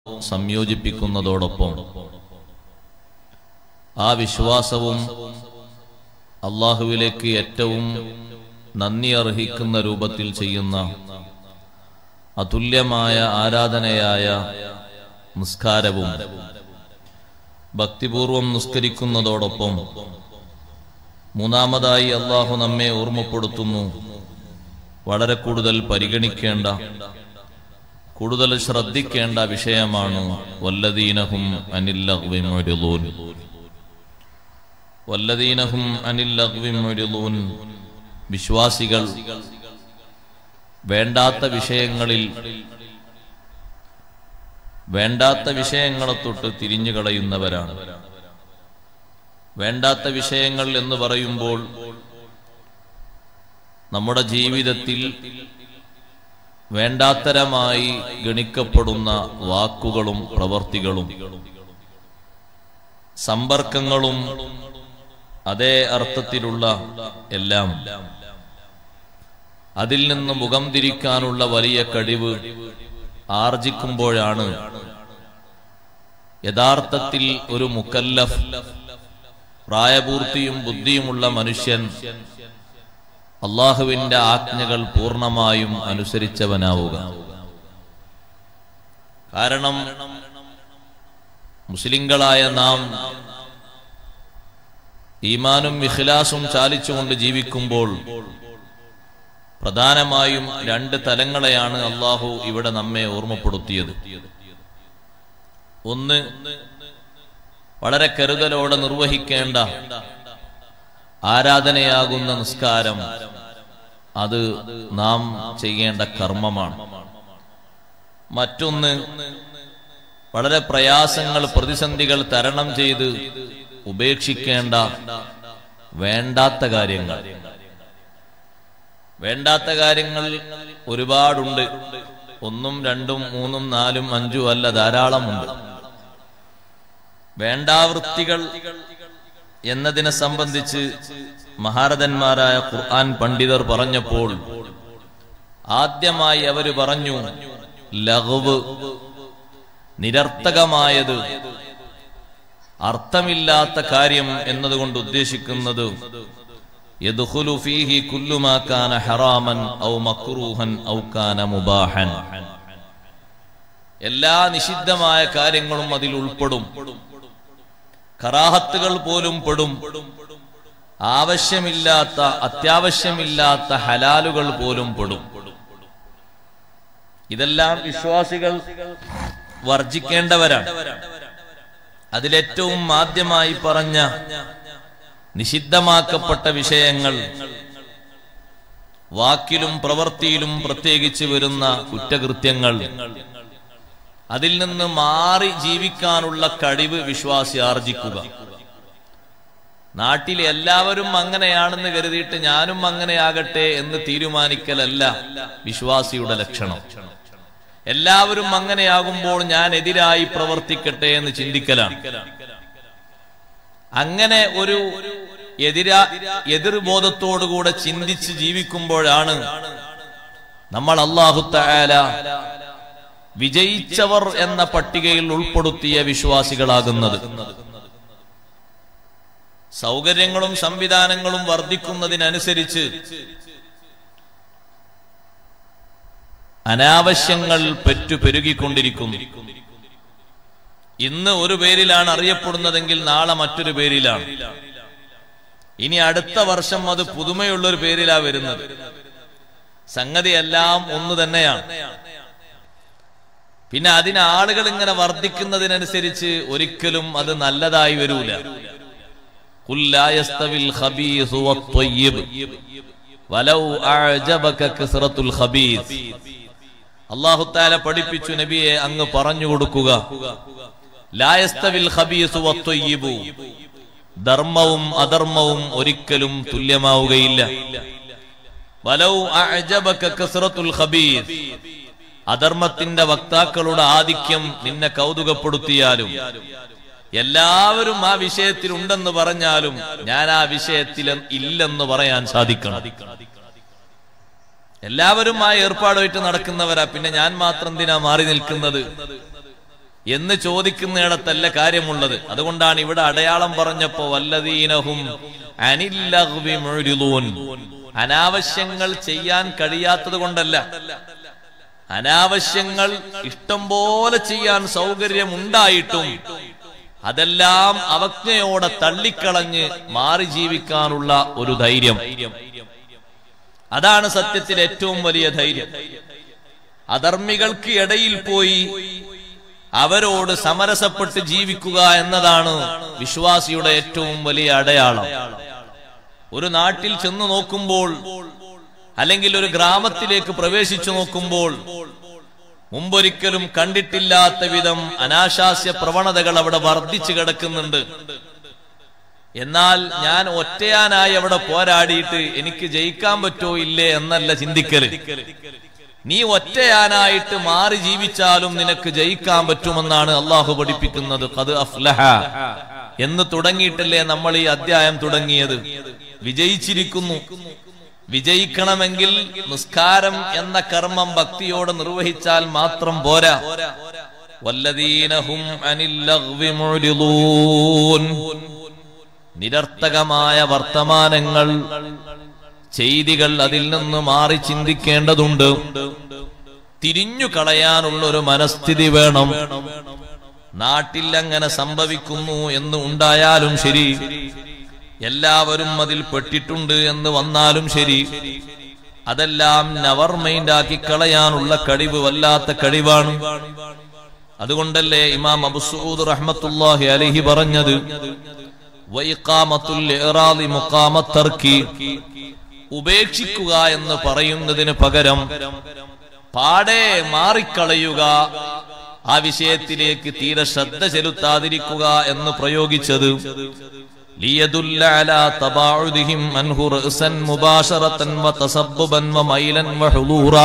സംയോജിപ്പിക്കുന്നതോടൊപ്പം ആ വിശ്വാസവും അള്ളാഹുവിലേക്ക് ഏറ്റവും നന്ദി അർഹിക്കുന്ന രൂപത്തിൽ ചെയ്യുന്ന അതുല്യമായ ആരാധനയായ നിസ്കാരവും ഭക്തിപൂർവം നിസ്കരിക്കുന്നതോടൊപ്പം മൂന്നാമതായി അള്ളാഹു നമ്മെ ഓർമ്മപ്പെടുത്തുന്നു വളരെ കൂടുതൽ പരിഗണിക്കേണ്ട കൂടുതൽ ശ്രദ്ധിക്കേണ്ട വിഷയമാണ് വല്ലദീനഹും അനില്ലഹ്വി മുഅ്രിദൂൻ വല്ലദീനഹും അനില്ലഹ്വി മുഅ്രിദൂൻ വിശ്വാസികൾ വേണ്ടാത്ത വിഷയങ്ങളിൽ വേണ്ടാത്ത വിഷയങ്ങളെ തൊട്ട് തിരിഞ്ഞു കളയുന്നവരാണ് വേണ്ടാത്ത വിഷയങ്ങൾ എന്ന് പറയുമ്പോൾ നമ്മുടെ ജീവിതത്തിൽ വേണ്ടാത്തരമായി ഗണിക്കപ്പെടുന്ന വാക്കുകളും പ്രവർത്തികളും സമ്പർക്കങ്ങളും അതേ അർത്ഥത്തിലുള്ള എല്ലാം അതിൽ നിന്ന് മുഖം തിരിക്കാനുള്ള വലിയ കഴിവ് ആർജിക്കുമ്പോഴാണ് യഥാർത്ഥത്തിൽ ഒരു മുക്കല്ലഫ് പ്രായപൂർത്തിയും ബുദ്ധിയുമുള്ള മനുഷ്യൻ അള്ളാഹുവിന്റെ ആജ്ഞകൾ പൂർണ്ണമായും അനുസരിച്ചവനാവുക കാരണം മുസ്ലിങ്ങളായ നാം ഈമാനും ഇഖ്ലാസും ചാലിച്ചുകൊണ്ട് ജീവിക്കുമ്പോൾ പ്രധാനമായും രണ്ട് തലങ്ങളെയാണ് അള്ളാഹു ഇവിടെ നമ്മെ ഓർമ്മപ്പെടുത്തിയത് ഒന്ന് വളരെ കരുതലോടെ നിർവഹിക്കേണ്ട ആരാധനയാകുന്ന നിസ്കാരം അത് നാം ചെയ്യേണ്ട കർമ്മമാണ് മറ്റൊന്ന് വളരെ പ്രയാസങ്ങൾ പ്രതിസന്ധികൾ തരണം ചെയ്ത് ഉപേക്ഷിക്കേണ്ട വേണ്ടാത്ത കാര്യങ്ങൾ വേണ്ടാത്ത കാര്യങ്ങൾ ഒരുപാടുണ്ട് ഒന്നും രണ്ടും മൂന്നും നാലും അഞ്ചും അല്ല ധാരാളമുണ്ട് വേണ്ടാവൃത്തികൾ എന്നതിനെ സംബന്ധിച്ച് മഹാരഥന്മാരായ ഖുർആൻ പണ്ഡിതർ പറഞ്ഞപ്പോൾ ആദ്യമായി അവര് പറഞ്ഞു ലഘുവ് നിരർത്ഥകമായത് അർത്ഥമില്ലാത്ത കാര്യം എന്നതുകൊണ്ട് ഉദ്ദേശിക്കുന്നത് യദ്ഖുലു ഫീഹി കുല്ലു മാ കാന ഹറാമൻ ഔ മക്റൂഹൻ ഔ കാന മുബാഹൻ എല്ലാ നിഷിദ്ധമായ കാര്യങ്ങളും അതിൽ ഉൾപ്പെടും കറാഹത്തുകൾ പോലും പെടും ആവശ്യമില്ലാത്ത അത്യാവശ്യമില്ലാത്ത ഹലാലുകൾ പോലും പെടും ഇതെല്ലാം വിശ്വാസികൾ വർജിക്കേണ്ടവരാണ് അതിലേറ്റവും ആദ്യമായി പറഞ്ഞ നിഷിദ്ധമാക്കപ്പെട്ട വിഷയങ്ങൾ വാക്കിലും പ്രവൃത്തിയിലും പ്രത്യേകിച്ച് വരുന്ന കുറ്റകൃത്യങ്ങൾ അതിൽ നിന്ന് മാറി ജീവിക്കാനുള്ള കഴിവ് വിശ്വാസി ആർജിക്കുക നാട്ടിൽ എല്ലാവരും അങ്ങനെയാണെന്ന് കരുതിയിട്ട് ഞാനും അങ്ങനെയാകട്ടെ എന്ന് തീരുമാനിക്കലല്ല വിശ്വാസിയുടെ ലക്ഷണം എല്ലാവരും അങ്ങനെയാകുമ്പോൾ ഞാൻ എതിരായി പ്രവർത്തിക്കട്ടെ എന്ന് ചിന്തിക്കലാണ് അങ്ങനെ ഒരു എതിരാ എതിർബോധത്തോടുകൂടെ ചിന്തിച്ച് ജീവിക്കുമ്പോഴാണ് നമ്മൾ അള്ളാഹു തആല വിജയിച്ചവർ എന്ന പട്ടികയിൽ ഉൾപ്പെടുത്തിയ വിശ്വാസികളാകുന്നത് സൗകര്യങ്ങളും സംവിധാനങ്ങളും വർദ്ധിക്കുന്നതിനനുസരിച്ച് അനാവശ്യങ്ങൾ പെറ്റു പെരുകിക്കൊണ്ടിരിക്കുന്നു ഇന്ന് ഒരു പേരിലാണ് അറിയപ്പെടുന്നതെങ്കിൽ നാളെ മറ്റൊരു പേരിലാണ് ഇനി അടുത്ത വർഷം അത് പുതുമയുള്ള ഒരു പേരിലാ വരുന്നത് സംഗതി എല്ലാം ഒന്ന് തന്നെയാണ് പിന്നെ അതിന് ആളുകൾ ഇങ്ങനെ വർദ്ധിക്കുന്നതിനനുസരിച്ച് ഒരിക്കലും അത് നല്ലതായി വരൂല قل لا يستوي الخبيث والطيب ولو أعجبك كثرة الخبيث അള്ളാഹു താല പഠിപ്പിച്ചു നബിയെ അങ്ങ് പറഞ്ഞു കൊടുക്കുക ലായസ്തവിൽ ഖബീസു വത്തൊയ്യിബു ധർമ്മവും അധർമ്മവും ഒരിക്കലും തുല്യമാവുകയില്ല വലൗ അഅജബക കസ്റത്തുൽ ഖബീസ് അധർമ്മത്തിന്റെ വക്താക്കളുടെ ആധിക്യം നിന്നെ കൗതുകപ്പെടുത്തിയാലും എല്ലാവരും ആ വിഷയത്തിൽ ഉണ്ടെന്ന് പറഞ്ഞാലും ഞാൻ ആ വിഷയത്തിൽ ഇല്ലെന്ന് പറയാൻ സാധിക്കണം എല്ലാവരും ആ ഏർപ്പാടുമായിട്ട് നടക്കുന്നവരാ പിന്നെ ഞാൻ മാത്രം എന്തിനാ മാറി നിൽക്കുന്നത് എന്ന് ചോദിക്കുന്നിടത്തല്ല കാര്യമുള്ളത് അതുകൊണ്ടാണ് ഇവിടെ അടയാളം പറഞ്ഞപ്പോ വല്ലദീനഹും അനില്ലഗ്വി മുഅ്രിദൂൻ അനാവശ്യങ്ങൾ ചെയ്യാൻ കഴിയാത്തത് കൊണ്ടല്ല അനാവശ്യങ്ങൾ ഇഷ്ടം പോലെ ചെയ്യാൻ സൗകര്യമുണ്ടായിട്ടും അതെല്ലാം അവജ്ഞയോടെ തള്ളിക്കളഞ്ഞ് മാറി ജീവിക്കാനുള്ള ഒരു ധൈര്യം അതാണ് സത്യത്തിൽ ഏറ്റവും വലിയ ധൈര്യം അധർമ്മികൾക്ക് ഇടയിൽ പോയി അവരോട് സമരസപ്പെട്ട് ജീവിക്കുക എന്നതാണ് വിശ്വാസിയുടെ ഏറ്റവും വലിയ അടയാളം ഒരു നാട്ടിൽ ചെന്നു നോക്കുമ്പോൾ അല്ലെങ്കിൽ ഒരു ഗ്രാമത്തിലേക്ക് പ്രവേശിച്ചു നോക്കുമ്പോൾ മുമ്പൊരിക്കലും കണ്ടിട്ടില്ലാത്ത വിധം അനാശാസ്യ പ്രവണതകൾ അവിടെ വർദ്ധിച്ചു കിടക്കുന്നുണ്ട് എന്നാൽ ഞാൻ ഒറ്റയാനായി അവിടെ പോരാടിയിട്ട് എനിക്ക് ജയിക്കാൻ പറ്റോ ഇല്ലേ എന്നല്ല ചിന്തിക്കല് നീ ഒറ്റയാനായിട്ട് മാറി ജീവിച്ചാലും നിനക്ക് ജയിക്കാൻ പറ്റുമെന്നാണ് അള്ളാഹു പഠിപ്പിക്കുന്നത് കത് അഫ്ലഹ എന്ന് തുടങ്ങിയിട്ടല്ലേ നമ്മൾ ഈ അധ്യായം തുടങ്ങിയത് വിജയിച്ചിരിക്കുന്നു വിജയിക്കണമെങ്കിൽ നിസ്കാരം എന്ന കർമ്മം ഭക്തിയോടെ നിർവഹിച്ചാൽ മാത്രം പോരാ വല്ലദീനഹും അനിൽ ലഗ്വി മുഅ്രിദൂൻ നിരർത്ഥകമായ വർത്തമാനങ്ങൾ ചെയ്തികൾ അതിൽ നിന്ന് മാറി ചിന്തിക്കേണ്ടതുണ്ട് തിരിഞ്ഞു കളയാനുള്ള ഒരു മനസ്ഥിതി വേണം നാട്ടിൽ അങ്ങനെ സംഭവിക്കുന്നു എന്ന് ഉണ്ടായാലും ശരി എല്ലാവരും അതിൽ പെട്ടിട്ടുണ്ട് എന്ന് വന്നാലും ശരി അതെല്ലാം നവർ മൈൻഡ് ആക്കി കളയാനുള്ള കഴിവ് വല്ലാത്ത കഴിവാണ് അതുകൊണ്ടല്ലേ ഇമാം അബുസൂദ് റഹ്മത്തുല്ലാഹി അലഹി പറഞ്ഞത് വൈഖാമത്തുൽ ഇറാദി മുഖാമത്തർക്കി ഉപേക്ഷിക്കുക എന്ന് പറയുന്നതിന് പകരം പാടെ മാറിക്കളയുക ആ വിഷയത്തിലേക്ക് തീരെ ശ്രദ്ധ ചെലുത്താതിരിക്കുക എന്ന് പ്രയോഗിച്ചത് ليدل على تباعدهم عنه رأسا مباشرة وتسببا وميلا وحضورا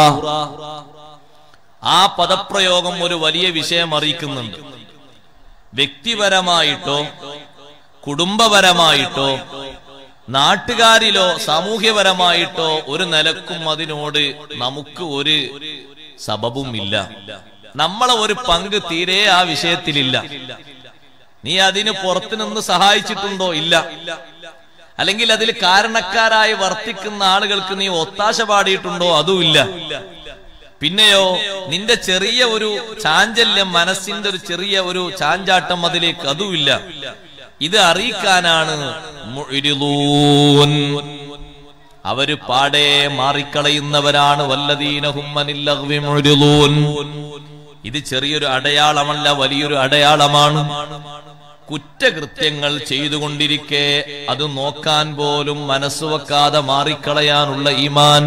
ആ പദപ്രയോഗം ഒരു വലിയ വിഷയം അറിയിക്കുന്നുണ്ട് വ്യക്തിപരമായിട്ടോ കുടുംബപരമായിട്ടോ നാട്ടുകാരിലോ സാമൂഹ്യപരമായിട്ടോ ഒരു നിലക്കും അതിനോട് നമുക്ക് ഒരു സബബുമില്ല നമ്മളെ ഒരു പങ്ക് തീരെ ആ വിഷയത്തിലില്ല നീ അതിന് പുറത്തു നിന്ന് സഹായിച്ചിട്ടുണ്ടോ ഇല്ല അല്ലെങ്കിൽ അതിൽ കാരണക്കാരായി വർത്തിക്കുന്ന ആളുകൾക്ക് നീ ഒത്താശ പാടിയിട്ടുണ്ടോ അതുമില്ല പിന്നെയോ നിന്റെ ചെറിയ ഒരു ചാഞ്ചല്യം മനസ്സിന്റെ ഒരു ചെറിയ ഒരു ചാഞ്ചാട്ടം അതിലേക്ക് അതുമില്ല ഇത് അറിയിക്കാനാണ് മുഅ്രിദൂൻ. അവര് പാടെ മാറിക്കളയുന്നവരാണ് വല്ലദീനഹുമ്മനില്ലഗ്വി മുഅ്രിദൂൻ. ഇത് ചെറിയൊരു അടയാളമല്ല വലിയൊരു അടയാളമാണ് കുറ്റകൃത്യങ്ങൾ ചെയ്തുകൊണ്ടിരിക്കെ അത് നോക്കാൻ പോലും മനസ്സുവെക്കാതെ മാറിക്കളയാനുള്ള ഈമാൻ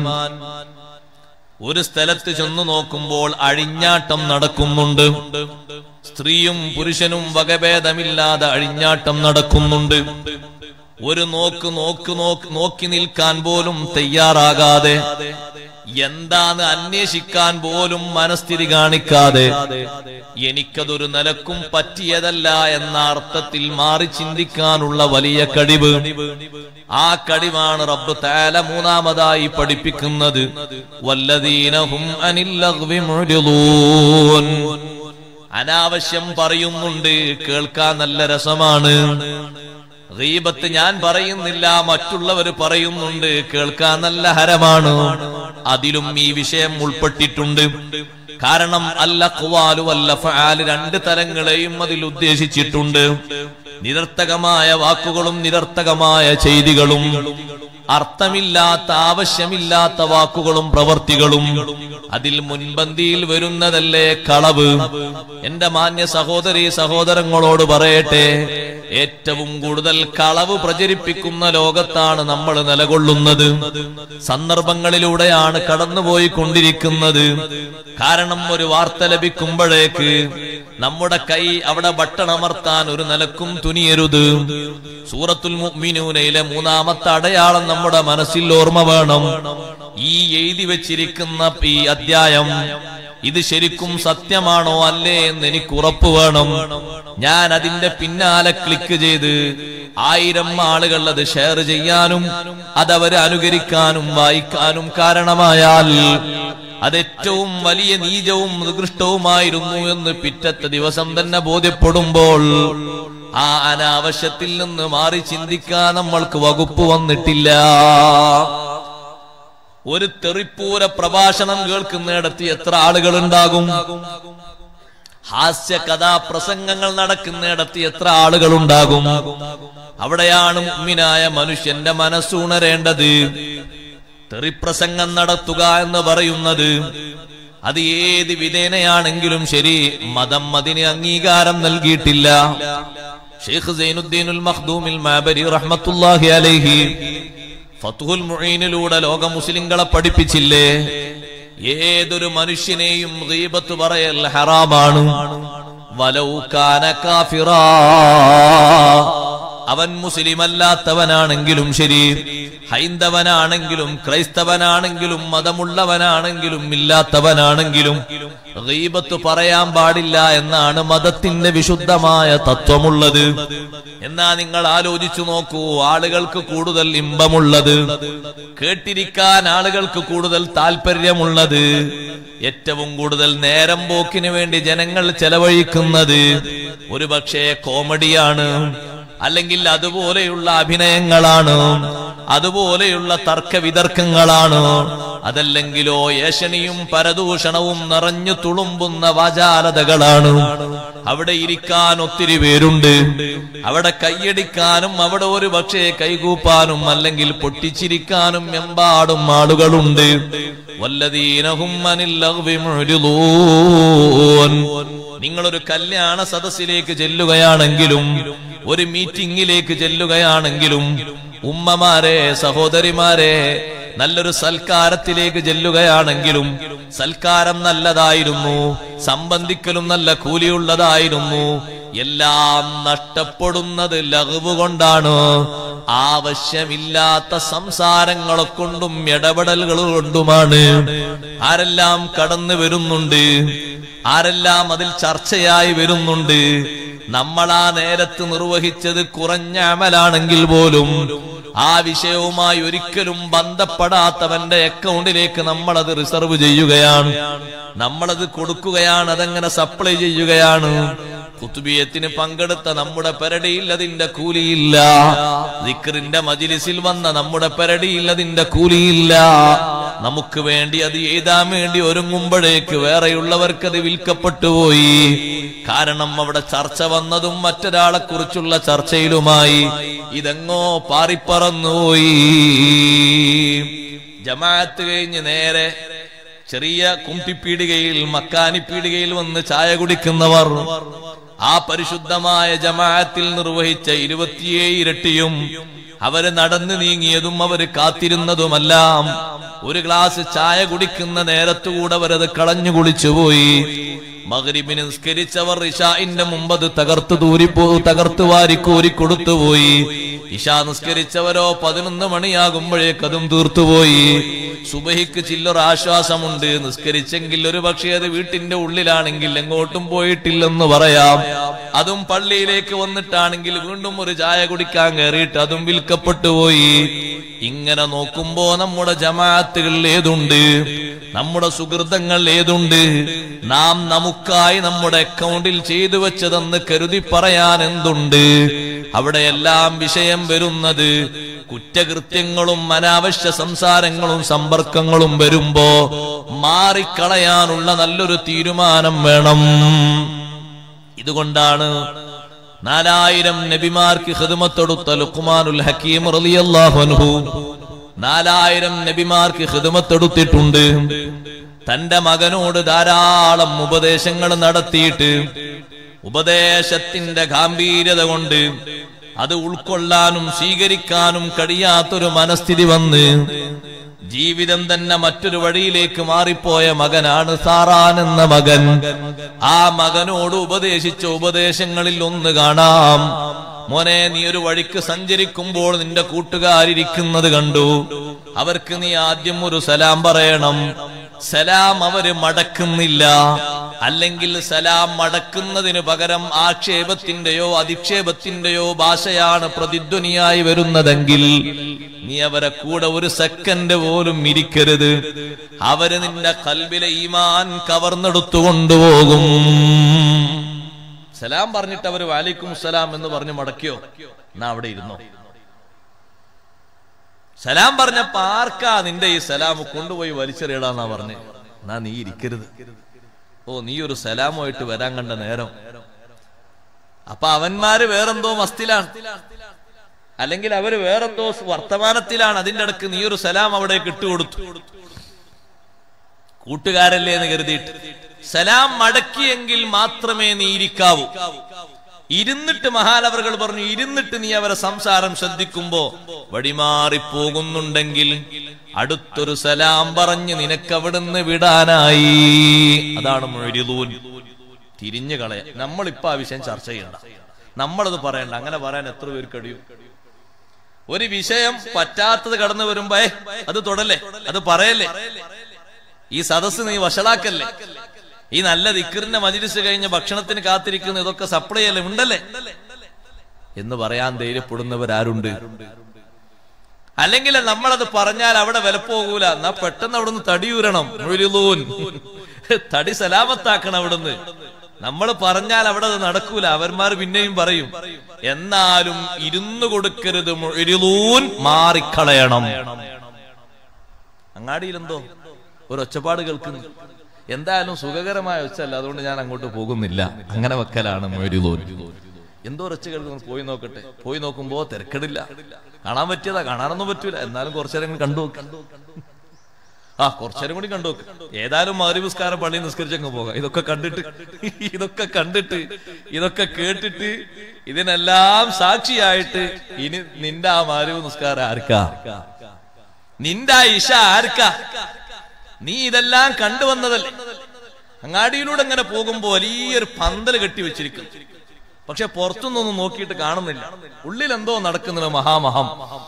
ഒരു സ്ഥലത്ത് ചെന്നു നോക്കുമ്പോൾ അഴിഞ്ഞാട്ടം നടക്കുന്നുണ്ട് സ്ത്രീയും പുരുഷനും വകഭേദമില്ലാതെ അഴിഞ്ഞാട്ടം നടക്കുന്നുണ്ട് ഒരു നോക്ക് നോക്ക് നോക്ക് നോക്കി നിൽക്കാൻ പോലും തയ്യാറാകാതെ എന്താന്ന് അന്വേഷിക്കാൻ പോലും മനസ്ഥിതി കാണിക്കാതെ എനിക്കതൊരു നിലക്കും പറ്റിയതല്ല എന്ന അർത്ഥത്തിൽ മാറി ചിന്തിക്കാനുള്ള വലിയ കഴിവ് ആ കഴിവാണ് റബ്ബ് താല മൂന്നാമതായി പഠിപ്പിക്കുന്നത് വല്ലദീനഹും അനില്ലഗ്വി മുഅ്രിദൂൻ അനാവശ്യം പറയുന്നുണ്ട് കേൾക്കാൻ നല്ല രസമാണ് ഗീബത്ത് ഞാൻ പറയുന്നില്ല മറ്റുള്ളവർ പറയുന്നുണ്ട് കേൾക്കാൻ നല്ല ഹരമാണ് അതിലും ഈ വിഷയം ഉൾപ്പെട്ടിട്ടുണ്ട് കാരണം അല്ല ഖുവാലു അല്ല ഫആല് രണ്ട് തലങ്ങളെയും അതിൽ ഉദ്ദേശിച്ചിട്ടുണ്ട് നിരർത്ഥകമായ വാക്കുകളും നിരർത്ഥകമായ ചെയ്തികളും അർത്ഥമില്ലാത്ത ആവശ്യമില്ലാത്ത വാക്കുകളും പ്രവർത്തികളും അതിൽ മുൻപന്തിയിൽ വരുന്നതല്ലേ കളവ് എന്റെ മാന്യ സഹോദരി സഹോദരങ്ങളോട് പറയട്ടെ ഏറ്റവും കൂടുതൽ കളവ് പ്രചരിപ്പിക്കുന്ന ലോകത്താണ് നമ്മൾ നിലകൊള്ളുന്നത് സന്ദർഭങ്ങളിലൂടെയാണ് കടന്നുപോയി കൊണ്ടിരിക്കുന്നത് കാരണം ഒരു വാർത്ത ലഭിക്കുമ്പോഴേക്ക് നമ്മുടെ കൈ അവിടെ ബട്ടണമർത്താൻ ഒരു നിലക്കും തുനിയരുത് സൂറത്തുൽ മുഅ്മിനൂനയിലെ മൂന്നാമത്തെ അടയാളം നമ്മുടെ മനസ്സിൽ ഓർമ്മ വേണം ഈ എഴുതി വെച്ചിരിക്കുന്ന ഈ അധ്യായം ഇത് ശരിക്കും സത്യമാണോ അല്ലേ എന്ന് എനിക്ക് ഉറപ്പ് വേണം ഞാൻ അതിന്റെ പിന്നാലെ ക്ലിക്ക് ചെയ്ത് ആയിരം ആളുകൾ അത് ഷെയർ ചെയ്യാനും അതവരെ അനുകരിക്കാനും വായിക്കാനും കാരണമായാൽ അതേറ്റവും വലിയ നീചവും നികൃഷ്ടവുമായിരുന്നു എന്ന് പിറ്റത്തെ ദിവസം തന്നെ ബോധ്യപ്പെടുമ്പോൾ ആ അനാവശ്യത്തിൽ നിന്ന് മാറി ചിന്തിക്കാൻ നമ്മൾക്ക് വകുപ്പ് വന്നിട്ടില്ല ഒരു തെറിപ്പൂര പ്രഭാഷണം കേൾക്കുന്നിടത്ത് എത്ര ആളുകൾ ഉണ്ടാകും ഹാസ്യ കഥാപ്രസംഗങ്ങൾ നടക്കുന്നിടത്ത് എത്ര ആളുകൾ ഉണ്ടാകും അവിടെയാണ് മുമ്മിനായ മനുഷ്യന്റെ മനസ്സുണരേണ്ടത് തെറിപ്രസംഗം നടത്തുക എന്ന് പറയുന്നത് അത് ഏത് വിധേനയാണെങ്കിലും ശരി മതം അതിന് അംഗീകാരം നൽകിയിട്ടില്ല ഷെയ്ഖ് സൈനുദ്ദീനുൽ മഖ്ദൂമിൽ മാബരി റഹ്മത്തുല്ലാഹി അലൈഹി ഫത്തുഹുൽ മുഈനിലൂടെ ലോക മുസ്ലിങ്ങളെ പഠിപ്പിച്ചില്ലേ ഏതൊരു മനുഷ്യനെയും ഗീബത്ത് പറയൽ ഹറാമാണ് വലൗ കാന കാഫിറാ അവൻ മുസ്ലിം അല്ലാത്തവനാണെങ്കിലും ശരി ഹൈന്ദവനാണെങ്കിലും ക്രൈസ്തവനാണെങ്കിലും മതമുള്ളവനാണെങ്കിലും ഇല്ലാത്തവനാണെങ്കിലും ഗീബത്ത് പറയാൻ പാടില്ല എന്നാണ് മതത്തിന്റെ വിശുദ്ധമായ തത്വമുള്ളത് എന്നാ നിങ്ങൾ ആലോചിച്ചു നോക്കൂ ആളുകൾക്ക് കൂടുതൽ ഇമ്പമുള്ളത് കേട്ടിരിക്കാൻ ആളുകൾക്ക് കൂടുതൽ താല്പര്യമുള്ളത് ഏറ്റവും കൂടുതൽ നേരം പോക്കിന് വേണ്ടി ജനങ്ങൾ ചെലവഴിക്കുന്നത് ഒരു പക്ഷേ കോമഡിയാണ് അല്ലെങ്കിൽ അതുപോലെയുള്ള അഭിനയങ്ങളാണ് അതുപോലെയുള്ള തർക്കവിതർക്കങ്ങളാണ് അതല്ലെങ്കിലോ ഏഷണിയും പരദൂഷണവും നിറഞ്ഞു തുളുമ്പുന്ന വാചാലതകളാണ് അവിടെ ഇരിക്കാൻ ഒത്തിരി പേരുണ്ട് അവിടെ കൈയടിക്കാനും അവിടെ ഒരു പക്ഷേ കൈകൂപ്പാനും അല്ലെങ്കിൽ പൊട്ടിച്ചിരിക്കാനും എമ്പാടും ആളുകളുണ്ട് വല്ലതീനഹും അനിൽ ലഗ്വി മുഅ്രിദൂൻ. നിങ്ങളൊരു കല്യാണ സദസ്സിലേക്ക് ചെല്ലുകയാണെങ്കിലും ഒരു മീറ്റിംഗിലേക്ക് ചെല്ലുകയാണെങ്കിലും ഉമ്മമാരെ സഹോദരിമാരെ നല്ലൊരു സൽക്കാരത്തിലേക്ക് ചെല്ലുകയാണെങ്കിലും സൽക്കാരം നല്ലതായിരുന്നു സംബന്ധിക്കലും നല്ല കൂലിയുള്ളതായിരുന്നു എല്ലാം നഷ്ടപ്പെടുന്നത് ലഘുവ് കൊണ്ടാണ് ആവശ്യമില്ലാത്ത സംസാരങ്ങളെ കൊണ്ടും ഇടപെടലുകൾ കൊണ്ടുമാണ് ആരെല്ലാം കടന്നു വരുന്നുണ്ട് ആരെല്ലാം അതിൽ ചർച്ചയായി വരുന്നുണ്ട് നമ്മൾ ആ നേരത്ത് നിർവഹിച്ചത് കുറഞ്ഞ അമലാണെങ്കിൽ പോലും ആ വിഷയവുമായി ഒരിക്കലും ബന്ധപ്പെടാത്തവന്റെ അക്കൗണ്ടിലേക്ക് നമ്മളത് റിസർവ് ചെയ്യുകയാണ് നമ്മളത് കൊടുക്കുകയാണ് അതങ്ങനെ സപ്ലൈ ചെയ്യുകയാണ് കുത്തുബിയത്തിന് പങ്കെടുത്ത നമ്മുടെ പെരടിയിൽ അതിന്റെ കൂലിയില്ല ദിക്റിന്റെ മജിലിസിൽ വന്ന നമ്മുടെ പെരടിയിൽ അതിന്റെ കൂലിയില്ല നമുക്ക് വേണ്ടി അത് എഴുതാൻ വേണ്ടി ഒരുങ്ങുമ്പോഴേക്ക് വേറെയുള്ളവർക്ക് അത് വിൽക്കപ്പെട്ടു പോയി കാരണം അവിടെ ചർച്ച വന്നതും മറ്റൊരാളെ കുറിച്ചുള്ള ചർച്ചയിലുമായി ഇതെങ്ങോ പാറിപ്പറന്നുപോയി ജമാഅത്ത് കഴിഞ്ഞ് നേരെ ചെറിയ കുമ്പിപ്പീടികയിൽ മക്കാനിപ്പീടികയിൽ വന്ന് ചായ കുടിക്കുന്നവർ ആ പരിശുദ്ധമായ ജമാഅത്തിൽ നിർവഹിച്ച ഇരുപത്തിയേഴ് ഇരട്ടിയും അവര് നടന്നു നീങ്ങിയതും അവര് കാത്തിരുന്നതുമെല്ലാം ഒരു ഗ്ലാസ് ചായ കുടിക്കുന്ന നേരത്തുകൂടെ അവരത് കളഞ്ഞു കുളിച്ചുപോയി മകരിബിന് നിസ്കരിച്ചവർ ഇഷാഇന്റെ മുമ്പത് തകർത്തു തൂരിപ്പോ തകർത്തു വാരി കോരി കൊടുത്തുപോയി ഇഷാ നിസ്കരിച്ചവരോ പതിനൊന്ന് മണിയാകുമ്പോഴേക്ക് അതും തീർത്തുപോയി സുബഹിക്ക് ചില്ലറ ആശ്വാസമുണ്ട് നിസ്കരിച്ചെങ്കിൽ ഒരു പക്ഷേ അത് വീട്ടിന്റെ ഉള്ളിലാണെങ്കിൽ എങ്ങോട്ടും പോയിട്ടില്ലെന്ന് പറയാം അതും പള്ളിയിലേക്ക് വന്നിട്ടാണെങ്കിൽ വീണ്ടും ഒരു ചായ കുടിക്കാൻ കയറിയിട്ട് അതും വിൽക്കപ്പെട്ടു പോയി ഇങ്ങനെ നോക്കുമ്പോ നമ്മുടെ ജമാഅത്തുകൾ ഏതുണ്ട് നമ്മുടെ സുഹൃതങ്ങൾ ഏതുണ്ട് നാം നമുക്കായി നമ്മുടെ അക്കൗണ്ടിൽ ചെയ്തു വെച്ചതെന്ന് കരുതി പറയാൻ എന്തുണ്ട് അവിടെയെല്ലാം വിഷയം വരുന്നത് കുറ്റകൃത്യങ്ങളും അനാവശ്യ സംസാരങ്ങളും സമ്പർക്കങ്ങളും വരുമ്പോ മാറിക്കളയാനുള്ള നല്ലൊരു തീരുമാനം വേണം ഇതുകൊണ്ടാണ് നാലായിരം നബിമാർക്ക് ഹിദമത്തൊടുത്ത ലുക്മാനുൽ ഹക്കീം റളിയല്ലാഹു അൻഹു നാലായിരം നബിമാർക്ക് ഹിദമത്തൊടുത്തിട്ടുണ്ട് തന്റെ മകനോട് ധാരാളം ഉപദേശങ്ങൾ നടത്തിയിട്ട് ഉപദേശത്തിന്റെ ഗാംഭീര്യത കൊണ്ട് അത് ഉൾക്കൊള്ളാനും സ്വീകരിക്കാനും കഴിയാത്തൊരു മനസ്ഥിതി വന്ന് ജീവിതം തന്നെ മറ്റൊരു വഴിയിലേക്ക് മാറിപ്പോയ മകനാണ് സാറാൻ എന്ന മകൻ ആ മകനോട് ഉപദേശിച്ച ഉപദേശങ്ങളിൽ ഒന്ന് കാണാം മോനെ നീ ഒരു വഴിക്ക് സഞ്ചരിക്കുമ്പോൾ നിന്റെ കൂട്ടുകാരിരിക്കുന്നത് കണ്ടു അവർക്ക് നീ ആദ്യം ഒരു സലാം പറയണം സലാം അവര് മടക്കുന്നില്ല അല്ലെങ്കിൽ സലാം മടക്കുന്നതിന് പകരം ആക്ഷേപത്തിന്റെയോ അധിക്ഷേപത്തിന്റെയോ ഭാഷയാണ് പ്രതിധ്വനിയായി വരുന്നതെങ്കിൽ നീ അവരെ കൂടെ ഒരു സെക്കൻഡ് പോലും ഇരിക്കരുത് അവര് നിന്റെ കൽബിലെ ഈമാൻ കവർന്നെടുത്തു കൊണ്ടുപോകും സലാം പറഞ്ഞിട്ട് അവര് വാലിക്കും സലാം എന്ന് പറഞ്ഞ് മടക്കിയോ എന്നാ അവിടെ ഇരുന്നോ സലാം പറഞ്ഞപ്പോ ആർക്കാ നിന്റെ ഈ സലാം കൊണ്ടുപോയി വലിച്ചെറിയടാന്നാ പറഞ്ഞ് എന്നാ നീ ഇരിക്കരുത് ഓ നീ ഒരു സലാമായിട്ട് വരാൻ കണ്ട നേരം അപ്പൊ അവന്മാര് വേറെന്തോ മസ്തിലാണ് അല്ലെങ്കിൽ അവര് വേറെന്തോ വർത്തമാനത്തിലാണ് അതിന്റെ ഇടക്ക് നീ ഒരു സലാം അവിടെ ഇട്ടുകൊടുത്തു കൂട്ടുകാരല്ലേ എന്ന് കരുതിയിട്ട് സലാം മടക്കിയെങ്കിൽ മാത്രമേ നീ ഇരിക്കാവൂ ഇരുന്നിട്ട് മഹാനവറുകൾ പറഞ്ഞു ഇരുന്നിട്ട് നീ അവരെ സംസാരം ശ്രദ്ധിക്കുമ്പോ വഴിമാറിപ്പോകുന്നുണ്ടെങ്കിൽ അടുത്തൊരു സലാം പറഞ്ഞ് നിനക്കവിടുന്ന് വിടാനായി അതാണ് മൊഴിലൂൻ തിരിഞ്ഞു കളയ നമ്മളിപ്പോ ആ വിഷയം ചർച്ച ചെയ്യണ്ട നമ്മളത് പറയണ്ട അങ്ങനെ പറയാൻ എത്ര പേർക്ക് കഴിയും ഒരു വിഷയം പറ്റാത്തത് കടന്നു വരുമ്പോ "ഏ, അത് തൊടല്ലേ അത് പറയല്ലേ ഈ സദസ്സ് നീ വഷളാക്കല്ലേ ഈ നല്ല ദിക്കറിന്റെ മജിലിസ് കഴിഞ്ഞ ഭക്ഷണത്തിന് കാത്തിരിക്കുന്ന ഇതൊക്കെ സപ്ലൈ അല്ലേ ഉണ്ടല്ലേ എന്ന് പറയാൻ ധൈര്യപ്പെടുന്നവരാരുണ്ട് അല്ലെങ്കിൽ നമ്മളത് പറഞ്ഞാൽ അവിടെ വില പോകൂല എന്നാ പെട്ടെന്ന് അവിടുന്ന് തടിയൂരണം മുഴുലൂൻ തടി സലാമത്താക്കണം അവിടുന്ന് നമ്മൾ പറഞ്ഞാൽ അവിടെ അത് നടക്കൂല അവന്മാർ പിന്നെയും പറയും എന്നാലും ഇരുന്നു കൊടുക്കരുത് മുഴുലൂൻ മാറിക്കളയണം അങ്ങാടിയിലെന്തോ ഒരു ഒച്ചപ്പാട് കേൾക്കുന്നു എന്തായാലും സുഖകരമായ ഒച്ചല്ല അതുകൊണ്ട് ഞാൻ അങ്ങോട്ട് പോകുന്നില്ല അങ്ങനെ വെക്കലാണ് മൊഴിലോൻ എന്തോ ഒച്ച കേൾക്കുന്നു പോയി നോക്കട്ടെ പോയി നോക്കുമ്പോ തിരക്കടില്ല കാണാൻ പറ്റിയതാ കാണാനൊന്നും പറ്റൂല എന്നാലും കുറച്ചേരം കൂടി കണ്ടു നോക്ക് ആ കുറച്ചേരം കൂടി കണ്ടു നോക്ക് ഏതായാലും മാറി നിസ്കാരം പള്ളി നിസ്കരിച്ചങ്ങ് പോകാം ഇതൊക്കെ കണ്ടിട്ട് ഇതൊക്കെ കണ്ടിട്ട് ഇതൊക്കെ കേട്ടിട്ട് ഇതിനെല്ലാം സാക്ഷിയായിട്ട് ഇനി നിന്റെ ആ മാരിവ് നിസ്കാരം ആർക്കാ നിന്റെ ആ ഇഷ ആർക്കാ നീ ഇതെല്ലാം കണ്ടുവന്നതല്ലേ അങ്ങാടിയിലൂടെ അങ്ങനെ പോകുമ്പോ വലിയൊരു പന്തൽ കെട്ടി വെച്ചിരിക്കും പക്ഷെ പുറത്തുനിന്നൊന്നും നോക്കിയിട്ട് കാണുന്നില്ല ഉള്ളിൽ എന്തോ നടക്കുന്നത് മഹാമഹം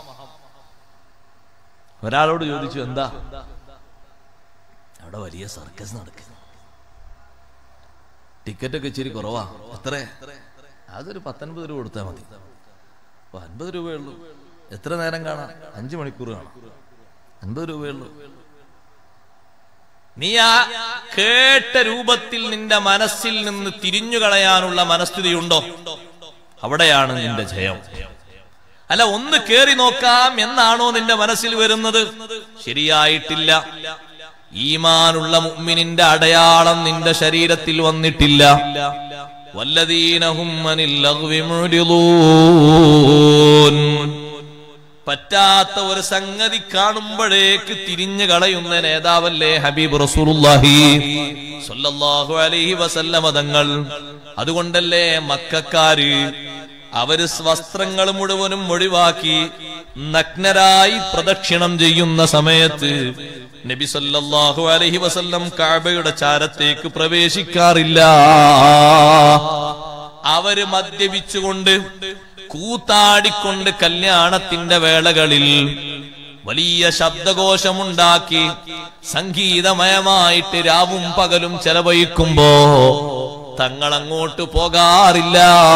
ഒരാളോട് ചോദിച്ചു എന്താ അവിടെ വലിയ സർക്കസ് നടക്കുന്നു ടിക്കറ്റ് ഒക്കെ ഇച്ചിരി കുറവാ എത്ര അതൊരു പത്തൊൻപത് രൂപ കൊടുത്താൽ മതി അപ്പൊ അൻപത് രൂപയേ ഉള്ളൂ എത്ര നേരം കാണാം അഞ്ചു മണിക്കൂർ കാണാം അൻപത് രൂപയേ ഉള്ളൂ നീ ആ കേട്ട രൂപത്തിൽ നിന്റെ മനസ്സിൽ നിന്ന് തിരിഞ്ഞു കളയാനുള്ള മനസ്ഥിതിയുണ്ടോ അവിടെയാണ് നിന്റെ ജയം അല്ല ഒന്ന് കേറി നോക്കാം എന്നാണോ നിന്റെ മനസ്സിൽ വരുന്നത് ശരിയായിട്ടില്ല ഈമാനുള്ള മുഅ്മിനിന്റെ അടയാളം നിന്റെ ശരീരത്തിൽ വന്നിട്ടില്ല വല്ലദീനഹും അനിൽ ലഗ്വി മുഅ്രിദൂൻ പറ്റാത്ത ഒരു സംഗതി കാണുമ്പോഴേക്ക് തിരിഞ്ഞു കളയുന്ന നേതാവല്ലേ ഹബീബ് റസൂലുള്ളാഹി സ്വല്ലല്ലാഹു അലൈഹി വസല്ലമ തങ്ങൾ അതുകൊണ്ടല്ലേ മക്കാര് അവര് വസ്ത്രങ്ങൾ മുഴുവനും ഒഴിവാക്കി നഗ്നരായി പ്രദക്ഷിണം ചെയ്യുന്ന സമയത്ത് നബി സല്ലല്ലാഹു അലൈഹി വസല്ലം കാബയുടെ ചാരത്തേക്ക് പ്രവേശിക്കാറില്ല അവര് മദ്യപിച്ചുകൊണ്ട് കൂത്താടിക്കൊണ്ട് കല്യാണത്തിന്റെ വേളകളിൽ വലിയ ശബ്ദകോശമുണ്ടാക്കി സംഗീതമയമായിട്ട് രാവും പകലും ചെലവഴിക്കുമ്പോ തങ്ങൾ അങ്ങോട്ട് പോകാറില്ല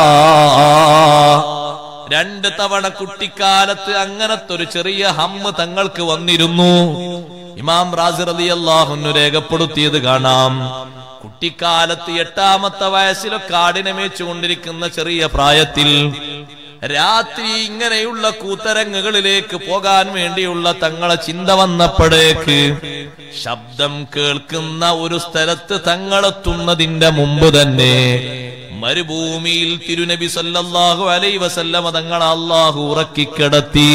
രണ്ട് തവണ കുട്ടിക്കാലത്ത് അങ്ങനത്തെ ഒരു ചെറിയ ഹമ്മ് തങ്ങൾക്ക് വന്നിരുന്നു ഇമാം റാസിർ അലി അള്ളാഹുന്നു രേഖപ്പെടുത്തിയത് കാണാം കുട്ടിക്കാലത്ത് എട്ടാമത്തെ വയസ്സിലൊക്കെ ആടിനെ മേച്ചുകൊണ്ടിരിക്കുന്ന ചെറിയ പ്രായത്തിൽ രാത്രി ഇങ്ങനെയുള്ള കൂത്തരങ്ങുകളിലേക്ക് പോകാൻ വേണ്ടിയുള്ള തങ്ങളെ ചിന്ത വന്നപ്പോഴേക്ക് ശബ്ദം കേൾക്കുന്ന ഒരു സ്ഥലത്ത് തങ്ങളെത്തുന്നതിന്റെ മുമ്പ് തന്നെ മരുഭൂമിയിൽ തിരുനബി സല്ലല്ലാഹു അലൈ വസല്ലമ തങ്ങളെ അള്ളാഹു ഉറക്കിക്കിടത്തി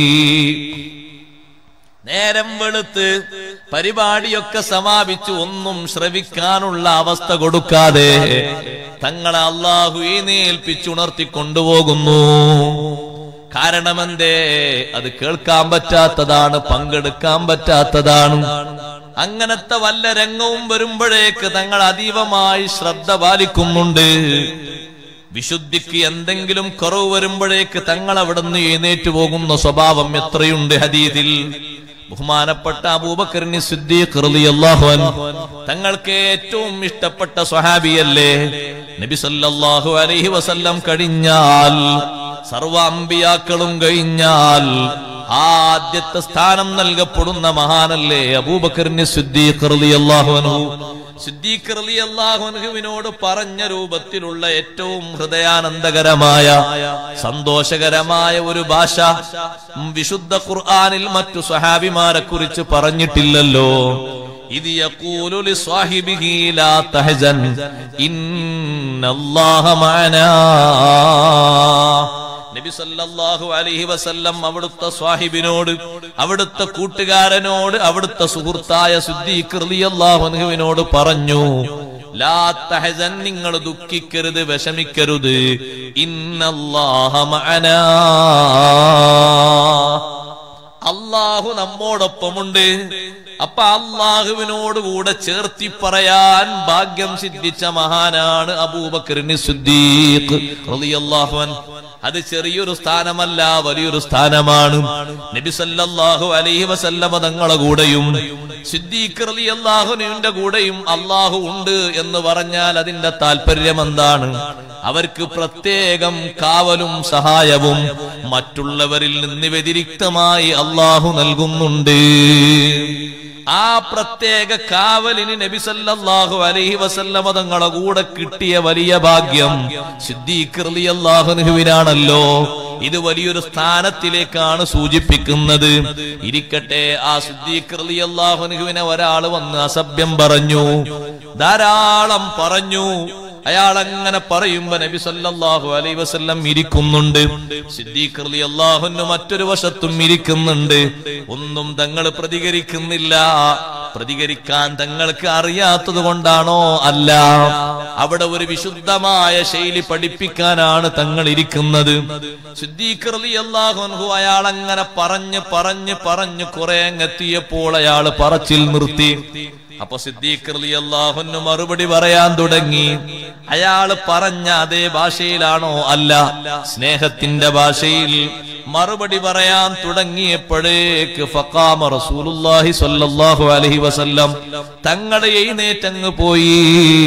നേരം വെളുത്ത് പരിപാടിയൊക്കെ സമാപിച്ചു ഒന്നും ശ്രവിക്കാനുള്ള അവസ്ഥ കൊടുക്കാതെ തങ്ങളെ അള്ളാഹു എഴുന്നേൽപ്പിച്ചുണർത്തി കൊണ്ടുപോകുന്നു കാരണമെന്തേ അത് കേൾക്കാൻ പറ്റാത്തതാണ് പങ്കെടുക്കാൻ പറ്റാത്തതാണ് അങ്ങനത്തെ വല്ല രംഗവും വരുമ്പോഴേക്ക് തങ്ങൾ അതീവമായി ശ്രദ്ധ പാലിക്കുന്നുണ്ട് വിശുദ്ധിക്ക് എന്തെങ്കിലും കുറവ് വരുമ്പോഴേക്ക് തങ്ങൾ അവിടുന്ന് എഴുന്നേറ്റ് പോകുന്ന സ്വഭാവം എത്രയുണ്ട് ഹദീതിൽ ബഹുമാനപ്പെട്ട അബൂബക്കറിന് സിദ്ദീഖ് റളിയല്ലാഹു അൻഹു തങ്ങൾക്ക് ഏറ്റവും ഇഷ്ടപ്പെട്ട സ്വഹാബിയല്ലേ നബി സല്ലല്ലാഹു അലൈഹി വസല്ലം കഴിഞ്ഞാൽ സർവ അമ്പിയാക്കളും കഴിഞ്ഞാൽ ആദ്യത്തെ സ്ഥാനം നൽകപ്പെടുന്ന മഹാനല്ലേ അബൂബക്കറിന് സിദ്ദീഖ് റളിയല്ലാഹു അൻഹു സിദ്ദീഖ് റളിയല്ലാഹു അൻഹുവിനോട് പറഞ്ഞ രൂപത്തിലുള്ള ഏറ്റവും ഹൃദയാനന്ദകരമായ സന്തോഷകരമായ ഒരു ഭാഷ ഉം, വിശുദ്ധ ഖുർആനിൽ മറ്റു സഹാബിമാരെ കുറിച്ച് പറഞ്ഞിട്ടില്ലല്ലോ ഇത് യഖൂലു ലിസ്വാഹിബിഹി ലാ തഹ്സൻ ഇന്നല്ലാഹ മഅനാ നബി സല്ലല്ലാഹു അലൈഹി വസല്ലം അവിടുത്തെ സ്വാഹിബിനോട് അവിടുത്തെ കൂട്ടുകാരനോട് അവിടുത്തെ സുഹൃത്തായ സിദ്ദീഖ് റളിയല്ലാഹു അൻഹുവിനോട് പറഞ്ഞു ലാ തഹസൻ നിങ്ങൾ ദുഃഖിക്കരുത് വിഷമിക്കരുത് ഇന്നല്ലാഹ മഅനാ അള്ളാഹു നമ്മോടൊപ്പമുണ്ട് അപ്പൊ അള്ളാഹുവിനോട് കൂടെ ചേർത്തി പറയാൻ ഭാഗ്യം സിദ്ധിച്ച മഹാനാണ് അബൂബക്കറിന് സിദ്ദീഖ് റളിയല്ലാഹു അൻഹു അത് ചെറിയൊരു സ്ഥാനമല്ല വലിയൊരു സ്ഥാനമാണ് നബി സല്ലല്ലാഹു അലൈഹി വസല്ലമ തങ്ങളെ കൂടെയും സിദ്ദീഖ് റളിയല്ലാഹുവിന്റെ കൂടെയും അള്ളാഹു ഉണ്ട് എന്ന് പറഞ്ഞാൽ അതിന്റെ താല്പര്യം എന്താണ് അവർക്ക് പ്രത്യേകം കാവലും സഹായവും മറ്റുള്ളവരിൽ നിന്ന് വ്യതിരിക്തമായി അള്ളാഹു നൽകുന്നുണ്ട് ആ പ്രത്യേക കാവലിന് നബി സല്ലല്ലാഹു അലൈഹി വസല്ലമ തങ്ങളെ കൂടെ കിട്ടിയ വലിയ ഭാഗ്യം സിദ്ദീഖ് റളിയല്ലാഹുവിനാണല്ലോ ഇത് വലിയൊരു സ്ഥാനത്തിലേക്കാണ് സൂചിപ്പിക്കുന്നത് ഇരിക്കട്ടെ ആ സിദ്ദീഖ് റളിയല്ലാഹുവിനെ ഒരാൾ വന്ന് അസഭ്യം പറഞ്ഞു ധാരാളം പറഞ്ഞു അയാൾ അങ്ങനെ പറയുമ്പോ നബി സല്ലല്ലാഹു അലൈഹി വസല്ലം ഇരിക്കുന്നുണ്ട് സിദ്ദീഖ് റളിയല്ലാഹുവിന് മറ്റൊരു വശത്തും ഇരിക്കുന്നുണ്ട് ഒന്നും തങ്ങൾ പ്രതികരിക്കുന്നില്ല പ്രതികരിക്കാൻ തങ്ങൾക്ക് അറിയാത്തത് കൊണ്ടാണോ അല്ല അവിടെ ഒരു വിശുദ്ധമായ ശൈലി പഠിപ്പിക്കാനാണ് തങ്ങൾ ഇരിക്കുന്നത് സിദ്ദീഖ് റളിയല്ലാഹു അൻഹു അയാൾ അങ്ങനെ പറഞ്ഞ് പറഞ്ഞ് പറഞ്ഞ് കുറെ അങ്ങെത്തിയപ്പോൾ അയാൾ പറച്ചിൽ നിർത്തി അപ്പൊ സിദ്ദീഖ് റളിയല്ലാഹുവിന് മറുപടി പറയാൻ തുടങ്ങി അയാൾ പറഞ്ഞ അതേ ഭാഷയിലാണോ അല്ല സ്നേഹത്തിന്റെ ഭാഷയിൽ മറുപടി പറയാൻ തുടങ്ങിയപ്പോഴേക്ക് ഫഖാമ റസൂലുള്ളാഹി സ്വല്ലല്ലാഹു അലൈഹി വസല്ലം തങ്ങളുടെ എഴുന്നേറ്റങ്ങ് പോയി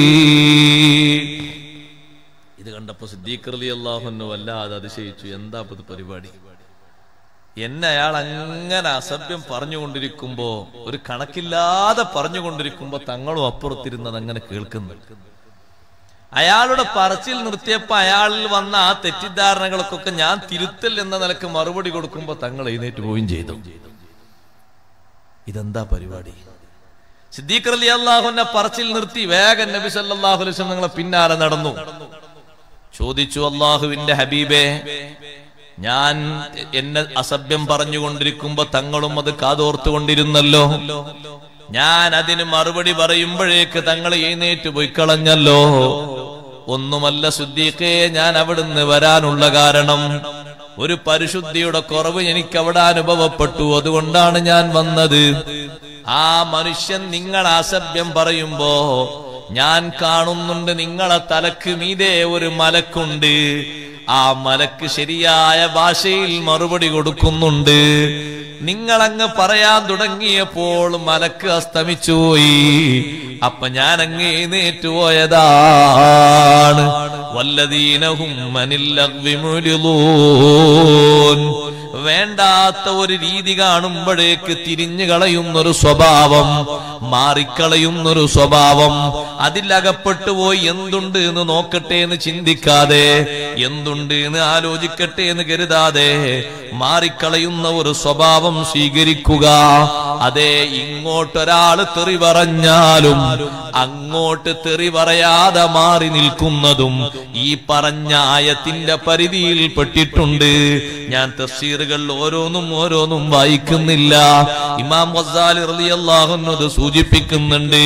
ഇത് കണ്ടപ്പോ സിദ്ദീഖ് റളിയല്ലാഹുവിന് വല്ലാതെ അതിശയിച്ചു എന്താ ഇത് പരിപാടി എന്നെ അയാൾ അങ്ങനെ അസഭ്യം പറഞ്ഞുകൊണ്ടിരിക്കുമ്പോ ഒരു കണക്കില്ലാതെ പറഞ്ഞുകൊണ്ടിരിക്കുമ്പോ തങ്ങളും അപ്പുറത്തിരുന്നത് അങ്ങനെ കേൾക്കുന്നു അയാളുടെ പറച്ചിൽ നിർത്തിയപ്പോ അയാളിൽ വന്ന ആ തെറ്റിദ്ധാരണകൾക്കൊക്കെ ഞാൻ തിരുത്തൽ എന്ന നിലക്ക് മറുപടി കൊടുക്കുമ്പോ തങ്ങൾ എഴുന്നേറ്റ് പോവുകയും ചെയ്തു ഇതെന്താ പരിപാടി സിദ്ദീഖ് അലി അള്ളാഹുവിന്റെ പറച്ചിൽ നിർത്തി വേഗം നബി സല്ലല്ലാഹു അലൈഹി വസല്ലം നിങ്ങളെ പിന്നാലെ നടന്നു ചോദിച്ചു അള്ളാഹുവിന്റെ ഹബീബേ ഞാൻ എന്നെ അസഭ്യം പറഞ്ഞുകൊണ്ടിരിക്കുമ്പോ തങ്ങളും അത് കാതോർത്തുകൊണ്ടിരുന്നല്ലോ ഞാൻ അതിന് മറുപടി പറയുമ്പോഴേക്ക് തങ്ങൾ എഴുന്നേറ്റ് പോയി കളഞ്ഞല്ലോ ഒന്നുമല്ല ശുദ്ധിക്കേ ഞാൻ അവിടുന്ന് വരാനുള്ള കാരണം ഒരു പരിശുദ്ധിയുടെ കുറവ് എനിക്ക് അവിടെ അനുഭവപ്പെട്ടു അതുകൊണ്ടാണ് ഞാൻ വന്നത് ആ മനുഷ്യൻ നിങ്ങൾ അസഭ്യം പറയുമ്പോ ഞാൻ കാണുന്നുണ്ട് നിങ്ങളെ തലക്ക് മീതെ ഒരു മലക്കുണ്ട് ആ മലക്ക് ശരിയായ ഭാഷയിൽ മറുപടി കൊടുക്കുന്നുണ്ട് നിങ്ങളങ്ങ് പറയാൻ തുടങ്ങിയപ്പോൾ മലക്ക് അസ്തമിച്ചു പോയി അപ്പൊ ഞാൻ അങ്ങ് എഴുന്നേറ്റ് പോയതാണ് വല്ലതീനഹും മനില്ലഗ്വി മുരിളൂൻ വേണ്ടാത്ത ഒരു രീതി കാണുമ്പോഴേക്ക് തിരിഞ്ഞു കളയുന്നൊരു സ്വഭാവം മാറിക്കളയുന്നൊരു സ്വഭാവം അതിലകപ്പെട്ടു പോയി എന്തുണ്ട് എന്ന് നോക്കട്ടെ എന്ന് ചിന്തിക്കാതെ എന്തുണ്ട് എന്ന് ആലോചിക്കട്ടെ എന്ന് കരുതാതെ മാറിക്കളയുന്ന ഒരു സ്വഭാവം സ്വീകരിക്കുക അതെ ഇങ്ങോട്ടൊരാള് തെറി പറഞ്ഞാലും അങ്ങോട്ട് തെറി പറയാതെ മാറി നിൽക്കുന്നതും ഈ പറഞ്ഞ ആയത്തിന്റെ പരിധിയിൽ പെട്ടിട്ടുണ്ട് ഞാൻ തഫ്സീറുകൾ ഓരോന്നും ഓരോന്നും വായിക്കുന്നില്ല ഇമാം ഗസാലി റളിയല്ലാഹു അൻഹു അത് സൂചിപ്പിക്കുന്നുണ്ട്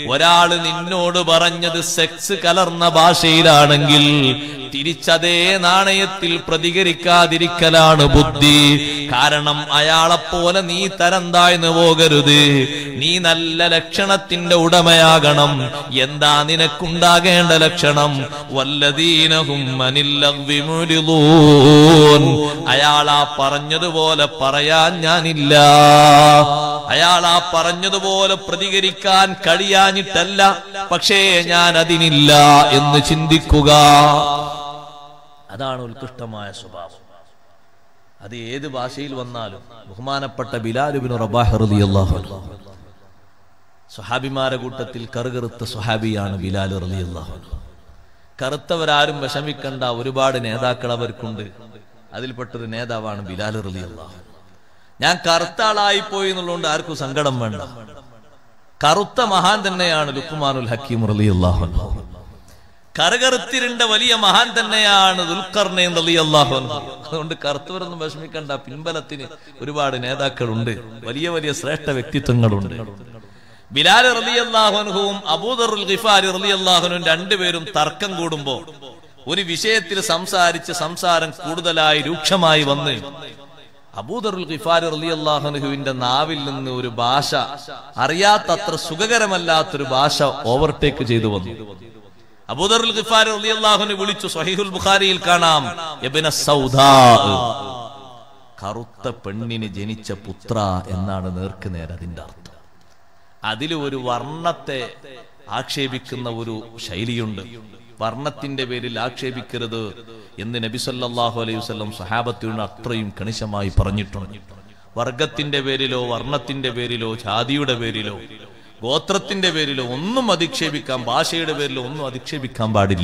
ഒരാള് നിന്നോട് പറഞ്ഞത് സെക്സ് കലർന്ന ഭാഷയിലാണെങ്കിൽ തിരിച്ചതേ നാണയത്തിൽ പ്രതികരിക്കാതിരിക്കലാണ് ബുദ്ധി കാരണം അയാളെപ്പോലെ നീ തരം താഴ്ന്നു പോകരുത് നീ നല്ല ലക്ഷണത്തിന്റെ ഉടമയാകണം എന്താ നിനക്കുണ്ടാകേണ്ട ലക്ഷണം വല്ലതീനഹും അനില്ലഗ്വി മുരിളൂൻ. അയാളാ പറഞ്ഞതുപോലെ പറയാൻ ഞാനില്ല അയാളാ പറഞ്ഞതുപോലെ പ്രതികരിക്കാൻ കഴിയാഞ്ഞിട്ടല്ല പക്ഷേ ഞാൻ അതിനില്ല എന്ന് ചിന്തിക്കുക അതാണ് ഉത്കൃഷ്ടമായ സ്വഭാവം അത് ഏത് ഭാഷയിൽ വന്നാലും ബഹുമാനപ്പെട്ട ബിലാലുബിൻ റബാഹ് റളിയല്ലാഹു അൻഹു സ്വഹാബിമാരെ കൂട്ടത്തിൽ കറുകറുത്ത സ്വഹാബിയാണ് ബിലാൽ റളിയല്ലാഹു അൻഹു കറുത്തവരാരും വിഷമിക്കണ്ട ഒരുപാട് നേതാക്കൾ അവർക്കുണ്ട് അതിൽപ്പെട്ടൊരു നേതാവാണ് ബിലാൽ റളിയല്ലാഹു അൻഹു ഞാൻ കറുത്ത ആളായി പോയി എന്നുള്ളതുകൊണ്ട് ആർക്കും സങ്കടം വേണ്ട കറുത്ത മഹാൻ തന്നെയാണ് ലുക്കുമാനുൽ ഹക്കീം റളിയല്ലാഹു അൻഹു കറുകറുത്തിരുണ്ട വലിയ മഹാൻ തന്നെയാണ് ദുൽഖർണൈൻ റളിയല്ലാഹു അൻഹു അതുകൊണ്ട് കറുത്തവരൊന്നും വിഷമിക്കണ്ട പിൻബലത്തിന് ഒരുപാട് നേതാക്കളുണ്ട് വലിയ വലിയ ശ്രേഷ്ഠ വ്യക്തിത്വങ്ങളുണ്ട് ബിലാൽ റളിയല്ലാഹു അൻഹുവും അബൂദറുൽ ഗിഫാരി റളിയല്ലാഹു അൻഹുവും രണ്ടുപേരും തർക്കം കൂടുമ്പോ ഒരു വിഷയത്തിൽ സംസാരിച്ച് സംസാരം കൂടുതലായി രൂക്ഷമായി വന്ന് അബൂദറുൽ ഗിഫാരി റളിയല്ലാഹു അൻഹുവിന്റെ നാവിൽ നിന്ന് ഒരു ഭാഷ അറിയാത്തത്ര സുഖകരമല്ലാത്തൊരു ഭാഷ ഓവർടേക്ക് ചെയ്തു വന്നു അബൂദറുൽ ഗിഫാരി റളിയല്ലാഹുവിനെ വിളിച്ചു സ്വഹീഹുൽ ബുഖാരിയിൽ കാണാം ഇബ്ന സൗദാ കറുത്ത പെണ്ണിന് ജനിച്ച പുത്ര എന്നാണ് നേർക്കുനേർ അതിന്റെ അർത്ഥം അതിൽ ഒരു വർണ്ണത്തെ ആക്ഷേപിക്കുന്ന ഒരു ശൈലിയുണ്ട് വർണ്ണത്തിന്റെ പേരിൽ ആക്ഷേപിക്കരുത് എന്ന് നബി സല്ലല്ലാഹു അലൈഹി വസല്ലം സഹാബത്തിനോട് അത്രയും കണിശമായി പറഞ്ഞിട്ടുണ്ട് വർഗത്തിന്റെ പേരിലോ വർണ്ണത്തിന്റെ പേരിലോ ജാതിയുടെ പേരിലോ ഗോത്രത്തിന്റെ പേരിലോ ഒന്നും അധിക്ഷേപിക്കാൻ ഭാഷയുടെ പേരിലോ ഒന്നും അധിക്ഷേപിക്കാൻ പാടില്ല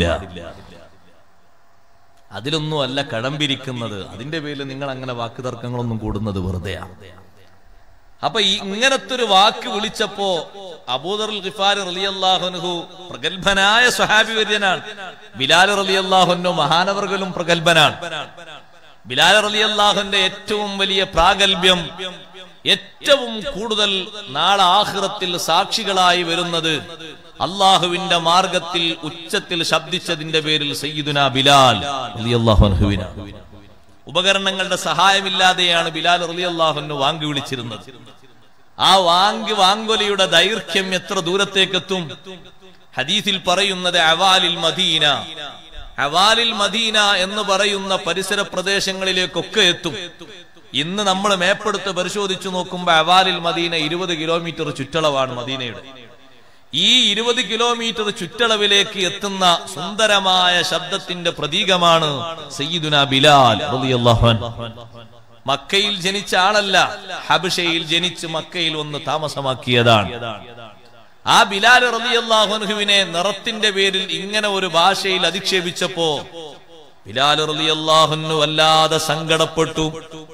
അതിലൊന്നും അല്ല കടമ്പിരിക്കുന്നത് അതിന്റെ പേരിൽ നിങ്ങൾ അങ്ങനെ വാക്ക് തർക്കങ്ങളൊന്നും കൂടുന്നത് വെറുതെയാണ് അപ്പൊ ഈ ഇങ്ങനത്തെ ഒരു വാക്ക് വിളിച്ചപ്പോ അബൂദറുൽ ഗിഫാർ റളിയല്ലാഹുൻഹു പ്രഗത്ഭനായ സ്വഹാബി വര്യനാണ് ബിലാൽ റളിയല്ലാഹുനു മഹാനവർകളും പ്രഗത്ഭനാണ് ബിലാൽ റളിയല്ലാഹുന്റെ ഏറ്റവും വലിയ പ്രാഗൽഭ്യം ഏറ്റവും കൂടുതൽ നാളെ ആഖിറത്തിൽ സാക്ഷികളായി വരുന്നത് അള്ളാഹുവിന്റെ മാർഗത്തിൽ ഉച്ചത്തിൽ ശബ്ദിച്ചതിന്റെ പേരിൽ സയ്യിദുന ബിലാൽ റളിയല്ലാഹു അൻഹുവിനാണ് ഉപകരണങ്ങളുടെ സഹായമില്ലാതെയാണ് ബിലാൽ റളിയല്ലാഹുവിന് വാങ്ങി വിളിച്ചിരുന്നത് ആ വാങ്കി വാങ്കൊലിയുടെ ദൈർഘ്യം എത്ര ദൂരത്തേക്കെത്തും ഹദീസിൽ പറയുന്നത് അവാലിൽ മദീന അവാലിൽ മദീന എന്ന് പറയുന്ന പരിസര പ്രദേശങ്ങളിലേക്കൊക്കെ എത്തും ഇന്ന് നമ്മൾ മേപ്പെടുത്ത് പരിശോധിച്ചു നോക്കുമ്പോൾ അവാലിൽ മദീന ഇരുപത് കിലോമീറ്റർ ചുറ്റളവാണ് മദീനയുടെ ഈ ഇരുപത് കിലോമീറ്റർ ചുറ്റളവിലേക്ക് എത്തുന്ന സുന്ദരമായ ശബ്ദത്തിന്റെ പ്രതീകമാണ് സയ്യിദുന ബിലാൽ റളിയല്ലാഹു അൻഹു. മക്കയിൽ ജനിച്ച ആളല്ല ഹബിഷയിൽ ജനിച്ച് മക്കയിൽ വന്ന് താമസമാക്കിയതാണ് ആ ബിലാൽ റളിയല്ലാഹുവിനെ നിറത്തിന്റെ പേരിൽ ഇങ്ങനെ ഒരു ഭാഷയിൽ അധിക്ഷേപിച്ചപ്പോ ബിലാൽ റളിയല്ലാഹുന്നു വല്ലാതെ സങ്കടപ്പെട്ടു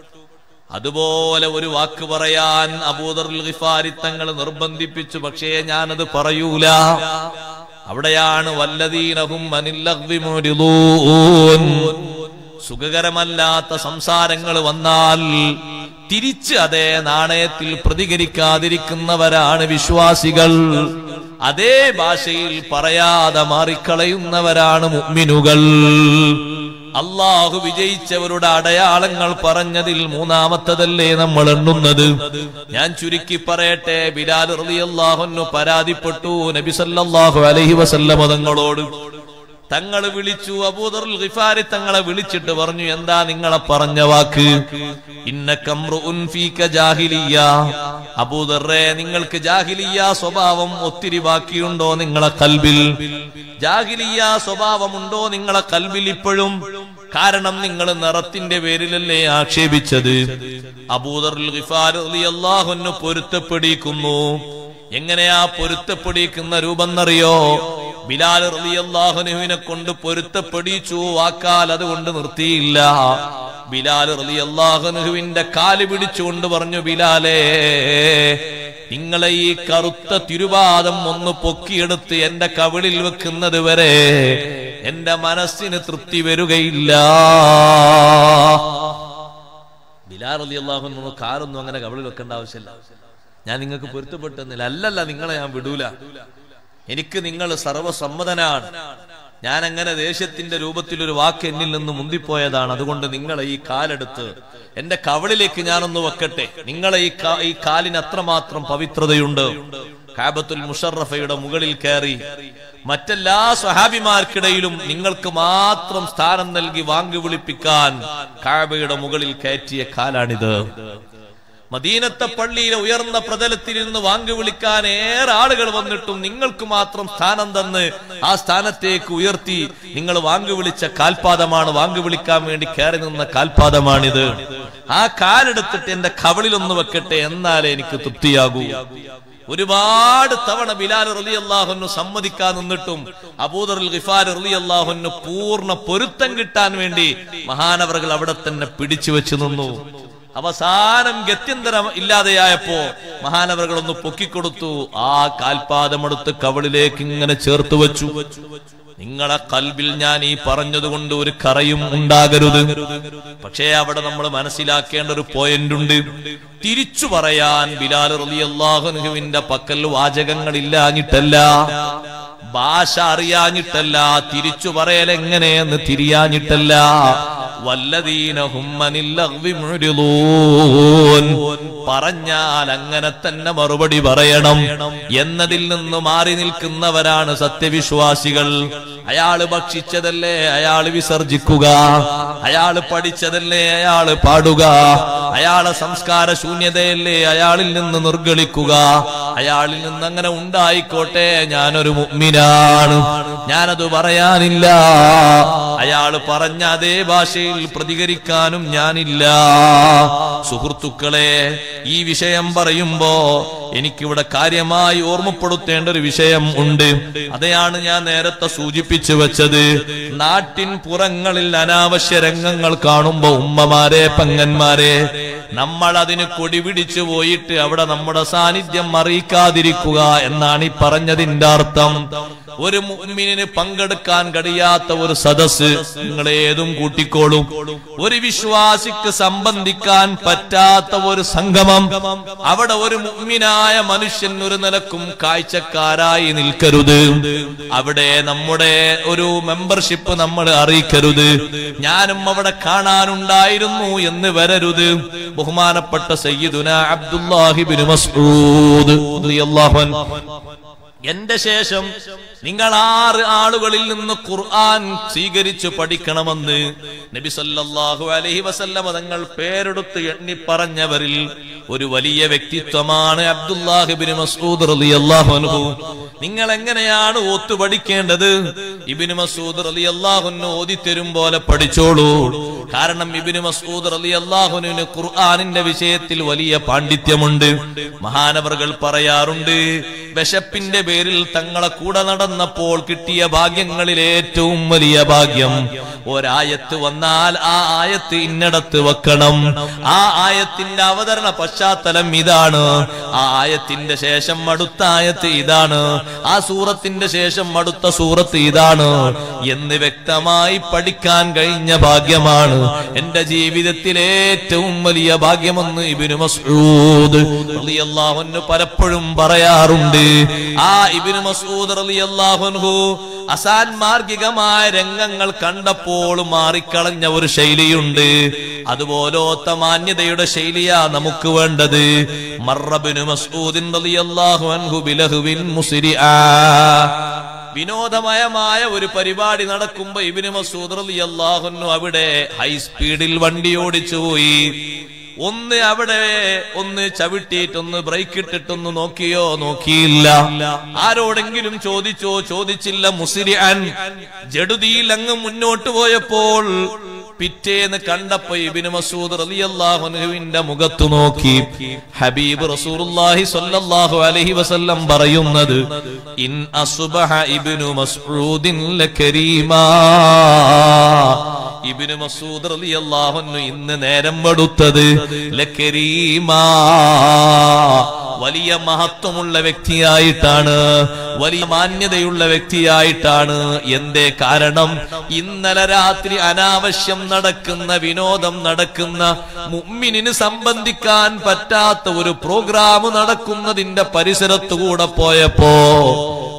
അതുപോലെ ഒരു വാക്ക് പറയാൻ അബൂദറുൽ ഗിഫാരി തങ്ങൾ നിർബന്ധിപ്പിച്ചു പക്ഷേ ഞാനത് പറയൂല അവിടെയാണ് വല്ലതീനഹും അനില്ലഗ്വി മുരിളൂൻ. സുഖകരമല്ലാത്ത സംസാരങ്ങൾ വന്നാൽ തിരിച്ച് അതേ നാണയത്തിൽ പ്രതികരിക്കാതിരിക്കുന്നവരാണ് വിശ്വാസികൾ അതേ ഭാഷയിൽ പറയാതെ മാറിക്കളയുന്നവരാണ് മുഅ്മിനുകൾ അള്ളാഹു വിജയിച്ചവരുടെ അടയാളങ്ങൾ പറഞ്ഞതിൽ മൂന്നാമത്തതല്ലേ നമ്മൾ എണ്ണുന്നത് ഞാൻ ചുരുക്കി പറയട്ടെ ബിലാൽ റളിയല്ലാഹുന്നു പരാതിപ്പെട്ടു നബി സല്ലല്ലാഹു അലൈഹി വസല്ലമ തങ്ങളോട് തങ്ങൾ വിളിച്ചു അബൂദറുൽ ഗിഫാരി തങ്ങളെ വിളിച്ചിട്ട് പറഞ്ഞു എന്താ നിങ്ങളെ പറഞ്ഞ വാക്ക് ഇന്നകംറുഉൻ ഫീക ജാഹിലിയ അബൂദറേ നിങ്ങൾക്ക് ജാഹിലിയ സ്വഭാവം ഒത്തിരി ബാക്കിയുണ്ടോ നിങ്ങളെ കൽബിൽ ജാഹിലിയ സ്വഭാവമുണ്ടോ നിങ്ങളെ കൽബിൽ ഇപ്പോഴും കാരണം നിങ്ങൾ നിറത്തിന്റെ പേരിലല്ലേ ആക്ഷേപിച്ചത് അബൂദറുൽ ഗിഫാർ അള്ളാഹുന്നു പൊരുത്തപ്പെടിക്കുന്നു എങ്ങനെയാ പൊരുത്തപ്പെടിക്കുന്ന രൂപം എന്നറിയോ ബിലാൽ റളിയല്ലാഹുനുവിനെ കൊണ്ട് പൊരുത്തപ്പെടിച്ചു വാക്കാൽ അതുകൊണ്ട് നിർത്തിയില്ല ബിലാൽ റളിയല്ലാഹുനുവിന്റെ കാല് പിടിച്ചുകൊണ്ട് പറഞ്ഞു ബിലാലേ നിങ്ങളെ ഈ കറുത്ത തിരുവാദം ഒന്ന് പൊക്കിയെടുത്ത് എന്റെ കവിളിൽ വെക്കുന്നത് വരെ എന്റെ മനസ്സിന് തൃപ്തി വരികയില്ല ബിലാൽ റളിയല്ലാഹു കാലൊന്നും അങ്ങനെ കവിളിൽ വെക്കേണ്ട ആവശ്യമില്ല ഞാൻ നിങ്ങൾക്ക് പൊരുത്തപ്പെട്ടെന്നില്ല അല്ലല്ല നിങ്ങളെ ഞാൻ വിടൂല എനിക്ക് നിങ്ങൾ സർവസമ്മതനാണ് ഞാൻ അങ്ങനെ ദേഷ്യത്തിന്റെ രൂപത്തിൽ ഒരു വാക്ക് എന്നിൽ നിന്ന് മുന്തിപ്പോയതാണ് അതുകൊണ്ട് നിങ്ങളെ ഈ കാലെടുത്ത് എന്റെ കവളിലേക്ക് ഞാനൊന്ന് വെക്കട്ടെ നിങ്ങളെ ഈ കാ- ഈ കാലിന് അത്രമാത്രം പവിത്രതയുണ്ട് കാബത്തുൽ മുഷറഫയുടെ മുകളിൽ കയറി മറ്റെല്ലാ സ്വഹാബിമാർക്കിടയിലും നിങ്ങൾക്ക് മാത്രം സ്ഥാനം നൽകി വാങ്ങി വിളിപ്പിക്കാൻ കാബയുടെ മുകളിൽ കയറ്റിയ കാലാണിത് മദീനത്തെ പള്ളിയിലെ ഉയർന്ന പ്രതലത്തിൽ നിന്ന് വാങ്ങി വിളിക്കാൻ ഏറെ ആളുകൾ വന്നിട്ടും നിങ്ങൾക്ക് മാത്രം സ്ഥാനം തന്ന് ആ സ്ഥാനത്തേക്ക് ഉയർത്തി നിങ്ങൾ വാങ്ങി വിളിച്ച കാൽപാദമാണ് വാങ്ങി വിളിക്കാൻ വേണ്ടി കയറി നിന്ന കാൽപാദമാണിത് ആ കാലെടുത്തിട്ട് എന്റെ കവളിലൊന്ന് വെക്കട്ടെ എന്നാലേ എനിക്ക് തൃപ്തിയാകൂ ഒരുപാട് തവണ ബിലാൽ റലി അള്ളാഹുന്നു സമ്മതിക്കാൻ നിന്നിട്ടും അബൂദർ ഗിഫാർ റലി അള്ളാഹുന്നു പൂർണ്ണ പൊരുത്തം കിട്ടാൻ വേണ്ടി മഹാനവറുകൾ അവിടെ തന്നെ പിടിച്ചു വെച്ച് നിന്നു അവസാനം ഗത്യന്തരം ഇല്ലാതെയായപ്പോ മഹാനവറുകൾ ഒന്ന് പൊക്കിക്കൊടുത്തു ആ കാൽപാദമെടുത്ത് കവളിലേക്ക് ഇങ്ങനെ ചേർത്ത് വെച്ചു നിങ്ങളെ കൽബിൽ ഞാൻ ഈ പറഞ്ഞതുകൊണ്ട് ഒരു കറയും ഉണ്ടാകരുത് പക്ഷേ അവിടെ നമ്മൾ മനസ്സിലാക്കേണ്ട ഒരു പോയിന്റ് ഉണ്ട് തിരിച്ചു പറയാൻ ബിലാൽ റളിയല്ലാഹുവിന്റെ പക്കൽ വാചകങ്ങളില്ലാഞ്ഞിട്ടല്ല ഭാഷ അറിയാഞ്ഞിട്ടല്ല തിരിച്ചു പറയൽ എങ്ങനെയെന്ന് തിരിയാഞ്ഞിട്ടല്ല വല്ലദീന ഹുമ്മനിൽ ലഗ്വി മുഅ്രിദൂൻ. പറഞ്ഞാൽ അങ്ങനെ തന്നെ മറുപടി പറയണം എന്നതിൽ നിന്ന് മാറി നിൽക്കുന്നവരാണ് സത്യവിശ്വാസികൾ അയാള് ഭക്ഷിച്ചതല്ലേ അയാള് വിസർജിക്കുക അയാള് പഠിച്ചതല്ലേ അയാള് പാടുക അയാളെ സംസ്കാര ശൂന്യതയല്ലേ അയാളിൽ നിന്ന് നിർഗളിക്കുക അയാളിൽ നിന്ന് അങ്ങനെ ഉണ്ടായിക്കോട്ടെ ഞാനൊരു മുഗ്മിനാണ് ഞാനത് പറയാനില്ല അയാള് പറഞ്ഞ അതേ ഭാഷയിൽ പ്രതികരിക്കാനും ഞാനില്ല സുഹൃത്തുക്കളെ ഈ വിഷയം പറയുമ്പോ എനിക്കിവിടെ കാര്യമായി ഓർമ്മപ്പെടുത്തേണ്ട ഒരു വിഷയം ഉണ്ട് അതെയാണ് ഞാൻ നേരത്തെ സൂചിപ്പിച്ചു വെച്ചത് നാട്ടിൻ പുറങ്ങളിൽ അനാവശ്യ രംഗങ്ങൾ കാണുമ്പോ ഉമ്മമാരെ പെങ്ങന്മാരെ നമ്മൾ അതിന് കൊടി പിടിച്ചു പോയിട്ട് അവിടെ നമ്മുടെ സാന്നിധ്യം അറിയിക്കാതിരിക്കുക എന്നാണ് ഈ പറഞ്ഞതിന്റെ അർത്ഥം ഒരു മുഅ്മിനിന് പങ്കെടുക്കാൻ കഴിയാത്ത ഒരു സദസ് നിങ്ങൾ ഏതും കൂട്ടിക്കോളും ഒരു വിശ്വാസിക്ക് സംബന്ധിക്കാൻ പറ്റാത്ത ഒരു സംഗമം അവിടെ ഒരു മുഅ്മിനായ മനുഷ്യൻ ഒരു നിലക്കും കാഴ്ചക്കാരായി നിൽക്കരുത് അവിടെ നമ്മുടെ ഒരു മെമ്പർഷിപ്പ് നമ്മൾ അറിയിക്കരുത് ഞാനും അവിടെ കാണാനുണ്ടായിരുന്നു എന്ന് വരരുത് ബഹുമാനപ്പെട്ട സയ്യിദുന അബ്ദുല്ലാഹിബിൻ മസ്ഊദ് റളിയല്ലാഹു അൻഹു എന്റെ ശേഷം നിങ്ങൾ ആറ് ആളുകളിൽ നിന്ന് ഖുർആൻ സ്വീകരിച്ചു പഠിക്കണമെന്ന് നബി സല്ലല്ലാഹു അലൈഹി വസല്ലമ തങ്ങൾ പേരെടുത്ത് എണ്ണി പറഞ്ഞവരിൽ ഒരു വലിയ വ്യക്തിത്വമാണ് അബ്ദുല്ലാഹിബിൻ മസൂദ് റളിയല്ലാഹു അൻഹു നിങ്ങൾ എങ്ങനെയാണ് ഓത്തു പഠിക്കേണ്ടത് ഇബിന് മസൂദ് റളിയല്ലാഹു അൻഹു ഓതി തരും പോലെ പഠിച്ചോളൂ കാരണം ഇബിന് മസൂദ് റളിയല്ലാഹുവിന് ഖുർആനിന്റെ വിഷയത്തിൽ വലിയ പാണ്ഡിത്യമുണ്ട് മഹാനവറുകൾ പറയാറുണ്ട് വിശപ്പിന്റെ പേരിൽ തങ്ങളെ കൂടെ നടന്നപ്പോൾ കിട്ടിയ ഭാഗ്യങ്ങളിൽ ഏറ്റവും വലിയ ഭാഗ്യം ഒരായത്ത് വന്നാൽ ആ ആയത്ത് ഇന്നടത്ത് വെക്കണം ആ ആയത്തിന്റെ അവതരണ പശ്ചാത്തലം ഇതാണ് ആ ആയത്തിന്റെ ശേഷം അടുത്ത ആയത്ത് ഇതാണ് ആ സൂറത്തിന്റെ ശേഷം അടുത്ത സൂറത്ത് ഇതാണ് എന്ന് വ്യക്തമായി പഠിക്കാൻ കഴിഞ്ഞ ഭാഗ്യമാണ് എന്റെ ജീവിതത്തിലെ ഏറ്റവും വലിയ ഭാഗ്യമെന്ന് ഇബിനു മസ്ഊദ് റളിയല്ലാഹു അൻഹു പലപ്പോഴും പറയാറുണ്ട് ആ ഇബിനു മസ്ഊദ് റളിയല്ലാഹു അൻഹു അസാൻമാർഗികമായ രംഗങ്ങൾ കണ്ടപ്പോൾ മാറിക്കളഞ്ഞ ഒരു ശൈലിയുണ്ട് അതുപോലോത്ത മാന്യതയുടെ ശൈലിയാ നമുക്ക് വേണ്ടത് മറബിനു മസ്ഊദിൻ റളിയല്ലാഹു അൻഹു ബിലഹുവിൻ മുസ്രിആ വിനോദമയമായ ഒരു പരിപാടി നടക്കുമ്പോ ഇബിന് മസൂദ് റളിയല്ലാഹു അൻഹു അവിടെ ഹൈ സ്പീഡിൽ വണ്ടി ഓടിച്ചു പോയി ഒന്ന് അവിടെ ഒന്ന് ചവിട്ടിയിട്ടൊന്ന് ബ്രേക്ക് ഇട്ടിട്ടൊന്ന് നോക്കിയോ നോക്കിയില്ല ആരോടെങ്കിലും ചോദിച്ചോ ചോദിച്ചില്ല മുസിരിഅൻ ജഡുതിയിൽ അങ്ങ് മുന്നോട്ട് പോയപ്പോൾ പിറ്റേന്ന് കണ്ടപ്പോ ഇബിന് മസൂദ് റളിയല്ലാഹു അൻഹുവിന്റെ മുഖത്ത് നോക്കി ഹബീബ് റസൂലുള്ളാഹി സ്വല്ലല്ലാഹു അലൈഹി വസല്ലം പറയുന്നത് ഇൻ അസ്ബഹ ഇബ്നു മസ്ഊദിൻ ലകരീമാ ഇബ്നു മസൂദ് റളിയല്ലാഹു അൻഹു ഇന്ന് നേരം വെടുത്തത് ലകരീമാ വലിയ മഹത്വമുള്ള വ്യക്തിയായിട്ടാണ് വലിയ മാന്യതയുള്ള വ്യക്തിയായിട്ടാണ് എന്തേ കാരണം ഇന്നലെ രാത്രി അനാവശ്യം നടക്കുന്ന വിനോദം നടക്കുന്ന മുമ്മിനിന് സംബന്ധിക്കാൻ പറ്റാത്ത ഒരു പ്രോഗ്രാം നടക്കുന്നതിന്റെ പരിസരത്തുകൂടെ പോയപ്പോ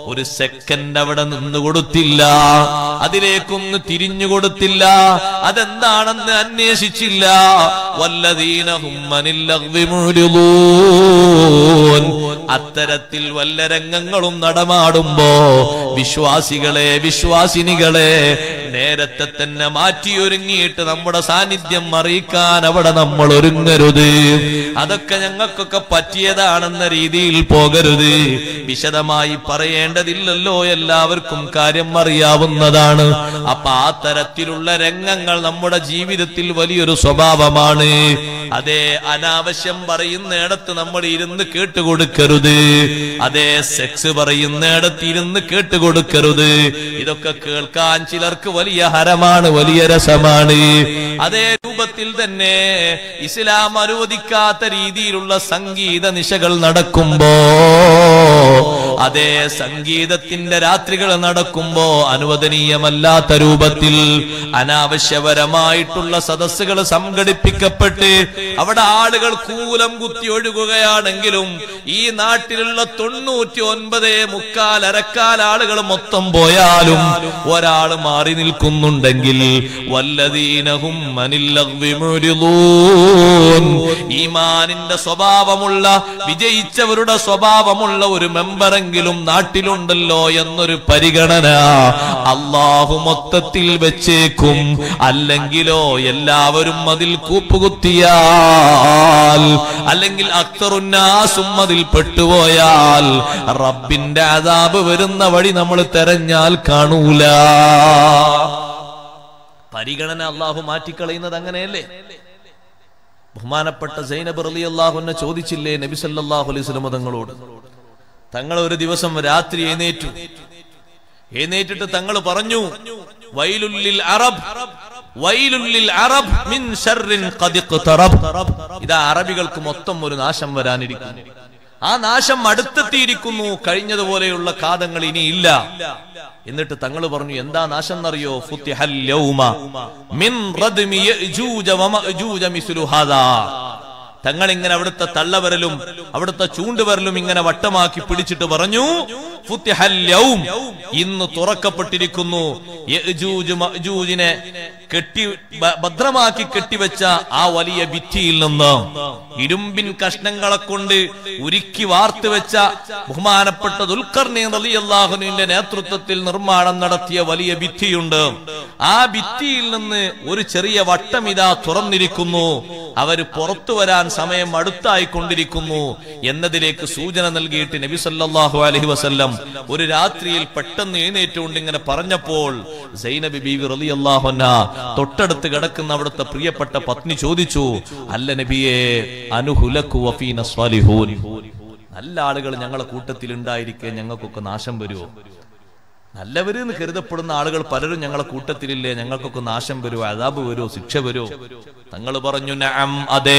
ഒരു സെക്കൻഡ് അവിടെ നിന്ന് കൊടുത്തില്ല അതിലേക്കൊന്ന് തിരിഞ്ഞു കൊടുത്തില്ല അതെന്താണെന്ന് അന്വേഷിച്ചില്ല വല്ലതീനഹും അനിൽ ലഗ്വി മുഅ്രിദൂൻ. അത്തരത്തിൽ വല്ല രംഗങ്ങളും നടമാടുമ്പോ വിശ്വാസികളെ വിശ്വാസിനികളെ നേരത്തെ തന്നെ മാറ്റിയൊരുങ്ങിയിട്ട് നമ്മുടെ സാന്നിധ്യം അറിയിക്കാൻ അവിടെ നമ്മൾ ഒരുങ്ങരുത് അതൊക്കെ ഞങ്ങൾക്കൊക്കെ പറ്റിയതാണെന്ന രീതിയിൽ പോകരുത് വിശദമായി പറയേണ്ടതില്ലല്ലോ എല്ലാവർക്കും കാര്യം അറിയാവുന്നതാണ് അപ്പൊ ആ തരത്തിലുള്ള രംഗങ്ങൾ നമ്മുടെ ജീവിതത്തിൽ വലിയൊരു സ്വഭാവമാണ് അതേ അനാവശ്യം പറയുന്നിടത്ത് നമ്മൾ ഇരുന്ന് കേട്ടുകൊടുക്കരുത് അതേ സെക്സ് പറയുന്നിടത്ത് ഇരുന്ന് കേട്ടുകൊടുക്കരുത് ഇതൊക്കെ കേൾക്കാൻ ചിലർക്ക് വലിയ ഹരമാണ് വലിയ രസമാണ് അതേ രൂപത്തിൽ തന്നെ ഇസ്ലാം അനുവദിക്കാത്ത രീതിയിലുള്ള സംഗീത നിശകൾ നടക്കുമ്പോ അതേ സംഗീതത്തിന്റെ രാത്രികൾ നടക്കുമ്പോ അനുവദനീയമല്ലാത്ത രൂപത്തിൽ അനാവശ്യപരമായിട്ടുള്ള സദസ്സുകൾ സംഘടിപ്പിക്കപ്പെട്ട് അവിടെ ആളുകൾ കൂലം കുത്തി ഒഴുകുകയാണെങ്കിലും ഈ നാട്ടിലുള്ള തൊണ്ണൂറ്റി ഒൻപതേ മുക്കാൽ അരക്കാൽ ആളുകൾ മൊത്തം പോയാലും ഒരാൾ മാറി നിൽക്കുന്നുണ്ടെങ്കിൽ വല്ലതീനഹും അനില്ലഗ്വി മുഅ്രിദൂൻ. ഈമാനിന്റെ സ്വഭാവമുള്ള വിജയിച്ചവരുടെ സ്വഭാവമുള്ള ഒരു മെമ്പറെങ്കിലും നാട്ടിലുണ്ടല്ലോ എന്നൊരു പരിഗണന അള്ളാഹു മൊത്തത്തിൽ വെച്ചേക്കും അല്ലെങ്കിലോ എല്ലാവരും അതിൽ കൂപ്പുകുത്തിയാൽ അല്ലെങ്കിൽ അക്തറുന്നാസും അതിൽ പെട്ടുപോയാൽ റബ്ബിന്റെ അതാബ് വരുന്ന വഴി നമ്മൾ തെരഞ്ഞാൽ കാണൂല പരിഗണന അള്ളാഹു മാറ്റിക്കളയുന്നത് അങ്ങനെയല്ലേ ബഹുമാനപ്പെട്ട സൈനബ് റലി അള്ളാഹുനെ ചോദിച്ചില്ലേ നബി സല്ലല്ലാഹു അലൈഹി വസല്ലം തങ്ങളോട് തങ്ങൾ ഒരു ദിവസം രാത്രി എഴുന്നേറ്റു എഴുന്നേറ്റിട്ട് തങ്ങൾ പറഞ്ഞു വൈലുല്ലിൽ അറബ് വൈലുല്ലിൽ അറബ് മിൻ ശർറിൻ ഖദ് ഇഖ്തറബ് ഇതാ അറബികൾക്ക് മൊത്തം ഒരു നാശം വരാനിരിക്കുന്നു ആ നാശം അടുത്തെത്തിയിരിക്കുന്നു കഴിഞ്ഞതുപോലെയുള്ള കാതങ്ങൾ ഇനി ഇല്ല എന്നിട്ട് തങ്ങൾ പറഞ്ഞു എന്താ നാശം എന്നറിയോ ഫുത്തിഹൽ യൗമ മിൻ റദ്മി യഅജൂജ വമഅജൂജ മിസ്ലു ഹാദാ തങ്ങൾ ഇങ്ങനെ അവിടുത്തെ തള്ളവരലും അവിടുത്തെ ചൂണ്ടുവരലും ഇങ്ങനെ വട്ടമാക്കി പിടിച്ചിട്ട് പറഞ്ഞു ഫുത്തിഹൽ യൗം ഇന്ന് തുറക്കപ്പെട്ടിരിക്കുന്നു യഅജൂജ് മഅജൂജിനെ കെട്ടി ഭ- ഭദ്രമാക്കി കെട്ടിവെച്ച ആ വലിയ ഭിത്തിയിൽ നിന്ന് ഇരുമ്പിൻ കഷ്ണങ്ങളെ കൊണ്ട് ഉരുക്കി വാർത്തു വെച്ച ബഹുമാനപ്പെട്ട ദുൽഖർണീൻ റളിയല്ലാഹുവിന്റെ നേതൃത്വത്തിൽ നിർമ്മാണം നടത്തിയ വലിയ ഭിത്തിയുണ്ട് ആ ഭിത്തിയിൽ നിന്ന് ഒരു ചെറിയ വട്ടം ഇതാ തുറന്നിരിക്കുന്നു അവര് പുറത്തു വരാൻ സമയം അടുത്തായിക്കൊണ്ടിരിക്കുന്നു എന്നതിലേക്ക് സൂചന നൽകിയിട്ട് നബി സല്ലല്ലാഹു അലൈഹി വസല്ലം ഒരു രാത്രിയിൽ പെട്ടെന്ന് എഴുന്നേറ്റുകൊണ്ട് ഇങ്ങനെ പറഞ്ഞപ്പോൾ സൈനബി ബീവി റളിയല്ലാഹു അൻഹ തൊട്ടടുത്ത് കിടക്കുന്ന അവിടുത്തെ പ്രിയപ്പെട്ട പത്നി ചോദിച്ചു അല്ല നബിയെ അനുഹുലക്കു വഫീന സ്വാലിഹൂൻ നല്ല ആളുകൾ ഞങ്ങളെ കൂട്ടത്തിൽ ഉണ്ടായിരിക്കെ ഞങ്ങൾക്കൊക്കെ നാശം വരുമോ നല്ലവര് എന്ന് കരുതപ്പെടുന്ന ആളുകൾ പലരും ഞങ്ങളെ കൂട്ടത്തിലില്ലേ ഞങ്ങൾക്കൊക്കെ നാശം വരുമോ അതാബ് വരുമോ ശിക്ഷ വരുമോ തങ്ങൾ പറഞ്ഞു നഅം അതെ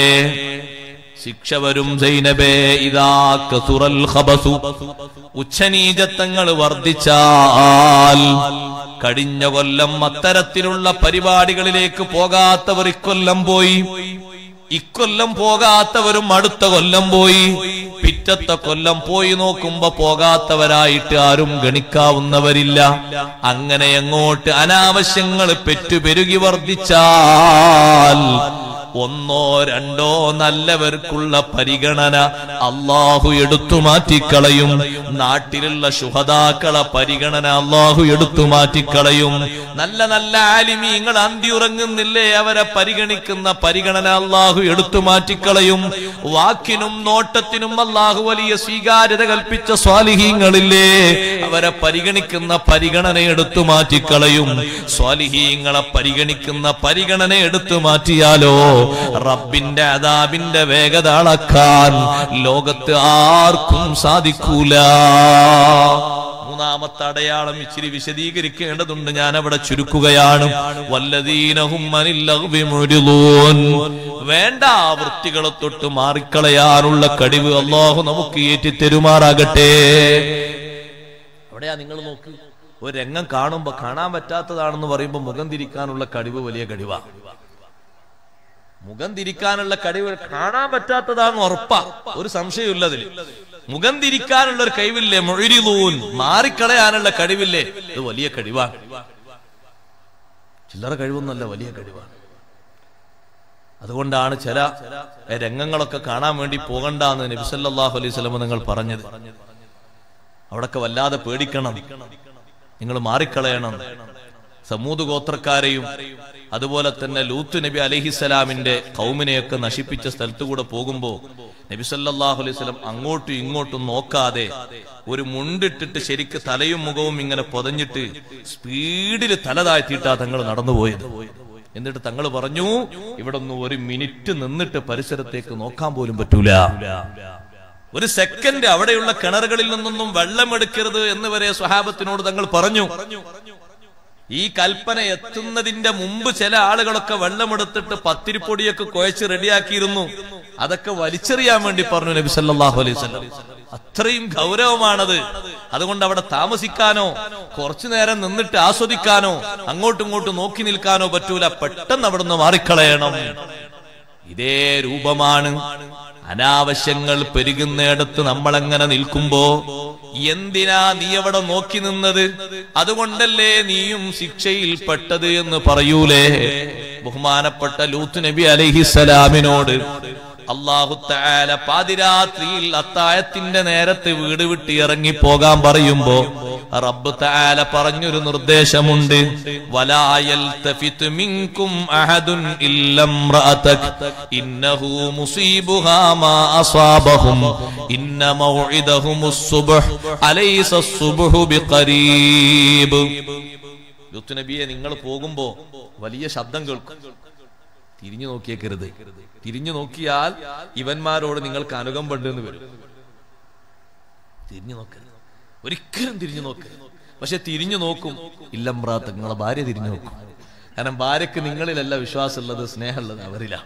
ശിക്ഷ വരും സൈനബേ ഇതാ കസുറൽ ഖബസു ഉച്ചനീചത്തങ്ങൾ വർദ്ധിച്ചാൽ കഴിഞ്ഞ കൊല്ലം അത്തരത്തിലുള്ള പരിപാടികളിലേക്ക് പോകാത്തവർ ഇക്കൊല്ലം പോയി ഇക്കൊല്ലം പോകാത്തവരും അടുത്ത കൊല്ലം പോയി പിറ്റത്തെ കൊല്ലം പോയി നോക്കുമ്പോ പോകാത്തവരായിട്ട് ആരും ഗണിക്കാവുന്നവരില്ല അങ്ങനെ അങ്ങോട്ട് അനാവശ്യങ്ങൾ പെറ്റുപെരുകി വർദ്ധിച്ചാൽ ഒന്നോ രണ്ടോ നല്ലവർക്കുള്ള പരിഗണന അള്ളാഹു എടുത്തു മാറ്റിക്കളയും നാട്ടിലുള്ള ശുഹതാക്കളെ പരിഗണന അള്ളാഹു എടുത്തു മാറ്റിക്കളയും നല്ല നല്ല ആലിമീങ്ങൾ അന്തി ഉറങ്ങുന്നില്ലേ അവരെ പരിഗണിക്കുന്ന പരിഗണന അള്ളാഹു എടുത്തു മാറ്റിക്കളയും വാക്കിനും നോട്ടത്തിനും അള്ളാഹു വലിയ സ്വീകാര്യത കൽപ്പിച്ച സ്വാലിഹീങ്ങളില്ലേ അവരെ പരിഗണിക്കുന്ന പരിഗണന എടുത്തു മാറ്റിക്കളയും സ്വാലിഹീങ്ങളെ പരിഗണിക്കുന്ന പരിഗണന എടുത്തു മാറ്റിയാലോ റബ്ബിന്റെ അതാബിന്റെ വേഗത അളക്കാൻ ലോകത്ത് ആർക്കും സാധിക്കൂല മൂന്നാമത്തെ അടയാളം ഇച്ചിരി വിശദീകരിക്കേണ്ടതുണ്ട് ഞാൻ അവിടെ ചുരുക്കുകയാണ് വല്ലദീനഹും അനിൽ ലഗ്വി മുഅ്രിദൂൻ. വേണ്ട ആ വൃത്തികളെ തൊട്ട് മാറിക്കളയാനുള്ള കഴിവ് അള്ളാഹു നമുക്ക് ഏറ്റി തെരുമാറാകട്ടെ അവിടെയാ നിങ്ങൾ നോക്ക് ഒരു രംഗം കാണുമ്പോ കാണാൻ പറ്റാത്തതാണെന്ന് പറയുമ്പോ മുഖം തിരിക്കാനുള്ള കഴിവ് വലിയ കഴിവാ മുഖം തിരിക്കാനുള്ള കഴിവ് കാണാൻ പറ്റാത്തതാണ് ഉറപ്പാ ഒരു സംശയമില്ല അതിൽ മുഖം തിരിക്കാനുള്ള ഒരു കഴിവില്ലേ മൊഴിലൂൻ മാറിക്കളയാനുള്ള കഴിവില്ലേ ഇത് വലിയ കഴിവാണ് ചില്ലറ കഴിവൊന്നല്ല വലിയ കഴിവാണ് അതുകൊണ്ടാണ് ചില രംഗങ്ങളൊക്കെ കാണാൻ വേണ്ടി പോകണ്ടെന്ന് നബിസല്ലാഹു അലൈഹി സ്വലമ നിങ്ങൾ പറഞ്ഞത് അവിടൊക്കെ വല്ലാതെ പേടിക്കണം നിങ്ങൾ മാറിക്കളയണം സമൂത് ഗോത്രക്കാരെയും അതുപോലെ തന്നെ ലൂത്ത് നബി അലഹിസലാമിന്റെ കൗമിനെയൊക്കെ നശിപ്പിച്ച സ്ഥലത്തുകൂടെ പോകുമ്പോ നബി സല്ലല്ലാഹു അലൈഹി വസല്ലം അങ്ങോട്ടും ഇങ്ങോട്ടും നോക്കാതെ ഒരു മുണ്ടിട്ടിട്ട് ശരിക്ക് തലയും മുഖവും ഇങ്ങനെ പൊതഞ്ഞിട്ട് സ്പീഡിൽ തല താഴ്ത്തിയിട്ടാ തങ്ങൾ നടന്നുപോയത് എന്നിട്ട് തങ്ങൾ പറഞ്ഞു ഇവിടെ ഒന്ന് ഒരു മിനിറ്റ് നിന്നിട്ട് പരിസരത്തേക്ക് നോക്കാൻ പോലും പറ്റൂല ഒരു സെക്കൻഡ് അവിടെയുള്ള കിണറുകളിൽ നിന്നൊന്നും വെള്ളമെടുക്കരുത് എന്ന് വരെ സ്വഹാബത്തിനോട് തങ്ങൾ പറഞ്ഞു ഈ കൽപ്പന എത്തുന്നതിന്റെ മുമ്പ് ചില ആളുകളൊക്കെ വെള്ളമെടുത്തിട്ട് പത്തിരിപ്പൊടിയൊക്കെ കുഴച്ച് റെഡിയാക്കിയിരുന്നു അതൊക്കെ വലിച്ചെറിയാൻ വേണ്ടി പറഞ്ഞു നബി സല്ലല്ലാഹു അലൈഹി വസല്ലം അത്രയും ഗൗരവമാണത് അതുകൊണ്ട് അവിടെ താമസിക്കാനോ കുറച്ചു നേരം നിന്നിട്ട് ആസ്വദിക്കാനോ അങ്ങോട്ടും ഇങ്ങോട്ടും നോക്കി നിൽക്കാനോ പറ്റൂല പെട്ടെന്ന് അവിടുന്ന് മാറിക്കളയണം ഇതേ രൂപമാണ് അനാവശ്യങ്ങൾ പെരുകുന്നിടത്ത് നമ്മളെങ്ങനെ നിൽക്കുമ്പോ എന്തിനാ നീ അവിടെ നോക്കി നിന്നത് അതുകൊണ്ടല്ലേ നീയും ശിക്ഷയിൽപ്പെട്ടത് എന്ന് പറയൂലേ ബഹുമാനപ്പെട്ട ലൂത്ത് നബി അലഹിസലാമിനോട് അള്ളാഹു താല പാതിരാത്രിയിൽ അത്തായത്തിന്റെ നേരത്ത് വീട് വിട്ട് ഇറങ്ങി പോകാൻ പറയുമ്പോ റബ്ബ് താല പറഞ്ഞൊരു നിർദ്ദേശമുണ്ട് വലായൽ തഫിത് മിൻകും അഹദുൻ ഇല്ലംറഅതക് ഇന്നഹു മുസീബുഹാ മാ അസാബഹും ഇന്ന മൗഇദഹുമുസ് സുബ്ഹ് അലൈസ സുബ്ഹു ബിഖരീബ് ലൂത്ത് നബിയെ നിങ്ങൾ പോകുമ്പോ വലിയ ശബ്ദം കേൾക്കും തിരിഞ്ഞു നോക്കിയേക്കരുത് തിരിഞ്ഞു നോക്കിയാൽ ഇവന്മാരോട് നിങ്ങൾക്ക് അനുകമ്പുണ്ട് എന്ന് വരും തിരിഞ്ഞു നോക്കരുത് ഒരിക്കലും തിരിഞ്ഞു നോക്കരുത് പക്ഷെ തിരിഞ്ഞു നോക്കും ഇല്ലമ്പ്രാത്ത് നിങ്ങളെ ഭാര്യ തിരിഞ്ഞു നോക്കും കാരണം ഭാര്യക്ക് നിങ്ങളിലല്ല വിശ്വാസമുള്ളത് സ്നേഹമുള്ളത് അവരില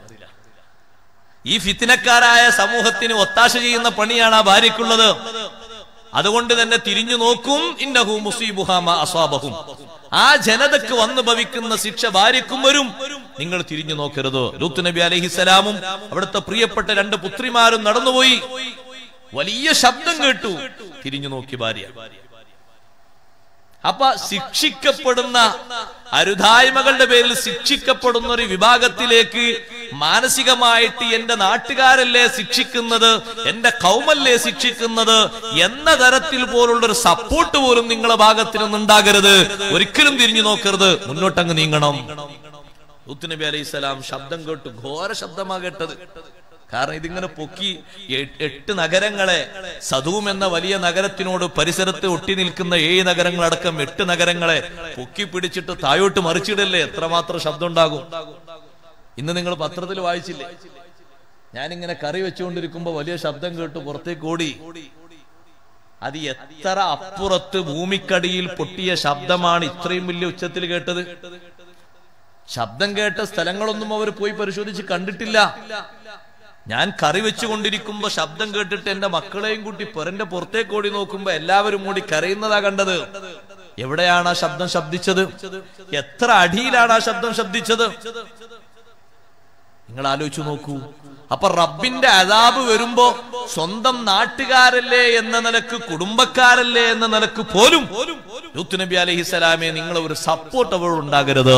ഈ ഫിത്തിനക്കാരായ സമൂഹത്തിന് ഒത്താശ ചെയ്യുന്ന പണിയാണ് ആ ഭാര്യക്കുള്ളത് അതുകൊണ്ട് തന്നെ തിരിഞ്ഞു നോക്കും ഇന്നഹു മുസീബുഹാമ അസ്വാബഹും ആ ജനതക്ക് വന്നു ഭവിക്കുന്ന ശിക്ഷ ഭാര്യക്കും വരും നിങ്ങൾ തിരിഞ്ഞു നോക്കരുത് ലൂത്ത് നബി അലഹിസലാമും അവിടുത്തെ പ്രിയപ്പെട്ട രണ്ട് പുത്രിമാരും നടന്നുപോയി വലിയ ശബ്ദം കേട്ടു തിരിഞ്ഞു നോക്കി ഭാര്യ അപ്പൊ ശിക്ഷിക്കപ്പെടുന്ന അരുതായ്മകളുടെ പേരിൽ ശിക്ഷിക്കപ്പെടുന്ന ഒരു വിഭാഗത്തിലേക്ക് മാനസികമായിട്ട് എന്റെ നാട്ടുകാരല്ലേ ശിക്ഷിക്കുന്നത് എന്റെ കൗമല്ലേ ശിക്ഷിക്കുന്നത് എന്ന തരത്തിൽ പോലുള്ള ഒരു സപ്പോർട്ട് പോലും നിങ്ങളെ ഭാഗത്തിൽ നിന്നുണ്ടാകരുത് ഒരിക്കലും തിരിഞ്ഞു നോക്കരുത് മുന്നോട്ടങ്ങ് നീങ്ങണം നബി അലൈഹി സ്വലാം ശബ്ദം കേട്ടു ഘോര ശബ്ദമാ കേട്ടത് കാരണം ഇതിങ്ങനെ പൊക്കി എ- എട്ട് നഗരങ്ങളെ സദൂം എന്ന വലിയ നഗരത്തിനോട് പരിസരത്ത് ഒട്ടി നിൽക്കുന്ന ഏഴ് നഗരങ്ങളടക്കം എട്ട് നഗരങ്ങളെ പൊക്കി പിടിച്ചിട്ട് താഴോട്ട് മറിച്ചിടല്ലേ എത്രമാത്രം ശബ്ദം ഉണ്ടാകും ഇന്ന് നിങ്ങൾ പത്രത്തിൽ വായിച്ചില്ലേ ഞാനിങ്ങനെ കറി വെച്ചുകൊണ്ടിരിക്കുമ്പോ വലിയ ശബ്ദം കേട്ടു പുറത്തേക്ക് ഓടി അത് എത്ര അപ്പുറത്ത് ഭൂമിക്കടിയിൽ പൊട്ടിയ ശബ്ദമാണ് ഇത്രയും വലിയ ഉച്ചത്തിൽ കേട്ടത് ശബ്ദം കേട്ട സ്ഥലങ്ങളൊന്നും അവർ പോയി പരിശോധിച്ച് കണ്ടിട്ടില്ല ഞാൻ കറി വെച്ചുകൊണ്ടിരിക്കുമ്പോ ശബ്ദം കേട്ടിട്ട് എന്റെ മക്കളെയും കൂട്ടി പൊരന്റെ പുറത്തേക്ക് ഓടി നോക്കുമ്പോ എല്ലാവരും കൂടി കരയുന്നതാ കണ്ടത് എവിടെയാണ് ആ ശബ്ദം ശബ്ദിച്ചത് എത്ര അടിയിലാണ് ആ ശബ്ദം ശബ്ദിച്ചത് നിങ്ങൾ ആലോചിച്ചു നോക്കൂ അപ്പൊ റബ്ബിന്റെ അതാബ് വരുമ്പോ സ്വന്തം നാട്ടുകാരല്ലേ എന്ന നിലക്ക് കുടുംബക്കാരല്ലേ എന്ന നിലക്ക് പോലും ലൂത്ത് നബി അലഹിസലാമെ നിങ്ങൾ ഒരു സപ്പോർട്ട് അവൾ ഉണ്ടാകരുത്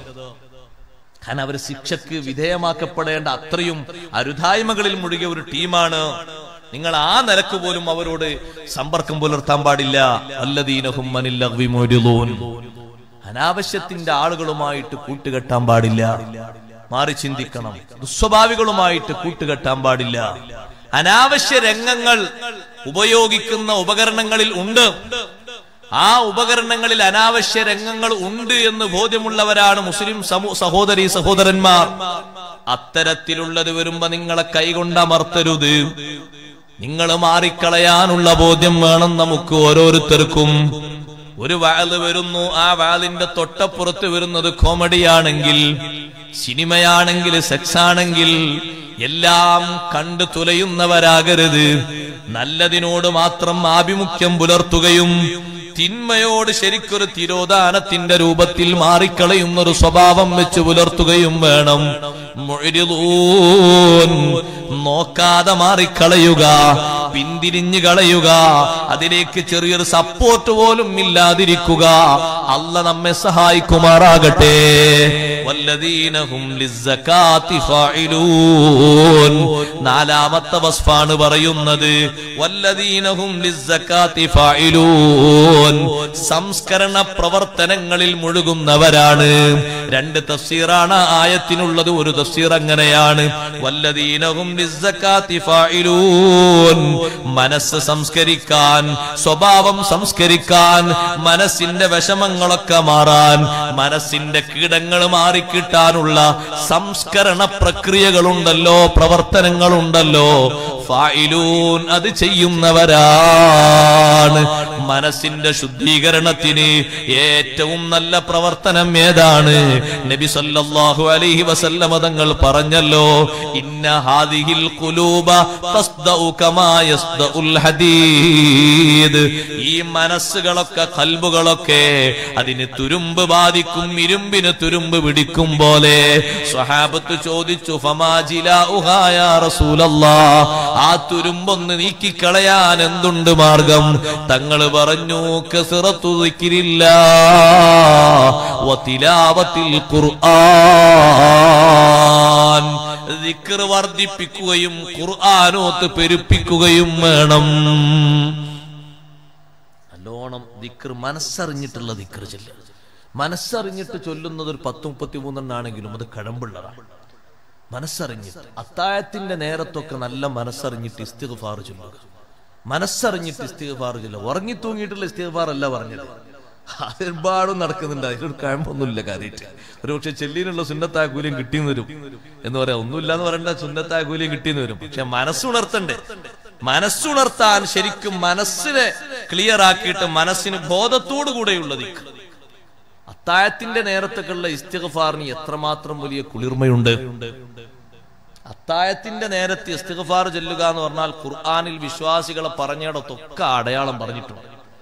കാരണം അവർ ശിക്ഷക്ക് വിധേയമാക്കപ്പെടേണ്ട അത്രയും അരുതായ്മകളിൽ മുഴുകിയ ഒരു ടീമാണ് നിങ്ങൾ ആ നിലക്ക് പോലും അവരോട് സമ്പർക്കം പുലർത്താൻ പാടില്ല അല്ലദീനഹും അനിൽ ലഗ്വി മുഅ്രിദൂൻ. അനാവശ്യത്തിന്റെ ആളുകളുമായിട്ട് കൂട്ടുകെട്ടാൻ പാടില്ല മാറി ചിന്തിക്കണം ദുസ്വഭാവികളുമായിട്ട് കൂട്ടുകെട്ടാൻ പാടില്ല അനാവശ്യ രംഗങ്ങൾ ഉപയോഗിക്കുന്ന ഉപകരണങ്ങളിൽ ഉണ്ട് ആ ഉപകരണങ്ങളിൽ അനാവശ്യ രംഗങ്ങൾ ഉണ്ട് എന്ന് ബോധ്യമുള്ളവരാണ് മുസ്ലിം സമൂ സഹോദരി സഹോദരന്മാർ അത്തരത്തിലുള്ളത് വരുമ്പോ നിങ്ങളെ കൈകൊണ്ടമർത്തരുത് നിങ്ങൾ മാറിക്കളയാനുള്ള ബോധ്യം വേണം നമുക്ക് ഓരോരുത്തർക്കും ഒരു വാല് വരുന്നു ആ വാലിന്റെ തൊട്ടപ്പുറത്ത് വരുന്നത് കോമഡിയാണെങ്കിൽ സിനിമയാണെങ്കിൽ സെക്സ് ആണെങ്കിൽ എല്ലാം കണ്ടു തുലയുന്നവരാകരുത് നല്ലതിനോട് മാത്രം ആഭിമുഖ്യം പുലർത്തുകയും തിന്മയോട് ശരിക്കൊരു തിരോധാനത്തിന്റെ രൂപത്തിൽ മാറിക്കളയുന്ന ഒരു സ്വഭാവം വെച്ച് പുലർത്തുകയും വേണം മുഅ്രിദൂൻ. നോക്കാതെ മാറിക്കളയുക പിന്തിരിഞ്ഞു കളയുക അതിലേക്ക് ചെറിയൊരു സപ്പോർട്ട് പോലും ഇല്ലാതിരിക്കുക അല്ല നമ്മെ സഹായിക്കുമാറാകട്ടെ വല്ലദീനഹും ലിസ്സകാത്തി ഫാഇലൂൻ നാലാമത്തെ വസ്ഫാണ് പറയുന്നത് വല്ലദീനഹും ലിസ്സകാത്തി ഫാഇലൂൻ സംസ്കരണ പ്രവർത്തനങ്ങളിൽ മുഴുകുന്നവരാണ് രണ്ട് തഫ്സീറാണ് ആയത്തിനുള്ളത് ഒരു തഫ്സീർ അങ്ങനെയാണ് വല്ലദീനഹും ലിസ്സകാത്തി ഫാഇലൂൻ മനസ്സ് സംസ്കരിക്കാൻ സ്വഭാവം സംസ്കരിക്കാൻ മനസ്സിന്റെ വിഷമങ്ങളൊക്കെ മാറാൻ മനസ്സിന്റെ കീടങ്ങൾ മാറിക്കിട്ടാനുള്ള സംസ്കരണ പ്രക്രിയകളുണ്ടല്ലോ പ്രവർത്തനങ്ങളുണ്ടല്ലോ ഫായിലൂൻ അത് ചെയ്യുന്നവരാണ് മനസ്സിന്റെ ശുദ്ധീകരണത്തിന് ഏറ്റവും നല്ല പ്രവർത്തനം ഏതാണ് നബി സല്ലല്ലാഹു അലൈഹി വസല്ലമ തങ്ങൾ പറഞ്ഞല്ലോ ഇന്ന ഹാദിഹിൽ ഖുലൂബ തസ്ദഉ കമാ യസ്ദഉൽ ഹദീദ് ഈ മനസ്സുകളൊക്കെ കൽബുകളൊക്കെ അതിന് തുരുമ്പ് ബാധിക്കും ഇരുമ്പിന് തുരുമ്പ് പിടിക്കും പോലെ സ്വഹാബത്ത് ചോദിച്ചു ഫമാജിലാഉഹാ യാ റസൂലല്ലാഹ് ആ തുരുമ്പൊന്ന് നീക്കിക്കളയാൻ എന്തുണ്ട് മാർഗം തങ്ങൾ പറഞ്ഞു കസിറത്തു ദിക്രില്ല വതിലാവത്തിൽ ഖുർആൻ ദിക്ർ വർദ്ധിപ്പിക്കുകയും ഖുർആനോത്ത് പെരുപ്പിക്കുകയും വേണം നല്ലോണം ദിക്ർ മനസ്സറിഞ്ഞിട്ടുള്ള ദിക്ർ ചൊല്ലുക മനസ്സറിഞ്ഞിട്ട് ചൊല്ലുന്നത് ഒരു പത്ത് മുപ്പത്തി മൂന്നെണ്ണാണെങ്കിലും അത് കഴമ്പുള്ളതാണ് മനസ്സറിഞ്ഞിട്ട് അത്തായത്തിന്റെ നേരത്തൊക്കെ നല്ല മനസ്സറിഞ്ഞിട്ട് ഇസ്തിഗ്ഫാർ ചൊല്ലുക മനസ്സറിഞ്ഞിട്ട് ഇസ്തിഗ്ഫാർ ചൊല്ലുക ഉറങ്ങി തൂങ്ങിയിട്ടുള്ള ഇസ്തിഗ്ഫാർ അല്ല പറഞ്ഞത് അതെമ്പാടും നടക്കുന്നുണ്ട് അതിലൊരു കഴമ്പൊന്നുമില്ല കാര്യമായിട്ട് ഒരു പക്ഷെ ചെല്ലിനുള്ള സുന്നത്തായ കൂലിയും കിട്ടിയെന്ന് വരും എന്ന് പറയാം ഒന്നുമില്ല എന്ന് പറയേണ്ട സുന്നത്തായ കൂലിയും കിട്ടിയെന്ന് വരും പക്ഷെ മനസ്സുണർത്തണ്ടേ മനസ്സുണർത്താൻ ശരിക്കും മനസ്സിനെ ക്ലിയർ ആക്കിയിട്ട് മനസ്സിന് ബോധത്തോടു കൂടെയുള്ള ദിക്ർ അത്തായത്തിന്റെ നേരത്തൊക്കെയുള്ള ഇസ്തിഗ്ഫാറിന് എത്രമാത്രം വലിയ കുളിർമയുണ്ട് അത്തായത്തിന്റെ നേരത്തെ ഇസ്തിഗ്ഫാർ ചൊല്ലുക എന്ന് പറഞ്ഞാൽ ഖുർആനിൽ വിശ്വാസികളെ പറഞ്ഞിടത്തൊക്കെ അടയാളം പറഞ്ഞിട്ടുണ്ട്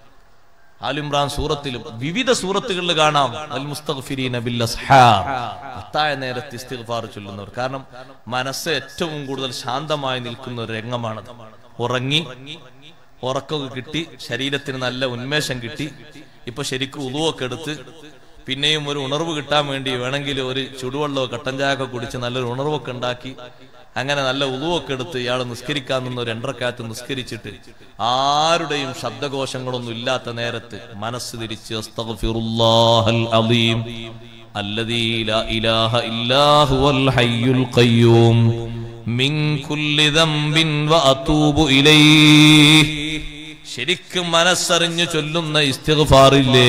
ആലിമ്രാൻ സൂറത്തിലും വിവിധ സൂറത്തുകളിൽ കാണാം അൽ മുസ്തഗ്ഫിരീന ബിൽ അസ്ഹാർ അത്തായ നേരത്തെ ഇസ്തിഗ്ഫാർ ചൊല്ലുന്നവർ കാരണം മനസ്സ് ഏറ്റവും കൂടുതൽ ശാന്തമായി നിൽക്കുന്ന ഒരു രംഗമാണത് ഉറങ്ങി ഉറക്കമൊക്കെ കിട്ടി ശരീരത്തിന് നല്ല ഉന്മേഷം കിട്ടി ഇപ്പൊ ശരിക്കും ഉളുവൊക്കെ എടുത്ത് പിന്നെയും ഒരു ഉണർവ് കിട്ടാൻ വേണ്ടി വേണമെങ്കിൽ ഒരു ചുടുവെള്ളമോ കട്ടൻ ചായൊക്കെ കുടിച്ച് നല്ലൊരു ഉണർവൊക്കെ ഉണ്ടാക്കി അങ്ങനെ നല്ല ഉളുവൊക്കെ എടുത്ത് ഇയാൾ നിസ്കരിക്കാൻ നിന്ന് ഒരു രണ്ടരക്കാലത്ത് നിസ്കരിച്ചിട്ട് ആരുടെയും ശബ്ദകോശങ്ങളൊന്നും ഇല്ലാത്ത നേരത്ത് മനസ്സ് തിരിച്ച് അസ്തഗ്ഫിറുല്ലാഹൽ അലീം الذي لا إله إلا هو الحي القيوم من كل ذنب وأتوب إليه ശരിക്കും മനസ്സറിഞ്ഞു ചൊല്ലുന്ന ഇസ്തിഗ്ഫാറില്ലേ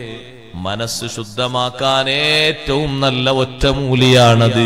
മനസ്സ് ശുദ്ധമാക്കാൻ ഏറ്റവും നല്ല ഒറ്റമൂലിയാണത്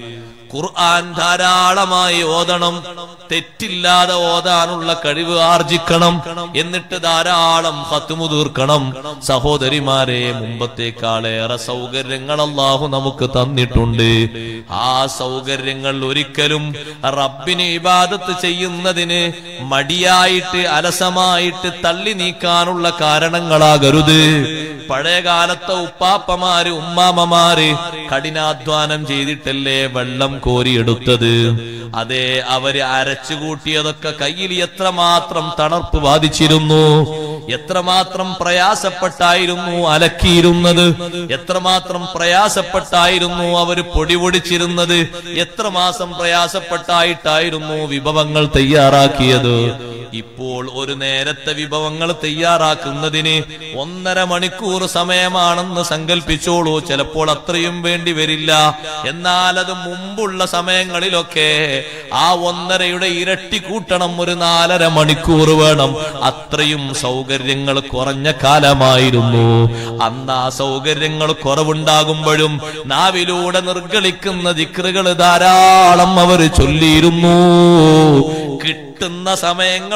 ഖുർആൻ ധാരാളമായി ഓതണം തെറ്റില്ലാതെ ഓതാനുള്ള കഴിവ് ആർജിക്കണം എന്നിട്ട് ധാരാളം ഹത്തുമു തീർക്കണം സഹോദരിമാരെ മുമ്പത്തേക്കാളേറെ സൗകര്യങ്ങൾ അള്ളാഹു നമുക്ക് തന്നിട്ടുണ്ട് ആ സൗകര്യങ്ങൾ ഒരിക്കലും റബ്ബിന് ഇബാദത്ത് ചെയ്യുന്നതിന് മടിയായിട്ട് അലസമായിട്ട് തള്ളി നീക്കാനുള്ള കാരണങ്ങളാകരുത് പഴയ കാലത്തെ ഉപ്പാപ്പമാര് ഉമ്മാമ്മമാര് കഠിനാധ്വാനം ചെയ്തിട്ടല്ലേ വെള്ളം കോരിയെടുത്തത് അതെ അവര് അരച്ചു കൂട്ടിയതൊക്കെ കയ്യിൽ എത്രമാത്രം തണർപ്പ് ബാധിച്ചിരുന്നു എത്രമാത്രം പ്രയാസപ്പെട്ടായിരുന്നു അലക്കിയിരുന്നത് എത്രമാത്രം പ്രയാസപ്പെട്ടായിരുന്നു അവര് പൊടി പൊടിച്ചിരുന്നത് എത്ര മാസം പ്രയാസപ്പെട്ടായിട്ടായിരുന്നു വിഭവങ്ങൾ തയ്യാറാക്കിയത് ഇപ്പോൾ ഒരു നേരത്തെ വിഭവങ്ങൾ തയ്യാറാക്കുന്നതിന് ഒന്നര മണിക്കൂർ സമയമാണെന്ന് സങ്കല്പിച്ചോളൂ ചിലപ്പോൾ അത്രയും വേണ്ടി വരില്ല എന്നാൽ അത് മുമ്പുള്ള സമയങ്ങളിലൊക്കെ ആ ഒന്നരയുടെ ഇരട്ടി കൂട്ടണം ഒരു നാലര മണിക്കൂർ വേണം അത്രയും സൗകര്യങ്ങൾ കുറഞ്ഞ കാലമായിരുന്നു അന്ന് ആ സൗകര്യങ്ങൾ കുറവുണ്ടാകുമ്പോഴും നാവിലൂടെ നിർഗളിക്കുന്ന ദിക്റുകൾ ധാരാളം അവർ ചൊല്ലിയിരുന്നു കിട്ടുന്ന സമയങ്ങൾ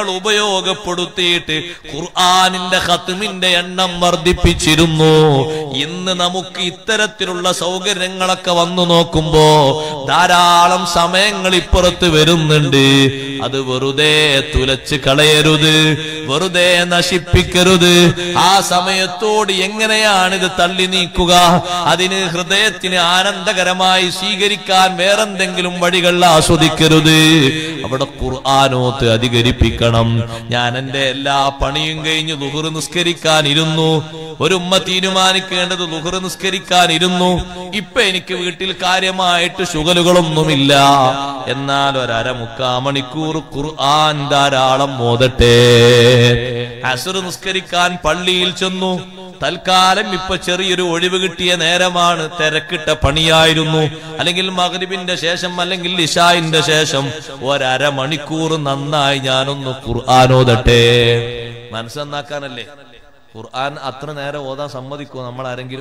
ഉപയോഗപ്പെടുത്തിയിട്ട് ഖുർആാനിന്റെ ഖത്മിന്റെ എണ്ണം വർദ്ധിപ്പിച്ചിരുന്നു ഇന്ന് നമുക്ക് ഇത്തരത്തിലുള്ള സൗകര്യങ്ങളൊക്കെ വന്നു നോക്കുമ്പോ ധാരാളം സമയങ്ങൾ ഇപ്പുറത്ത് വരുന്നുണ്ട് അത് വെറുതെ തുലച്ച് കളയരുത് വെറുതെ നശിപ്പിക്കരുത് ആ സമയത്തോട് എങ്ങനെയാണ് ഇത് തള്ളി നീക്കുക അതിന് ഹൃദയത്തിന് ആനന്ദകരമായി സ്വീകരിക്കാൻ വേറെന്തെങ്കിലും വഴികൾ ആസ്വദിക്കരുത് അവിടെ ഖുർആാനോത്ത് അധികരിപ്പിക്കണം ഞാൻ എന്റെ എല്ലാ പണിയും കഴിഞ്ഞ് ലുഹുർ നിസ്കരിക്കാൻ ഇരുന്നു ഒരു ഉമ്മ തീരുമാനിക്കേണ്ടത് ലുഹുർ നിസ്കരിക്കാൻ ഇരുന്നു ഇപ്പൊ എനിക്ക് വീട്ടിൽ കാര്യമായിട്ട് ശുഗലുകളൊന്നുമില്ല എന്നാൽ ഒരര മുക്കാ മണിക്കൂർ ഖുർആൻ ധാരാളം മോദട്ടെ അസുർ നിസ്കരിക്കാൻ പള്ളിയിൽ ചെന്നു തൽക്കാലം ഇപ്പൊ ചെറിയൊരു ഒഴിവ് കിട്ടിയ നേരമാണ് തിരക്കിട്ട പണിയായിരുന്നു അല്ലെങ്കിൽ മഗ്രിബിന്റെ ശേഷം അല്ലെങ്കിൽ ഇഷായിന്റെ ശേഷം ഒരര മണിക്കൂർ നന്നായി ഞാനൊന്ന് ഖുർആാനോദട്ടെ മനസ്സന്നാക്കാനല്ലേ ഖുർആൻ അത്ര നേരം ഓതാൻ സമ്മതിക്കുമോ നമ്മൾ ആരെങ്കിലും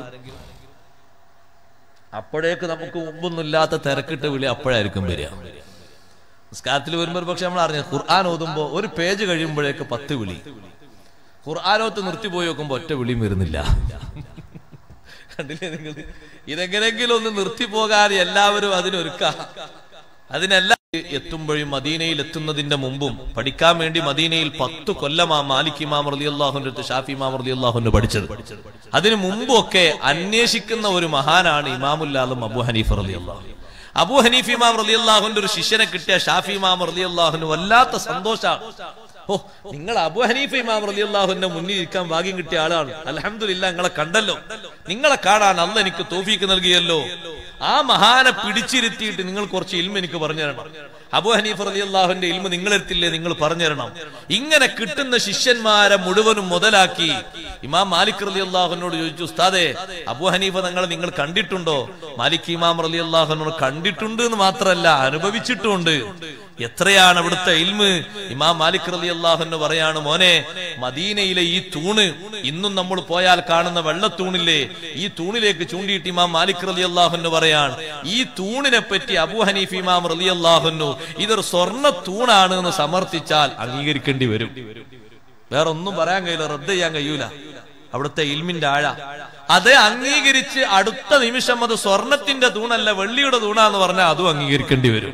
അപ്പോഴേക്ക് നമുക്ക് മുമ്പൊന്നുമില്ലാത്ത തിരക്കിട്ട വിളി അപ്പോഴായിരിക്കും വരിക നിസ്കാരത്തിൽ വരുമ്പോൾ പക്ഷെ നമ്മൾ അറിഞ്ഞ ഖുർആൻ ഓതുമ്പോ ഒരു പേജ് കഴിയുമ്പോഴേക്ക് പത്ത് വിളി ഖുർആാനോത്ത് നിർത്തിപ്പോയി നോക്കുമ്പോ ഒറ്റ വിളിയും വരുന്നില്ല കണ്ടില്ലേ നിങ്ങൾ ഇതെങ്ങനെങ്കിലും ഒന്ന് നിർത്തിപ്പോകാൻ എല്ലാവരും അതിനൊരുക്ക അതിനെല്ലാം എത്തുമ്പോഴും മദീനയിൽ എത്തുന്നതിന്റെ മുമ്പും പഠിക്കാൻ വേണ്ടി മദീനയിൽ പത്ത് കൊല്ലമാ മാലിക് ഇമാം റലി അള്ളാഹുന്റെ അടുത്ത് ഷാഫി ഇമാം റലി അള്ളാഹുന് പഠിച്ചത് അതിനു മുമ്പൊക്കെ അന്വേഷിക്കുന്ന ഒരു മഹാനാണ് ഇമാമുല്ലാലും അബു ഹനീഫ് റലി അള്ളാഹു അബു ഹനീഫ് ഇമാം റലി അള്ളാഹുന്റെ ഒരു ശിഷ്യനെ കിട്ടിയ ഷാഫി ഇമാം റലി അള്ളാഹുന് വല്ലാത്ത സന്തോഷമാണ് ഓ നിങ്ങൾ അബു ഹനീഫ ഇമാം റലി അള്ളാഹുന്റെ മുന്നിൽ ഇരിക്കാൻ ഭാഗ്യം കിട്ടിയ ആളാണ് അലഹമില്ല നിങ്ങളെ കണ്ടല്ലോ നിങ്ങളെ കാണാൻ അന്ന് എനിക്ക് തോഫീക്ക് നൽകിയല്ലോ ആ മഹാനെ പിടിച്ചിരുത്തിയിട്ട് നിങ്ങൾ കുറച്ച് ഇൽമ എനിക്ക് പറഞ്ഞു തരണം അബു ഹനീഫ് റലി അള്ളാഹുന്റെ ഇൽമ നിങ്ങളെടുത്തില്ലേ നിങ്ങൾ പറഞ്ഞു തരണം ഇങ്ങനെ കിട്ടുന്ന ശിഷ്യന്മാരെ മുഴുവനും മുതലാക്കി ഇമാം മാലിക് റലി അള്ളാഹുനോട് ചോദിച്ചു ഉസ്താദെ അബു ഹനീഫ നിങ്ങളെ നിങ്ങൾ കണ്ടിട്ടുണ്ടോ മാലിക് ഇമാം റലി അള്ളാഹുനോട് കണ്ടിട്ടുണ്ട് എന്ന് മാത്രമല്ല അനുഭവിച്ചിട്ടുമുണ്ട് എത്രയാണ് അവിടുത്തെ ഇൽമ് ഇമാം മാലിക് റലി അള്ളാഹുന്ന് പറയാണ് മോനെ മദീനയിലെ ഈ തൂണ് ഇന്നും നമ്മൾ പോയാൽ കാണുന്ന വെള്ളത്തൂണില്ലേ ഈ തൂണിലേക്ക് ചൂണ്ടിയിട്ട് ഇമാം മാലിക് റലി അള്ളാഹുന്ന് പറയാണ് ഈ തൂണിനെ പറ്റി അബു ഹനീഫ് ഇമാം റലി അള്ളാഹുന്നു ഇതൊരു സ്വർണ്ണ തൂണാണ് എന്ന് സമർത്ഥിച്ചാൽ അംഗീകരിക്കേണ്ടി വരും വേറെ ഒന്നും പറയാൻ കഴിയില്ല റദ്ദ് ചെയ്യാൻ കഴിയൂല അവിടുത്തെ ഇൽമിന്റെ ആഴ അത് അംഗീകരിച്ച് അടുത്ത നിമിഷം അത് സ്വർണത്തിന്റെ തൂണല്ല വെള്ളിയുടെ തൂണാന്ന് പറഞ്ഞാൽ അതും അംഗീകരിക്കേണ്ടി വരും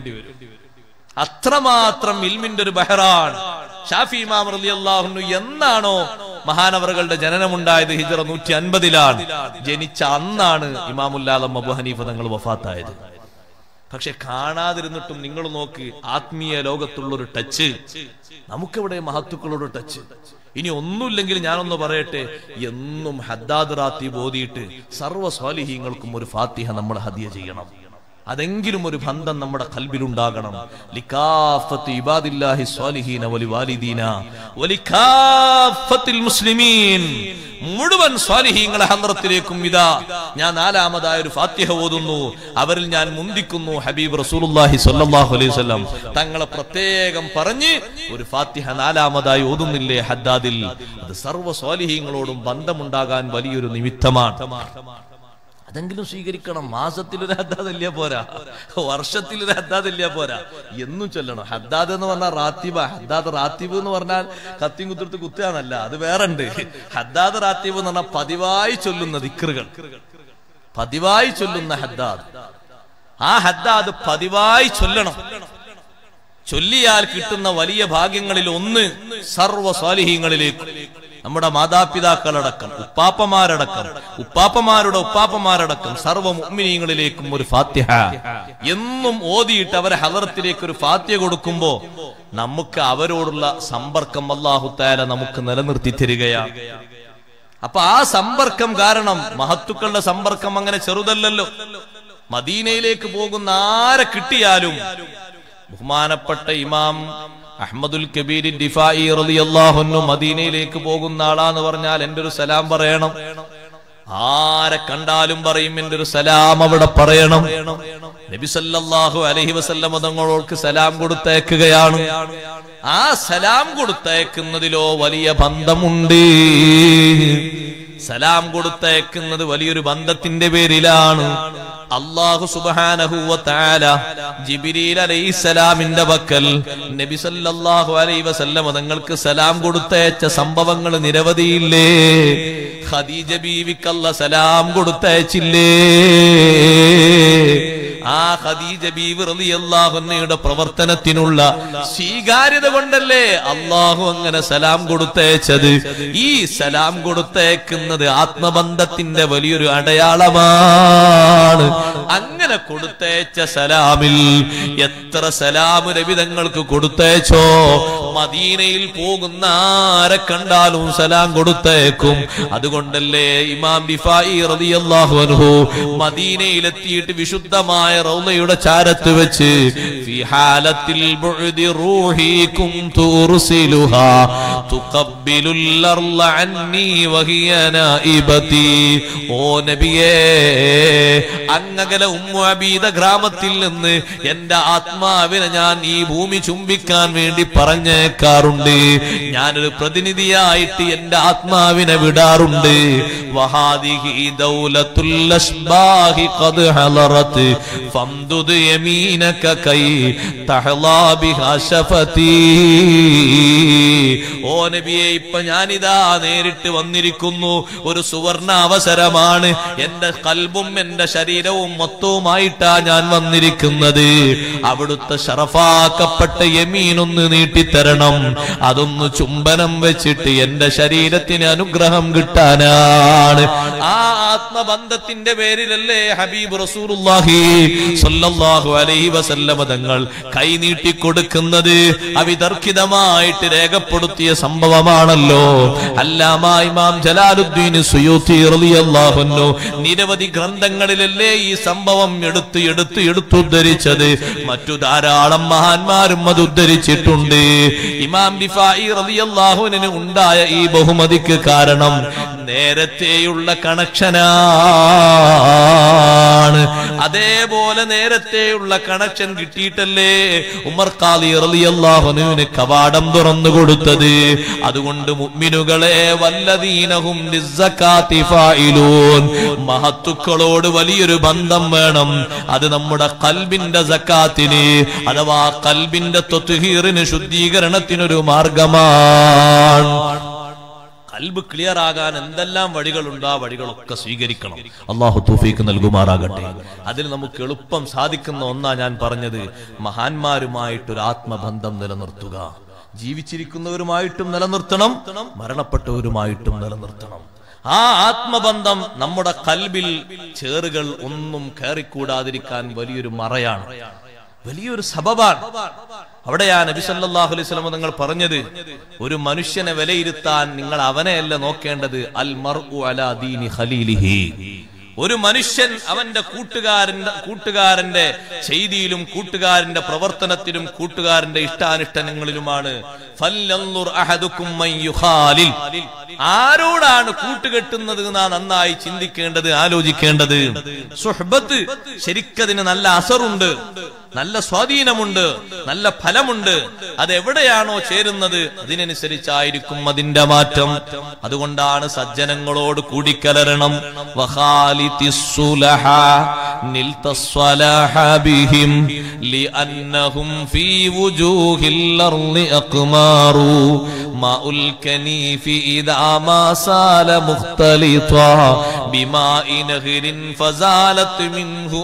അത്രമാത്രം ഇൽമിന്റെ ഒരു ബഹറാൻ ഷാഫി ഇമാം റളിയല്ലാഹു എന്നാണോ മഹാനവറുകളുടെ ജനനമുണ്ടായത് ഹിജറ നൂറ്റി അൻപതിലാണ് ജനിച്ച അന്നാണ് ഇമാമുല്ലാലം അബു ഹനീഫ തങ്ങൾ വഫാത്തായത് പക്ഷെ കാണാതിരുന്നിട്ടും നിങ്ങൾ നോക്ക് ആത്മീയ ലോകത്തുള്ള ഒരു ടച്ച് നമുക്കിവിടെ മഹത്തുക്കളോട് ടച്ച് ഇനി ഒന്നുമില്ലെങ്കിൽ ഞാനൊന്ന് പറയട്ടെ എന്നും ഹദ്ദാദ് റാത്തി ബോധിയിട്ട് സർവ്വ സ്വാലിഹീങ്ങൾക്കും ഒരു ഫാത്തിഹ നമ്മൾ ഹദിയ ചെയ്യണം അതെങ്കിലും ഒരു ബന്ധം നമ്മുടെ കൽബിലുണ്ടാകണം ലിക്കാഫത്ത് ഇബാദില്ലാഹി സ്വാലിഹീന വലി വാലിദീന വലിക്കാഫത്തിൽ മുസ്ലിമീൻ മുഴുവൻ സ്വാലിഹീങ്ങളെ ഹന്ത്രത്തിലേക്കും ഇതാ ഞാൻ നാലാമതായ ഒരു ഫാത്തിഹ ഓതുന്നു അവരിൽ ഞാൻ മുന്തിക്കുന്നു ഹബീബ് റസൂലുള്ളാഹി സ്വല്ലല്ലാഹു അലൈഹി വസല്ലം തങ്ങളെ പ്രത്യേകം പറഞ്ഞ് ഒരു ഫാത്തിഹ നാലാമതായി ഓതുന്നില്ലേ ഹദ്ദാദിൽ അത് സർവ്വ സ്വാലിഹീങ്ങളോടും ബന്ധമുണ്ടാകാൻ വലിയൊരു നിമിത്തമാണ് അതെങ്കിലും സ്വീകരിക്കണം മാസത്തിൽ ഒരു ഹദ്ദാദില്ല പോരാ വർഷത്തിൽ ഒരു ഹദ്ദാദില്ല പോരാ എന്നും ചൊല്ലണം ഹദ്ദാദ് എന്ന് പറഞ്ഞാൽ റാത്തിബ ഹദ്ദാദ് റാത്തിബ് എന്ന് പറഞ്ഞാൽ കത്തിയും കുത്തിർത്ത് കുത്തുകയെന്നല്ല അത് വേറെ ഉണ്ട് ഹദ്ദാദ് റാത്തിബ് എന്ന് പറഞ്ഞാൽ പതിവായി ചൊല്ലുന്ന ദിക്റുകൾ പതിവായി ചൊല്ലുന്ന ഹദ്ദാദ് ആ ഹദ്ദാദ് പതിവായി ചൊല്ലണം ചൊല്ലിയാൽ കിട്ടുന്ന വലിയ ഭാഗ്യങ്ങളിൽ ഒന്ന് സർവ്വ സ്വാലിഹീങ്ങളിലേക്ക് നമ്മുടെ മാതാപിതാക്കളടക്കം ഉപ്പാപ്പമാരടക്കം ഉപ്പാപ്പമാരുടെ ഉപ്പാപ്പമാരടക്കം സർവ്വ മുഅ്മിനീങ്ങളിലേക്കും ഒരു ഫാത്തിഹ എന്നും ഓതിയിട്ട് അവരെ ഹലറത്തിലേക്ക് ഒരു ഫാത്തിഹ കൊടുക്കുമ്പോ നമുക്ക് അവരോടുള്ള സമ്പർക്കം അല്ലാഹു തആല നമുക്ക് നിലനിർത്തി തരികയാണ് അപ്പൊ ആ സമ്പർക്കം കാരണം മഹത്തുക്കളുടെ സമ്പർക്കം അങ്ങനെ ചെറുതല്ലല്ലോ മദീനയിലേക്ക് പോകുന്ന ആരെ കിട്ടിയാലും ബഹുമാനപ്പെട്ട ഇമാം അഹമ്മദുൽ കബീർ ഡിഫായി റളിയല്ലാഹുന്നു മദീനയിലേക്ക് പോകുന്ന ആളാന്ന് പറഞ്ഞാൽ എന്റെ ഒരു സലാം പറയണം ആരെ കണ്ടാലും പറയും എന്റെ ഒരു സലാം അവിടെ പറയണം നബി സല്ലല്ലാഹു അലൈഹി വസല്ലം തങ്ങളോർക്ക് സലാം കൊടുത്തയക്കുകയാണ് ആ സലാം കൊടുത്തയക്കുന്നതിലോ വലിയ ബന്ധമുണ്ട് സലാം കൊടുത്തയക്കുന്നത് വലിയൊരു ബന്ധത്തിന്റെ പേരിലാണ് അള്ളാഹു സുബാനഹുവ താല ജിബിരിൽ അലൈസലാമിന്റെ പക്കൽ നബി സല്ലല്ലാഹു അലൈഹി വസല്ലമ തങ്ങൾക്ക് സലാം കൊടുത്തയച്ച സംഭവങ്ങൾ നിരവധിയില്ലേ ഖദീജ ബീവിക്കല്ല സലാം കൊടുത്തയച്ചില്ലേ ആ ഖദീജ ബീവി റളിയല്ലാഹുന്നയുടെ പ്രവർത്തനത്തിനുള്ള സ്വീകാര്യത കൊണ്ടല്ലേ അള്ളാഹു അങ്ങനെ സലാം കൊടുത്തയച്ചത് ഈ സലാം കൊടുത്തയക്കുന്നത് ആത്മബന്ധത്തിന്റെ വലിയൊരു അടയാളമാണ് അങ്ങനെ കൊടുത്തയച്ച സലാമിൽ എത്ര സലാം രവിതങ്ങൾക്ക് കൊടുത്തയച്ചോ മദീനയിൽ പോകുന്ന ആരെ കണ്ടാലും സലാം കൊടുത്തയക്കും അതുകൊണ്ടല്ലേ ഇമാം റിഫായി റളിയല്ലാഹു അൻഹു മദീനയിലെത്തിയിട്ട് വിശുദ്ധമായ റൗളയുടെ ചാരത്ത് വെച്ച് ഫി ഹാലത്തിൽ ബുഅദി റൂഹി കുന്തു ഉർസിലുഹാ തുഖബ്ബിലുൽ അർള അന്നി വഹിയ നായിബതി ഓ നബിയേ അങ്ങകല ഉമ്മു അബീദ ഗ്രാമത്തിൽ നിന്ന് എന്റെ ആത്മാവിനെ ഞാൻ ഈ ഭൂമി ചുംബിക്കാൻ വേണ്ടി പറഞ്ഞേക്കാറുണ്ട് ഞാനൊരു പ്രതിനിധിയായിട്ട് എന്റെ ആത്മാവിനെ വിടാറുണ്ട് വഹാദിഹി ദൗലത്തുൽ അസ്ബാഹി ഖദ് ഹലറത് ഫംദുദ് യമീനക കൈ തഹ്ലാ ബിഹാ ശഫതി ഓ നബിയെ ഇപ്പൊ ഞാനിതാ നേരിട്ട് വന്നിരിക്കുന്നു ഒരു സുവർണ അവസരമാണ് എന്റെ കൽബും എന്റെ ശരീരവും മൊത്തവുമായിട്ടാ ഞാൻ വന്നിരിക്കുന്നത് അവിടുത്തെ ഷറഫാക്കപ്പെട്ട യമീനൊന്ന് നീട്ടിത്തരണം അതൊന്ന് ചുംബനം വെച്ചിട്ട് എന്റെ ശരീരത്തിന് അനുഗ്രഹം കിട്ടാനാണ് ആ ആത്മബന്ധത്തിന്റെ പേരിലല്ലേ ഹബീബ് റസൂലുള്ളാഹി സ്വല്ലല്ലാഹു അലൈഹി വസല്ലമ തങ്ങൾ കൈ നീട്ടി കൊടുക്കുന്നത് അവിതർക്കിതമായിട്ട് രേഖപ്പെടുത്തിയ സംഭവമാണല്ലോ അല്ലാമ ഇമാം ജലാലുദ്ദീൻ സുയൂത്തി റളിയല്ലാഹു അൻഹു നിരവധി ഗ്രന്ഥങ്ങളിലല്ലേ ഈ സംഭവം എടുത്ത് എടുത്ത് എടുത്തുദ്ധരിച്ചത് മറ്റു ധാരാളം മഹാന്മാരും അത് ഉദ്ധരിച്ചിട്ടുണ്ട് ഇമാം ദിഫായി റളിയല്ലാഹുവിന് ഉണ്ടായ ഈ ബഹുമതിക്ക് കാരണം നേരത്തെയുള്ള കണക്ഷനാണ് അതേപോലെ നേരത്തെയുള്ള കണക്ഷൻ കിട്ടിയിട്ടല്ലേ ഉമർ ഖാലി റളിയല്ലാഹുവിന് കവാടം തുറന്നു കൊടുത്തത് അതുകൊണ്ട് മുഅ്മിനുകളെ വല്ലദീനഹും ലിസ്സകാത്തി ഫായിലൂൻ മഹത്തുക്കളോട് വലിയൊരു ബന്ധം വേണം അത് നമ്മുടെ കൽബിന്റെ സക്കാത്തിന് അഥവാ കൽബിന്റെ തൊത്തുഹീറിന് ശുദ്ധീകരണത്തിനൊരു മാർഗമാണ് കൽബ് ക്ലിയർ ആകാൻ എന്തെല്ലാം വഴികളുണ്ട് ആ വഴികളൊക്കെ സ്വീകരിക്കണം അള്ളാഹു തൂഫീക്ക് നൽകുമാറാകട്ടെ അതിൽ നമുക്ക് എളുപ്പം സാധിക്കുന്ന ഒന്നാ ഞാൻ പറഞ്ഞത് മഹാന്മാരുമായിട്ടൊരു ആത്മബന്ധം നിലനിർത്തുക ജീവിച്ചിരിക്കുന്നവരുമായിട്ടും നിലനിർത്തണം മരണപ്പെട്ടവരുമായിട്ടും നിലനിർത്തണം ആ ആത്മബന്ധം നമ്മുടെ കൽബിൽ ചേറുകൾ ഒന്നും കയറിക്കൂടാതിരിക്കാൻ വലിയൊരു മറയാണ് വലിയൊരു സബബാണ് അവിടെയാ നബി സല്ലല്ലാഹു അലൈഹി വസല്ലം നിങ്ങൾ പറഞ്ഞത് ഒരു മനുഷ്യനെ വിലയിരുത്താൻ നിങ്ങൾ അവനെയല്ല നോക്കേണ്ടത് അൽ മർഉ അലാ ദീനി ഖലീലിഹി ഒരു മനുഷ്യൻ അവന്റെ കൂട്ടുകാരന്റെ കൂട്ടുകാരന്റെ ചെയ്തിയിലും കൂട്ടുകാരന്റെ പ്രവർത്തനത്തിലും കൂട്ടുകാരന്റെ ഇഷ്ടാനിഷ്ടനങ്ങളിലുമാണ് ഫല്ലൻദുർ അഹദുക്കും മൻ യുഖാലിൽ. ആരോടാണ് കൂട്ടുകെട്ടുന്നത് നാ നന്നായി ചിന്തിക്കേണ്ടത് ആലോചിക്കേണ്ടത് സുഹബത്ത് ശരിക്കതിന് നല്ല അസറുണ്ട് നല്ല സ്വാധീനമുണ്ട് നല്ല ഫലമുണ്ട് അത് എവിടെയാണോ ചേരുന്നത് അതിനനുസരിച്ചായിരിക്കും അതിന്റെ മാറ്റം അതുകൊണ്ടാണ് സജ്ജനങ്ങളോട് കൂടിക്കലരണം വഖാലിത്തിസ്സുലഹ നിൽതസ്വലഹ ബിഹിം ലിഅന്നഹും ഫീ വുജൂഹിൽ അർളി അഖ്മാറു മാഉൽ കനീഫി ഇദാ മാ സാല മുഖ്തലിതാ ബിമാഇ നഹ്രിൻ ഫസാലത് മിൻഹു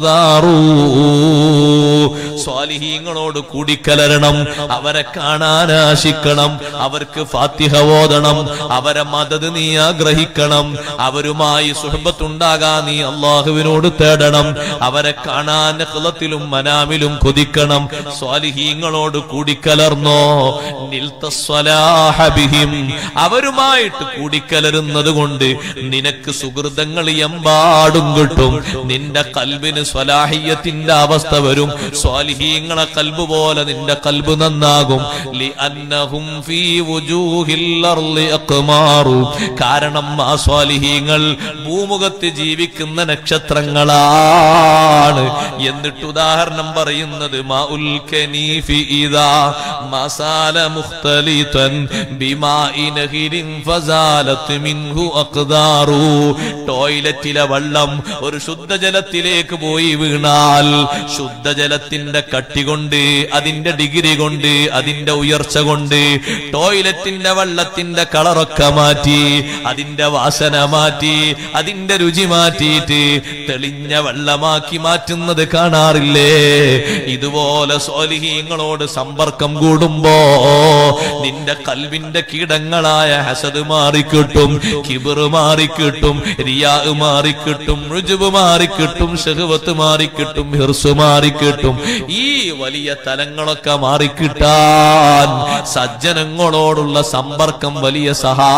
അഖ്ദാറു സ്വാലിഹീങ്ങളോട് കൂടിക്കലരണം അവരെ കാണാൻ ആശിക്കണം അവർക്ക് ഫാത്തിഹ ഓതണം അവരെ മദത് നീ ആഗ്രഹിക്കണം അവരുമായി സുഹബത്തുണ്ടാകാൻ നീ അള്ളാഹുവിനോട് തേടണം അവരെ കാണാൻ ഖലത്തിലും മനാമിലും കൊതിക്കണം സ്വാലിഹീങ്ങളോട് കൂടിക്കലർന്നോ നിൽത്ത സ്വലാഹ ബിഹിം. അവരുമായിട്ട് കൂടിക്കലരുന്നത് കൊണ്ട് നിനക്ക് സുഹൃതങ്ങൾ എമ്പാടും കിട്ടും നിന്റെ കൽബിന് സ്വലാഹിയത്തിന്റെ അവസ്ഥ വരും സ്വാലിഹീങ്ങളെ കൽബ് പോലെ നിന്റെ കൽബ് നന്നാകും ലിഅന്നഹും ഫീ വുജൂഹിൽ അർളി അഖ്മാറു. കാരണം ആ സ്വാലിഹീങ്ങൾ ഭൂമുഖത്ത് ജീവിക്കുന്ന നക്ഷത്രങ്ങളാണ് എന്നിട്ട് ഉദാഹരണം പറയുന്നത് മാഉൽ കനീഫി ഇദാ മസാല മുഖ്തലിതൻ ബിമാഇ നഹിരിൻ ഫസാലത് മിൻഹു അഖ്ദാറു ടോയ്ലറ്റിലെ വെള്ളം ഒരു ശുദ്ധജലത്തിലേക്ക് പോയി വീണാൽ ശുദ്ധജലത്തിന്റെ കട്ടി കൊണ്ട് അതിന്റെ ഡിഗ്രി കൊണ്ട് അതിന്റെ ഉയർച്ച കൊണ്ട് ടോയ്ലറ്റിന്റെ വെള്ളത്തിന്റെ കളറൊക്കെ മാറ്റി അതിന്റെ വാസന മാറ്റി അതിന്റെ രുചി മാറ്റിയിട്ട് തെളിഞ്ഞ വെള്ളമാക്കി മാറ്റുന്നത് കാണാറില്ലേ ഇതുപോലെ സ്വാലിഹീങ്ങളോട് സമ്പർക്കം കൂടുമ്പോ നിന്റെ കൽവിന്റെ കീടങ്ങളായ ഹസദ് മാറിക്കിട്ടും കിബിറ് മാറിക്കിട്ടും റിയാ മാറിക്കിട്ടും രുജുബ് മാറിക്കിട്ടും ഷഹുവത്ത് മാറിക്കിട്ടും ഹിർസ് മാറിക്കിട്ടും ഈ വലിയ തലങ്ങളൊക്കെ മാറിക്കിട്ടാൻ സജ്ജനങ്ങളോടുള്ള സമ്പർക്കം വലിയ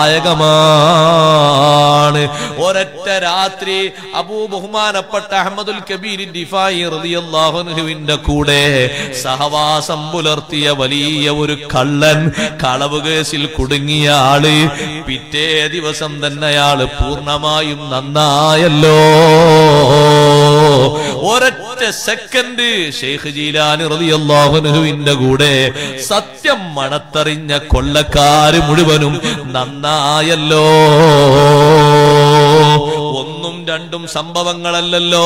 സഹായകമാണ് ഒരൊറ്റ രാത്രി അബൂ ബഹുമാനപ്പെട്ട അഹമ്മദുൽ കബീർ ദിഫായി റളിയല്ലാഹുവിന്റെ കൂടെ സഹവാസം പുലർത്തിയ വലിയ ഒരു കള്ളൻ കളവ് കേസിൽ കുടുങ്ങിയ ആള് പിറ്റേ ദിവസം തന്നെ അയാള് പൂർണ്ണമായും നന്നായല്ലോ ഒരൊറ്റ സെക്കൻഡ് ഷെയ്ഖ് ജീലാനി റളിയല്ലാഹുവിന്റെ കൂടെ സത്യം മണത്തറിഞ്ഞ കൊള്ളക്കാര് മുഴുവനും നന്നായല്ലോ ഒന്നും രണ്ടും സംഭവങ്ങളല്ലല്ലോ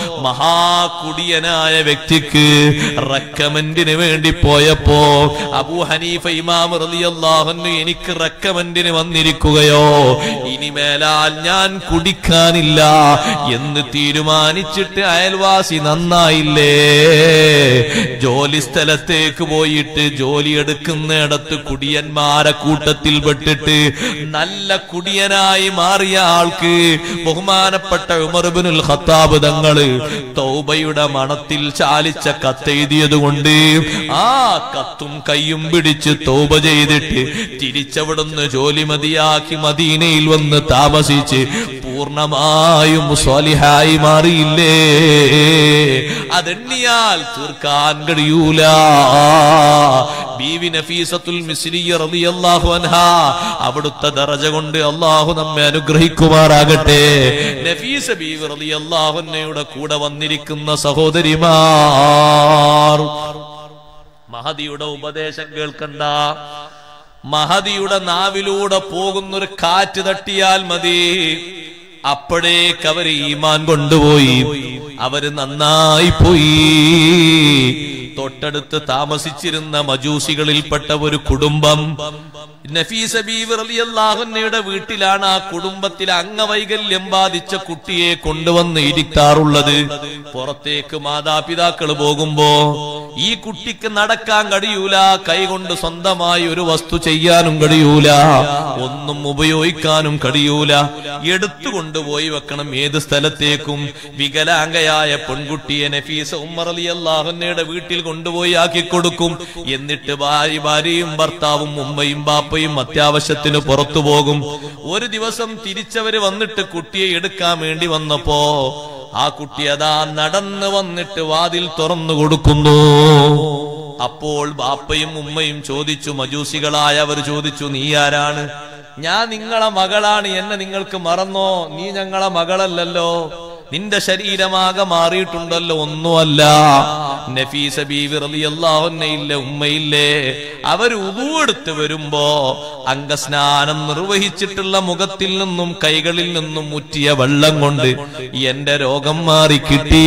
മഹാകുടിയനായ വ്യക്തിക്ക് റെക്കമെന്റിന് വേണ്ടി പോയപ്പോ അബൂ ഹനീഫ ഇമാം റളിയല്ലാഹുവിന് എനിക്ക് റെക്കമെന്റിന് വന്നിരിക്കുകയോ ഇനി മേലാൽ ഞാൻ കുടിക്കാനില്ല എന്ന് തീരുമാനിച്ചിട്ട് അയൽവാസി നന്നായില്ലേ ജോലി സ്ഥലത്തേക്ക് പോയിട്ട് ജോലി എടുക്കുന്നിടത്ത് കുടിയന്മാരെ കൂട്ടത്തിൽ പെട്ടിട്ട് നല്ല കുടിയനായി മാറിയ ആൾക്ക് ബഹുമാനപ്പെട്ട ഉമർബിനുൽ ഖത്താബ് തങ്ങള് തൗബയുടെ മണത്തിൽ ചാലിച്ച കത്തെഴുതിയത് കൊണ്ട് ആ കത്തും കയ്യും പിടിച്ച് തൗബ ചെയ്തിട്ട് തിരിച്ചവിടുന്ന് ജോലി മതിയാക്കി മദീനയിൽ വന്ന് താമസിച്ച് പൂർണ്ണമായും സ്വാലിഹായി മാറിയില്ലേ അതെണ്ണിയാൽ തീർക്കാൻ കഴിയൂല ബീവി നഫീസത്തുൽ മിസ്രിയ റളിയല്ലാഹു അൻഹാ അവിടുത്തെ ദറജ കൊണ്ട് അള്ളാഹു നമ്മെ അനുഗ്രഹിക്കുമാറാകട്ടെ നഫീസ ബീവി റളിയല്ലാഹു അൻഹയുടെ കൂടെ വന്നിരിക്കുന്ന സഹോദരിമാർ മഹദിയുടെ ഉപദേശം കേൾക്കണ്ട മഹദിയുടെ നാവിലൂടെ പോകുന്നൊരു കാറ്റ് തട്ടിയാൽ മതി അപ്പോഴേക്ക് അവര് ഈമാൻ കൊണ്ടുപോയി അവര് നന്നായി പോയി തൊട്ടടുത്ത് താമസിച്ചിരുന്ന മജൂസികളിൽപ്പെട്ട ഒരു കുടുംബം നഫീസ ബീവി റളിയല്ലാഹുന്നയുടെ വീട്ടിലാണ് ആ കുടുംബത്തിൽ അംഗവൈകല്യം ബാധിച്ച കുട്ടിയെ കൊണ്ടുവന്ന് ഇരിക്കാറുള്ളത് പുറത്തേക്ക് മാതാപിതാക്കൾ പോകുമ്പോ ഈ കുട്ടിക്ക് നടക്കാൻ കഴിയൂല കൈകൊണ്ട് സ്വന്തമായി ഒരു വസ്തു ചെയ്യാനും കഴിയൂല ഒന്നും ഉപയോഗിക്കാനും കഴിയൂല എടുത്തുകൊണ്ടുപോയി വെക്കണം ഏത് സ്ഥലത്തേക്കും വികലാംഗയായ പെൺകുട്ടിയെ നഫീസ ഉമ്മർ അലി അള്ളാഹുന്നയുടെ വീട്ടിൽ കൊണ്ടുപോയി ആക്കി കൊടുക്കും എന്നിട്ട് ഭാര്യ ഭാര്യയും ഭർത്താവും ഉമ്മയും ബാപ്പയും അത്യാവശ്യത്തിന് പുറത്തു പോകും ഒരു ദിവസം തിരിച്ചവര് വന്നിട്ട് കുട്ടിയെ എടുക്കാൻ വേണ്ടി വന്നപ്പോ ആ കുട്ടി അതാ നടന്നു വന്നിട്ട് വാതിൽ തുറന്നു കൊടുക്കുന്നു അപ്പോൾ ബാപ്പയും ഉമ്മയും ചോദിച്ചു മജൂസികളായ അവർ ചോദിച്ചു നീ ആരാണ് ഞാൻ നിങ്ങളെ മകളാണ് എന്നെ നിങ്ങൾക്ക് മറന്നോ നീ ഞങ്ങളെ മകളല്ലല്ലോ നിന്റെ ശരീരമാകെ മാറിയിട്ടുണ്ടല്ലോ ഒന്നുമല്ല നഫീസ ബീവി റളിയല്ലാഹുന്നയില്ലേ ഉമ്മയില്ലേ അവർ ഉതുവെടുത്ത് വരുമ്പോ അംഗസ്നാനം നിർവഹിച്ചിട്ടുള്ള മുഖത്തിൽ നിന്നും കൈകളിൽ നിന്നും മുറ്റിയ വെള്ളം കൊണ്ട് എന്റെ രോഗം മാറി കിട്ടി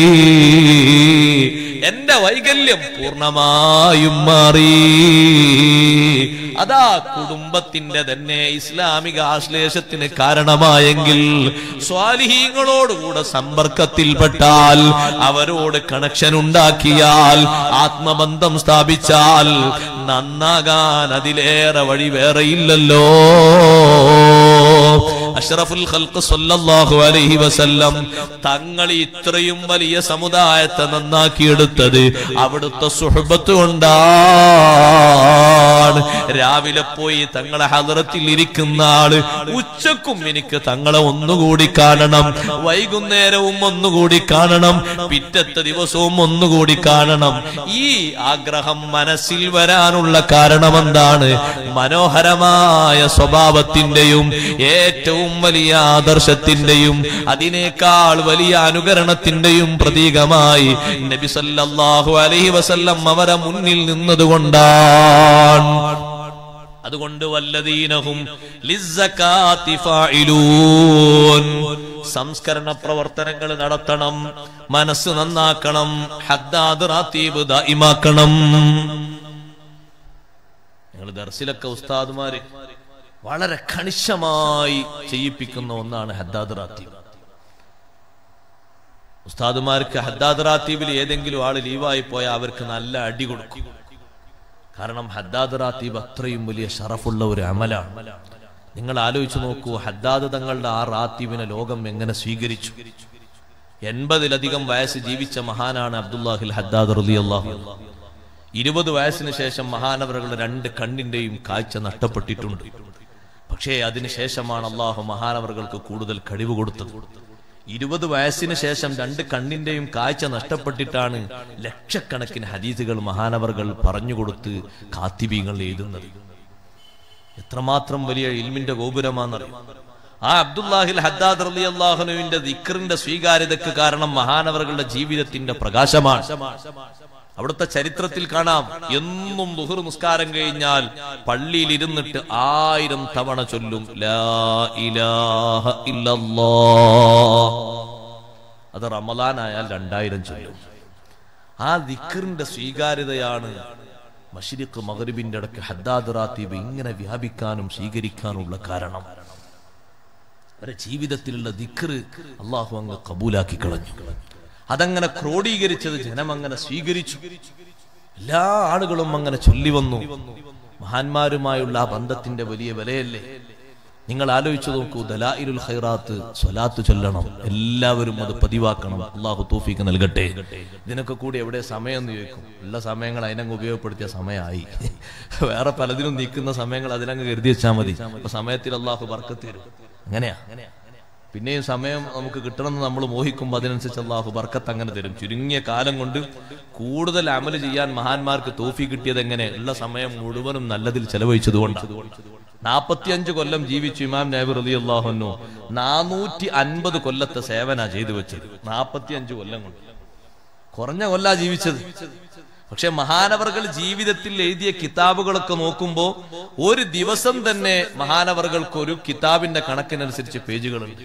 എന്റെ വൈകല്യം പൂർണ്ണമായും മാറി അതാ കുടുംബത്തിന്റെ തന്നെ ഇസ്ലാമിക ആശ്ലേഷത്തിന് കാരണമായെങ്കിൽ സ്വാലിഹീങ്ങളോടുകൂടെ സമ്പർക്കത്തിൽപ്പെട്ടാൽ അവരോട് കണക്ഷൻ ഉണ്ടാക്കിയാൽ ആത്മബന്ധം സ്ഥാപിച്ചാൽ നന്നാകാൻ അതിലേറെ വഴി വേറെയില്ലല്ലോ അഷ്റഫുൽ ഖൽഖ് സല്ലല്ലാഹു അലൈഹി വസല്ലം തങ്ങൾ ഇത്രയും വലിയ സമുദായത്തെ നന്നാക്കിയെടുത്തത് അവിടുത്തെ സുഹബത്ത് കൊണ്ടാണ് രാവിലെ പോയി തങ്ങളെ ഹദറത്തിൽ ഇരിക്കുന്ന ആള് ഉച്ചക്കും എനിക്ക് തങ്ങളെ ഒന്നുകൂടി കാണണം വൈകുന്നേരവും ഒന്നുകൂടി കാണണം പിറ്റത്തെ ദിവസവും ഒന്നുകൂടി കാണണം ഈ ആഗ്രഹം മനസ്സിൽ വരാനുള്ള കാരണം എന്താണ് മനോഹരമായ സ്വഭാവത്തിന്റെയും ഏറ്റവും ഏറ്റവും വലിയ ആദർശത്തിന്റെയും അതിനേക്കാൾ വലിയ അനുകരണത്തിന്റെയും പ്രതീകമായി നബി സല്ലല്ലാഹു അലൈഹി വസല്ലം അവരെ മുന്നിൽ നിന്നതുകൊണ്ടാണ് അതുകൊണ്ട് വല്ലദീനഹും ലിസ്സകാത്തി ഫായിലൂൻ സംസ്കരണ പ്രവർത്തനങ്ങൾ നടത്തണം മനസ്സ് നന്നാക്കണം ഹദ്ദാദ് റാത്തീബ് ദായിമാക്കണം ഞങ്ങൾ ദർസിലൊക്കെ ഉസ്താദുമാര് വളരെ കണിശമായി ചെയ്യിപ്പിക്കുന്ന ഒന്നാണ് ഹദ്ദാദ് റാത്തീബ് ഉസ്താദുമാർക്ക് ഹദ്ദാദ് റാത്തീബിൽ ഏതെങ്കിലും ആള് ലീവായി പോയാൽ അവർക്ക് നല്ല അടി കൊടുക്കും കാരണം ഹദ്ദാദ് റാത്തീബ് അത്രയും വലിയ ഷറഫുള്ള ഒരു അമലാണ് നിങ്ങൾ ആലോചിച്ചു നോക്കൂ ഹദ്ദാദ് തങ്ങളുടെ ആ റാത്തീബിനെ ലോകം എങ്ങനെ സ്വീകരിച്ചു എൺപതിലധികം വയസ്സ് ജീവിച്ച മഹാനാണ് അബ്ദുല്ലാഹിൽ ഹദ്ദാദ് റളിയല്ലാഹു ഇരുപത് വയസ്സിന് ശേഷം മഹാനവറുകളുടെ രണ്ട് കണ്ണിന്റെയും കാഴ്ച നഷ്ടപ്പെട്ടിട്ടുണ്ട് പക്ഷേ അതിനുശേഷമാണ് അള്ളാഹു മഹാനവറുകൾക്ക് കൂടുതൽ കഴിവ് കൊടുത്തത് ഇരുപത് വയസ്സിന് ശേഷം രണ്ട് കണ്ണിന്റെയും കാഴ്ച നഷ്ടപ്പെട്ടിട്ടാണ് ലക്ഷക്കണക്കിന് ഹദീസുകൾ മഹാനവറുകൾ പറഞ്ഞുകൊടുത്ത് കാത്തിബീങ്ങൾ എഴുതുന്നത് എത്രമാത്രം വലിയ ഇൽമിന്റെ ഗോപുരമാണെന്നറിയാം ആ അബ്ദുല്ലാഹിൽ ഹദ്ദാദ് റലി അള്ളാഹുനുവിന്റെ ദിക്കറിന്റെ സ്വീകാര്യതയ്ക്ക് കാരണം മഹാനവറുകളുടെ ജീവിതത്തിന്റെ പ്രകാശമാണ് അവിടുത്തെ ചരിത്രത്തിൽ കാണാം എന്നും ദുഹുർ നിസ്കാരം കഴിഞ്ഞാൽ പള്ളിയിൽ ഇരുന്നിട്ട് ആയിരം തവണ ചൊല്ലും ലാ ഇലാഹ ഇല്ലല്ലാഹ്. അത് റമലാനായാൽ രണ്ടായിരം ചൊല്ലും ആ ദിക്കറിന്റെ സ്വീകാര്യതയാണ് മഷിരിഖ് മകരിബിന്റെ ഇടയ്ക്ക് ഹദ്ദാദ് റാത്തീബ് ഇങ്ങനെ വ്യാപിക്കാനും സ്വീകരിക്കാനുള്ള കാരണം അവരുടെ ജീവിതത്തിലുള്ള ദിക്കറ് അള്ളാഹു അങ്ങ് കബൂലാക്കി കളഞ്ഞു അതങ്ങനെ ക്രോഡീകരിച്ചത് ജനം അങ്ങനെ സ്വീകരിച്ചു എല്ലാ ആളുകളും അങ്ങനെ ചൊല്ലി വന്നു മഹാന്മാരുമായുള്ള ആ ബന്ധത്തിന്റെ വലിയ വിലയല്ലേ നിങ്ങൾ ആലോചിച്ചു നോക്കൂ ദലായിലുൽ ഖൈറാത്ത് സ്വലാത്ത് ചൊല്ലണം എല്ലാവരും അത് പതിവാക്കണം അള്ളാഹു തൂഫിക്ക് നൽകട്ടെ ഇതിനൊക്കെ കൂടി എവിടെ സമയം എന്ന് ചോദിക്കും ഉള്ള സമയങ്ങൾ അതിനങ്ങ് ഉപയോഗപ്പെടുത്തിയ സമയമായി വേറെ പലതിനും നീക്കുന്ന സമയങ്ങൾ അതിനങ്ങ് കരുതി വെച്ചാൽ മതി അപ്പൊ സമയത്തിൽ അള്ളാഹു ബർക്കത്ത് തരും അങ്ങനെയാ പിന്നെയും സമയം നമുക്ക് കിട്ടണമെന്ന് നമ്മൾ മോഹിക്കുമ്പോൾ അതിനനുസരിച്ച് അള്ളാഹു ബർക്കത്ത് അങ്ങനെ തരും ചുരുങ്ങിയ കാലം കൊണ്ട് കൂടുതൽ അമല് ചെയ്യാൻ മഹാന്മാർക്ക് തോഫി കിട്ടിയത് എങ്ങനെ ഉള്ള സമയം മുഴുവനും നല്ലതിൽ ചെലവഴിച്ചതുകൊണ്ടാണ് നാപ്പത്തിയഞ്ച് കൊല്ലം ജീവിച്ചു ഇമാം നബി റലി അള്ളാഹുനു നാനൂറ്റി അൻപത് കൊല്ലത്തെ സേവന ചെയ്തു വെച്ചത് നാപ്പത്തിയഞ്ച് കൊല്ലം കൊണ്ട് കുറഞ്ഞ കൊല്ലാ ജീവിച്ചത് പക്ഷെ മഹാനവർകൾ ജീവിതത്തിൽ എഴുതിയ കിതാബുകളൊക്കെ നോക്കുമ്പോ ഒരു ദിവസം തന്നെ മഹാനവർകൾക്ക് ഒരു കിതാബിന്റെ കണക്കിനനുസരിച്ച് പേജുകളുണ്ട്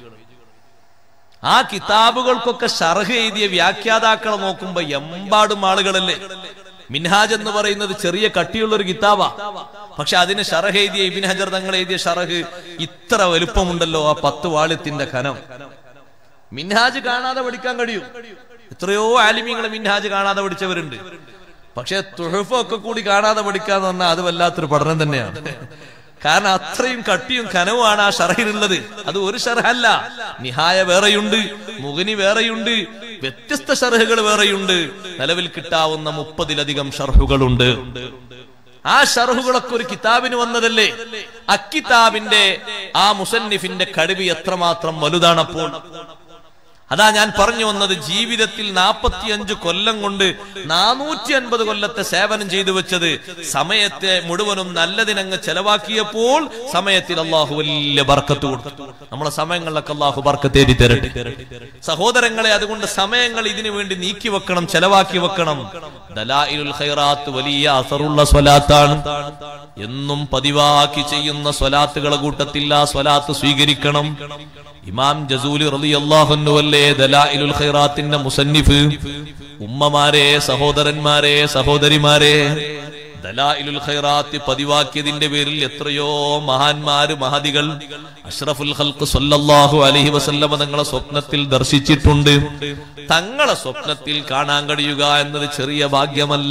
ആ കിതാബുകൾക്കൊക്കെ ഷർഹ് എഴുതിയ വ്യാഖ്യാതാക്കളെ നോക്കുമ്പോ എമ്പാടും ആളുകളല്ലേ മിൻഹാജ് എന്ന് പറയുന്നത് ചെറിയ കട്ടിയുള്ള ഒരു കിതാബാ പക്ഷെ അതിന് ഷറഹ് എഴുതിയ ഇബിൻ ഹജർ തങ്ങൾ എഴുതിയ ഷറഹ് ഇത്ര വലുപ്പമുണ്ടല്ലോ ആ പത്ത് വാള്യത്തിന്റെ കനം മിൻഹാജ് കാണാതെ പഠിക്കാൻ കഴിയും എത്രയോ ആലിമ്യങ്ങളെ മിൻഹാജ് കാണാതെ പഠിച്ചവരുണ്ട് പക്ഷെ തുഹഫൊക്കെ കൂടി കാണാതെ പഠിക്കാന്ന് പറഞ്ഞാൽ അത് വല്ലാത്തൊരു പഠനം തന്നെയാണ് കാരണം അത്രയും കട്ടിയും കനവുമാണ് ആ ഷറഹിനുള്ളത് അത് ഒരു ഷർഹല്ല നിഹായ വേറെയുണ്ട് മുഗനി വേറെയുണ്ട് വ്യത്യസ്ത ഷർഹുകൾ വേറെയുണ്ട് നിലവിൽ കിട്ടാവുന്ന മുപ്പതിലധികം ഷർഹുകളുണ്ട് ആ ഷർഹുകളൊക്കെ ഒരു കിതാബിന് വന്നതല്ലേ അക്കിതാബിന്റെ ആ മുസന്നിഫിന്റെ കഴിവ് എത്രമാത്രം വലുതാണപ്പോൾ അതാ ഞാൻ പറഞ്ഞു വന്നത് ജീവിതത്തിൽ നാപ്പത്തിയഞ്ച് കൊല്ലം കൊണ്ട് നാനൂറ്റി അൻപത് കൊല്ലത്തെ സേവനം ചെയ്തു വെച്ചത് സമയത്തെ മുഴുവനും നല്ലതിനങ്ങ് ചെലവാക്കിയപ്പോൾ സമയത്തിൽ അള്ളാഹു വലിയ ബർക്കത്ത് കൊടുത്തു നമ്മളെ സമയങ്ങളിലൊക്കെ അള്ളാഹു ബർക്കത്ത് എഴുതി തരട്ടെ സഹോദരങ്ങളെ അതുകൊണ്ട് സമയങ്ങൾ ഇതിനു വേണ്ടി നീക്കി വെക്കണം ചെലവാക്കി വെക്കണം ദലായിലുൽ ഖൈറാത്ത് വലിയ അസറുള്ള സ്വലാത്താണ് എന്നും പതിവാക്കി ചെയ്യുന്ന സ്വലാത്തുകളെ കൂട്ടത്തിൽ ആ സ്വലാത്ത് സ്വീകരിക്കണം ഇമാം ജസൂലി റളിയല്ലാഹു അല്ലേ ദലായിലുൽ ഖൈറാത്തിന്റെ മുസന്നിഫ് ഉമ്മമാരെ സഹോദരന്മാരെ സഹോദരിമാരെ ദലായിലുൽ ഖൈറാത്ത് പതിവാക്കിയതിന്റെ പേരിൽ എത്രയോ മഹാന്മാര് മഹതികൾ അഷ്റഫുൽ ഖൽഖ് സല്ലല്ലാഹു അലൈഹി വസല്ലമ തങ്ങളെ സ്വപ്നത്തിൽ ദർശിച്ചിട്ടുണ്ട് തങ്ങളെ സ്വപ്നത്തിൽ കാണാൻ കഴിയുക എന്നത് ചെറിയ ഭാഗ്യമല്ല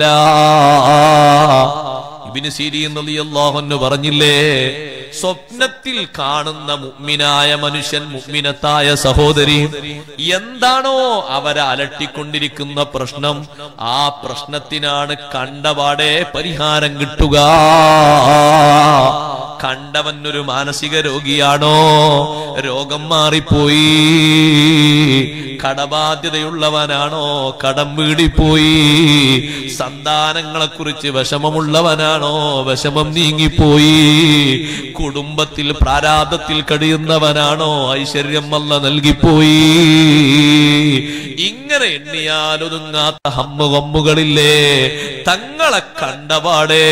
ഇബിന് സീരീൻ റളിയല്ലാഹു അൻഹു പറഞ്ഞില്ലേ സ്വപ്നത്തിൽ കാണുന്ന മുഗ്മിനായ മനുഷ്യൻ മുഗ്മിനത്തായ സഹോദരി എന്താണോ അവരെ അലട്ടിക്കൊണ്ടിരിക്കുന്ന പ്രശ്നം ആ പ്രശ്നത്തിനാണ് കണ്ടപാടെ പരിഹാരം കിട്ടുക കണ്ടവൻ ഒരു മാനസിക രോഗിയാണോ രോഗം മാറിപ്പോയി കടബാധ്യതയുള്ളവനാണോ കടം വീടിപ്പോയി സന്താനങ്ങളെ കുറിച്ച് വിഷമമുള്ളവനാണോ വിഷമം നീങ്ങിപ്പോയി കുടുംബത്തിൽ പ്രാരാബ്ധത്തിൽ കഴിയുന്നവനാണോ ഐശ്വര്യം വല്ല നൽകിപ്പോയി ഇങ്ങനെ എണ്ണിയാൽ ഒതുങ്ങാത്ത ഹമ്മു വമ്മുകളില്ലേ തങ്ങളെ കണ്ടപാടേ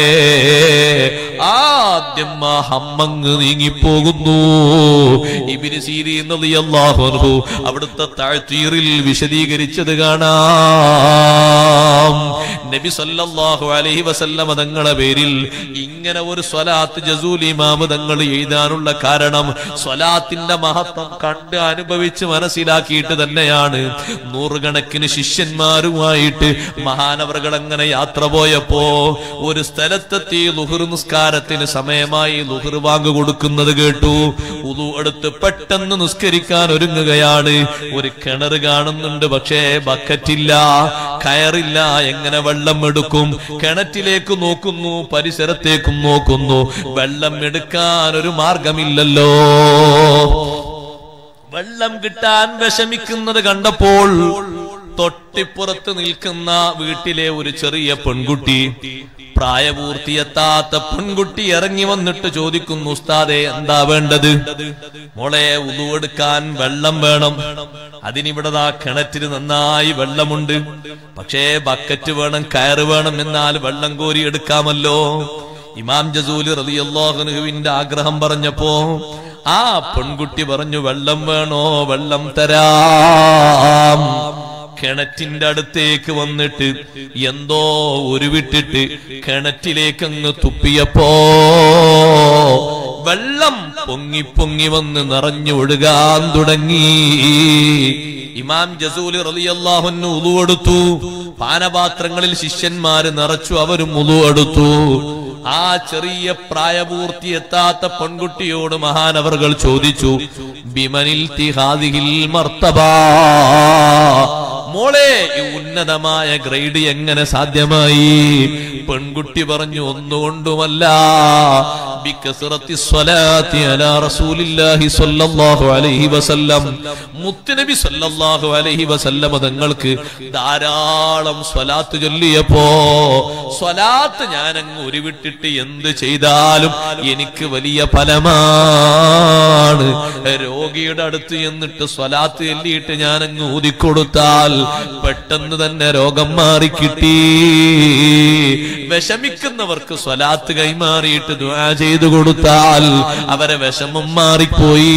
ആദ്യം ആ ഹമ്മങ്ങ് നീങ്ങിപ്പോകുന്നു ഇബിന് സീരിയല്ലാഹു അവിടുത്തെ താഴ്ത്തീറിൽ വിശദീകരിച്ചത് കാണാം നബി സല്ലല്ലാഹു അലൈഹി വസല്ലമ തങ്ങളെ പേരിൽ ഇങ്ങനെ ഒരു സ്വലാത്ത് ജസൂൽ ഇമാമ് തങ്ങൾ എഴുതാനുള്ള കാരണം സ്വലാത്തിന്റെ മഹത്വം കണ്ട് അനുഭവിച്ച് മനസ്സിലാക്കിയിട്ട് തന്നെയാണ് നൂറുകണക്കിന് ശിഷ്യന്മാരുമായിട്ട് മഹാനവറുകൾ അങ്ങനെ യാത്ര പോയപ്പോ ഒരു സ്ഥലത്തെത്തി ലുഹുർ നിസ്കാരത്തിന് സമയമായി ലുഹുർ വാങ്ങ് കൊടുക്കുന്നത് കേട്ടു ഉദു എടുത്ത് പെട്ടെന്ന് നിസ്കരിക്കാൻ ഒരുങ്ങുകയാണ് ഒരു കിണർ കാണുന്നുണ്ട് പക്ഷേ ബക്കറ്റില്ല കയറില്ല എങ്ങനെ വെള്ളം എടുക്കും കിണറ്റിലേക്ക് നോക്കുന്നു പരിസരത്തേക്കും നോക്കുന്നു വെള്ളം എടുക്കാൻ ഒരു മാർഗമില്ലല്ലോ വെള്ളം കിട്ടാൻ വിഷമിക്കുന്നത് കണ്ടപ്പോൾ തൊട്ടിപ്പുറത്ത് നിൽക്കുന്ന വീട്ടിലെ ഒരു ചെറിയ പെൺകുട്ടി പ്രായപൂർത്തിയെത്താത്ത പെൺകുട്ടി ഇറങ്ങി വന്നിട്ട് ചോദിക്കുന്നു ഉസ്താദെ എന്താ വേണ്ടത് മോളെ ഉതുവെടുക്കാൻ വെള്ളം വേണം അതിനിവിടതാ കിണറ്റിന് നന്നായി വെള്ളമുണ്ട് പക്ഷേ ബക്കറ്റ് വേണം കയറ് വേണം എന്നാൽ വെള്ളം കോരി എടുക്കാമല്ലോ ഇമാം ജസൂലി റളിയല്ലാഹുവിന്റെ ആഗ്രഹം പറഞ്ഞപ്പോ ആ പെൺകുട്ടി പറഞ്ഞു വെള്ളം വേണോ വെള്ളം തരാം കിണറ്റിന്റെ അടുത്തേക്ക് വന്നിട്ട് എന്തോ ഉരുവിട്ടിട്ട് കിണറ്റിലേക്ക് അങ്ങ് തുപ്പിയപ്പോ വെള്ളം പൊങ്ങി പൊങ്ങി വന്ന് നിറഞ്ഞു ഒഴുകാൻ തുടങ്ങി ഇമാം ജസൂലി റളിയല്ലാഹുവിന് ഉളു എടുത്തു പാനപാത്രങ്ങളിൽ ശിഷ്യന്മാര് നിറച്ചു അവരും ഉളു എടുത്തു ആ ചെറിയ പ്രായപൂർത്തി എത്താത്ത പെൺകുട്ടിയോട് മഹാനവറുകൾ ചോദിച്ചു ബിമനിൽ തിഹാദിഹിൽ മർത്തബാ മോളെ ഈ ഉന്നതമായ ഗ്രേഡ് എങ്ങനെ സാധ്യമായി പെൺകുട്ടി പറഞ്ഞു ഒന്നുകൊണ്ടുമല്ല ബിക്കസ്റത്തി സ്വലാത്തി അലാ റസൂലില്ലാഹി സ്വല്ലല്ലാഹു അലൈഹി വസല്ലം മുത്തുനബി സ്വല്ലല്ലാഹു അലൈഹി വസല്ലം തങ്ങൾക്ക് ധാരാളം സ്വലാത്ത് ചൊല്ലിയപ്പോ സ്വലാത്ത് ഞാൻ അങ്ങ് ഉരുവിട്ടിട്ട് എന്ത് ചെയ്താലും എനിക്ക് വലിയ ഫലമാണ് രോഗിയുടെ അടുത്ത് എന്നിട്ട് സ്വലാത്ത് ചൊല്ലിയിട്ട് ഞാൻ അങ്ങ് ഊതിക്കൊടുത്താൽ പെട്ടെന്ന് തന്നെ രോഗം മാറി കിട്ടി വിഷമിക്കുന്നവർക്ക് സ്വലാത്ത് കൈമാറിയിട്ട് ദുആ ചെയ്തു കൊടുത്താൽ അവരെ വിഷമം മാറിപ്പോയി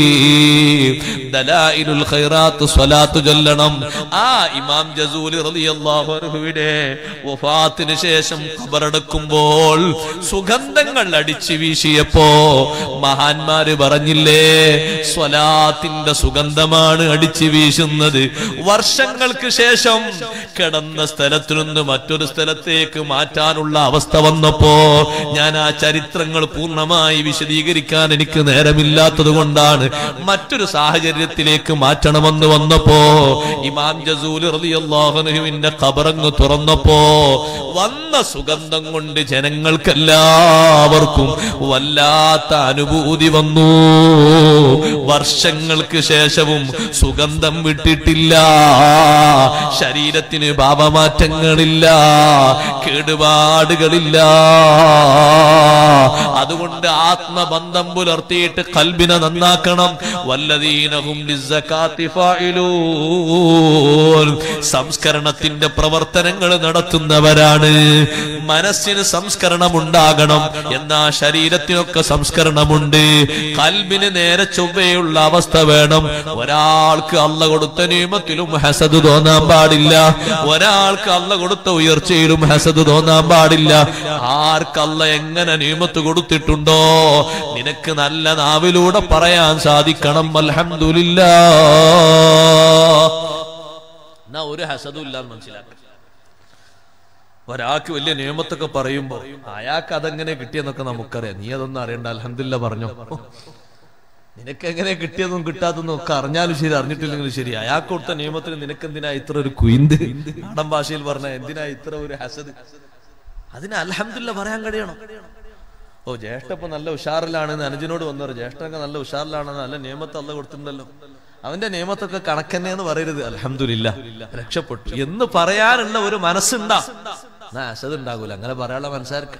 ദലായിലുൽ ഖൈറാത്ത് സ്വലാത്ത് ചൊല്ലണം ആ ഇമാം ജസൂലി റളിയല്ലാഹു അൻഹുവിന്റെ വഫാത്തിന് ശേഷം ഖബറടക്കുമ്പോൾ സുഗന്ധങ്ങൾ അടിച്ചു വീശിയപ്പോ മഹാന്മാര് പറഞ്ഞില്ലേ സ്വലാത്തിന്റെ സുഗന്ധമാണ് അടിച്ചു വീശുന്നത് വർഷങ്ങൾക്ക് ശേഷം കിടന്ന സ്ഥലത്തു നിന്ന് മറ്റൊരു സ്ഥലത്തേക്ക് മാറ്റാനുള്ള അവസ്ഥ വന്നപ്പോ ഞാൻ ആ ചരിത്രങ്ങൾ പൂർണ്ണമായി വിശദീകരിക്കാൻ എനിക്ക് നേരമില്ലാത്തത് കൊണ്ടാണ് മറ്റൊരു സാഹചര്യത്തിലേക്ക് മാറ്റണമെന്ന് വന്നപ്പോ ഇമാം ജസൂൽ റളിയല്ലാഹുവിന്റെ ഖബറങ്ങ് തുറന്നപ്പോ വന്ന സുഗന്ധം കൊണ്ട് ജനങ്ങൾക്കെല്ലാവർക്കും വല്ലാത്ത അനുഭൂതി വന്നു വർഷങ്ങൾക്ക് ശേഷവും സുഗന്ധം വിട്ടിട്ടില്ല ശരീരത്തിന് ഭാവമാറ്റങ്ങളില്ല കേടുപാടുകളില്ല അതുകൊണ്ട് ആത്മബന്ധം പുലർത്തിയിട്ട് കൽബിനെ നന്നാക്കണം വല്ലതീനഹും ലിസ്സകാത്തി ഫായിലൂൻ. സംസ്കരണത്തിന്റെ പ്രവർത്തനങ്ങൾ നടത്തുന്നവരാണ് മനസ്സിന് സംസ്കരണം ഉണ്ടാകണം എന്നാ ശരീരത്തിനൊക്കെ സംസ്കരണമുണ്ട് കൽബിന് നേരെ ചൊവ്വയുള്ള അവസ്ഥ വേണം ഒരാൾക്ക് അല്ല കൊടുത്ത നിയമത്തിലും ഹസദ് തോന്നാൻ പാടില്ല ഒരാൾക്ക് അല്ല കൊടുത്ത ഉയർച്ചയിലും ഹസദ് തോന്നാൻ പാടില്ല ആർക്കല്ല എങ്ങനെ നിയമത്ത് കൊടുത്തിട്ടുണ്ടോ നിനക്ക് നല്ല നാവിലൂടെ പറയാൻ സാധിക്കണം അൽഹംദുലില്ലാ എന്നാ ഒരു ഹസദും ഇല്ലാന്ന് മനസ്സിലാക്കണം ഒരാൾക്ക് വലിയ നിയമത്തൊക്കെ പറയുമ്പോ അയാൾക്ക് അതെങ്ങനെ കിട്ടിയെന്നൊക്കെ നമുക്കറിയാം നീ അതൊന്നും അറിയണ്ട അൽഹംദുലില്ല പറഞ്ഞോ നിനക്ക് എങ്ങനെ കിട്ടിയതും കിട്ടാത്തതും ഒക്കെ അറിഞ്ഞാലും ശരി അറിഞ്ഞിട്ടില്ലെങ്കിലും ശരി അയാൾക്ക് കൊടുത്ത നിയമത്തിന് നിനക്ക് എന്തിനാ ഇത്ര ഒരു കുയിന്ത് നാടൻ ഭാഷയിൽ പറഞ്ഞ എന്തിനാ ഇത്ര ഒരു ഹസദ് അതിന് അൽഹംദുലില്ല പറയാൻ കഴിയണം ഓ ജ്യേഷ്ഠ ഇപ്പൊ നല്ല ഉഷാറിലാണ് അനുജനോട് വന്നു പറഞ്ഞു ജ്യേഷ്ഠനൊക്കെ നല്ല ഉഷാറിലാണ് നല്ല നിയമത്ത് അല്ല കൊടുത്തിട്ടുണ്ടല്ലോ അവന്റെ നിയമത്തൊക്കെ കണക്കന്നെ എന്ന് പറയരുത് അലഹമില്ല രക്ഷപ്പെട്ടു എന്ന് പറയാനുള്ള ഒരു മനസ്സുണ്ടാ എന്നാ അസത് ഉണ്ടാകൂല അങ്ങനെ പറയാനുള്ള മനസ്സാർക്ക്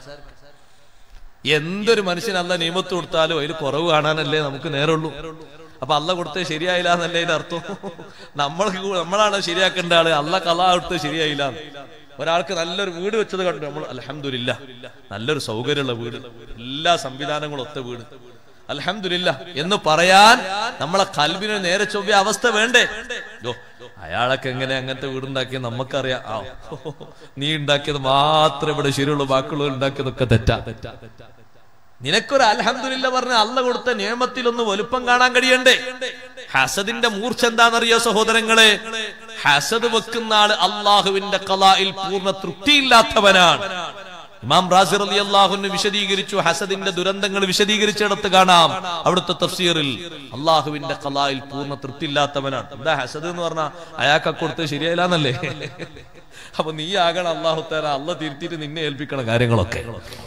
എന്തൊരു മനുഷ്യൻ അല്ല നിയമത്ത് കൊടുത്താലും അതിൽ കുറവ് കാണാനല്ലേ നമുക്ക് നേരുള്ളൂ അപ്പൊ അല്ല കൊടുത്തത് ശരിയായില്ല എന്നല്ലേ അതിന്റെ അർത്ഥം നമ്മൾക്ക് കൂ- നമ്മളാണ് ശരിയാക്കേണ്ട ആള് അല്ല കല കൊടുത്തത് ശരിയായില്ല ഒരാൾക്ക് നല്ലൊരു വീട് വെച്ചത് കണ്ടു നമ്മൾ അലഹമില്ല നല്ലൊരു സൗകര്യമുള്ള വീട് എല്ലാ സംവിധാനങ്ങളും ഒത്ത വീട് അലഹമില്ല എന്ന് പറയാൻ നമ്മളെ കൽബിന് നേരെ ചൊവ്വിയ അവസ്ഥ വേണ്ടേ ഓ അയാളൊക്കെ എങ്ങനെ അങ്ങനത്തെ വീടുണ്ടാക്കിയത് നമുക്കറിയാം ആ നീ ഉണ്ടാക്കിയത് മാത്രമേ ഇവിടെ ശരിയുള്ളൂ ബാക്കിയുള്ളവർ ഉണ്ടാക്കിയതൊക്കെ തെറ്റാ നിനക്കൊരു അൽഹംദുലില്ല പറഞ്ഞ അല്ല കൊടുത്ത നിയമത്തിൽ ഒന്ന് വലുപ്പം കാണാൻ കഴിയണ്ടേ ഹസദിന്റെ മൂർച്ച എന്താണെന്നറിയോ സഹോദരങ്ങളെ ഹസദ് വെക്കുന്ന ആള് അള്ളാഹുവിന്റെ കലായിൽ പൂർണ്ണ തൃപ്തിയില്ലാത്തവനാണ് ഇമാം റാസി അലി അള്ളാഹുവിന് വിശദീകരിച്ചു ഹസദിന്റെ ദുരന്തങ്ങൾ വിശദീകരിച്ചിടത്ത് കാണാം അവിടുത്തെ തഫ്സീറിൽ അള്ളാഹുവിന്റെ കലായിൽ പൂർണ്ണ തൃപ്തിയില്ലാത്തവനാണ് എന്താ ഹസദ് എന്ന് പറഞ്ഞാൽ അയാൾക്ക് കൊടുത്ത് ശരിയായില്ലാന്നല്ലേ അപ്പൊ നീ ആകണം അള്ളാഹു തേര അല്ല തിരുത്തിയിട്ട് നിന്നെ ഏൽപ്പിക്കണ കാര്യങ്ങളൊക്കെ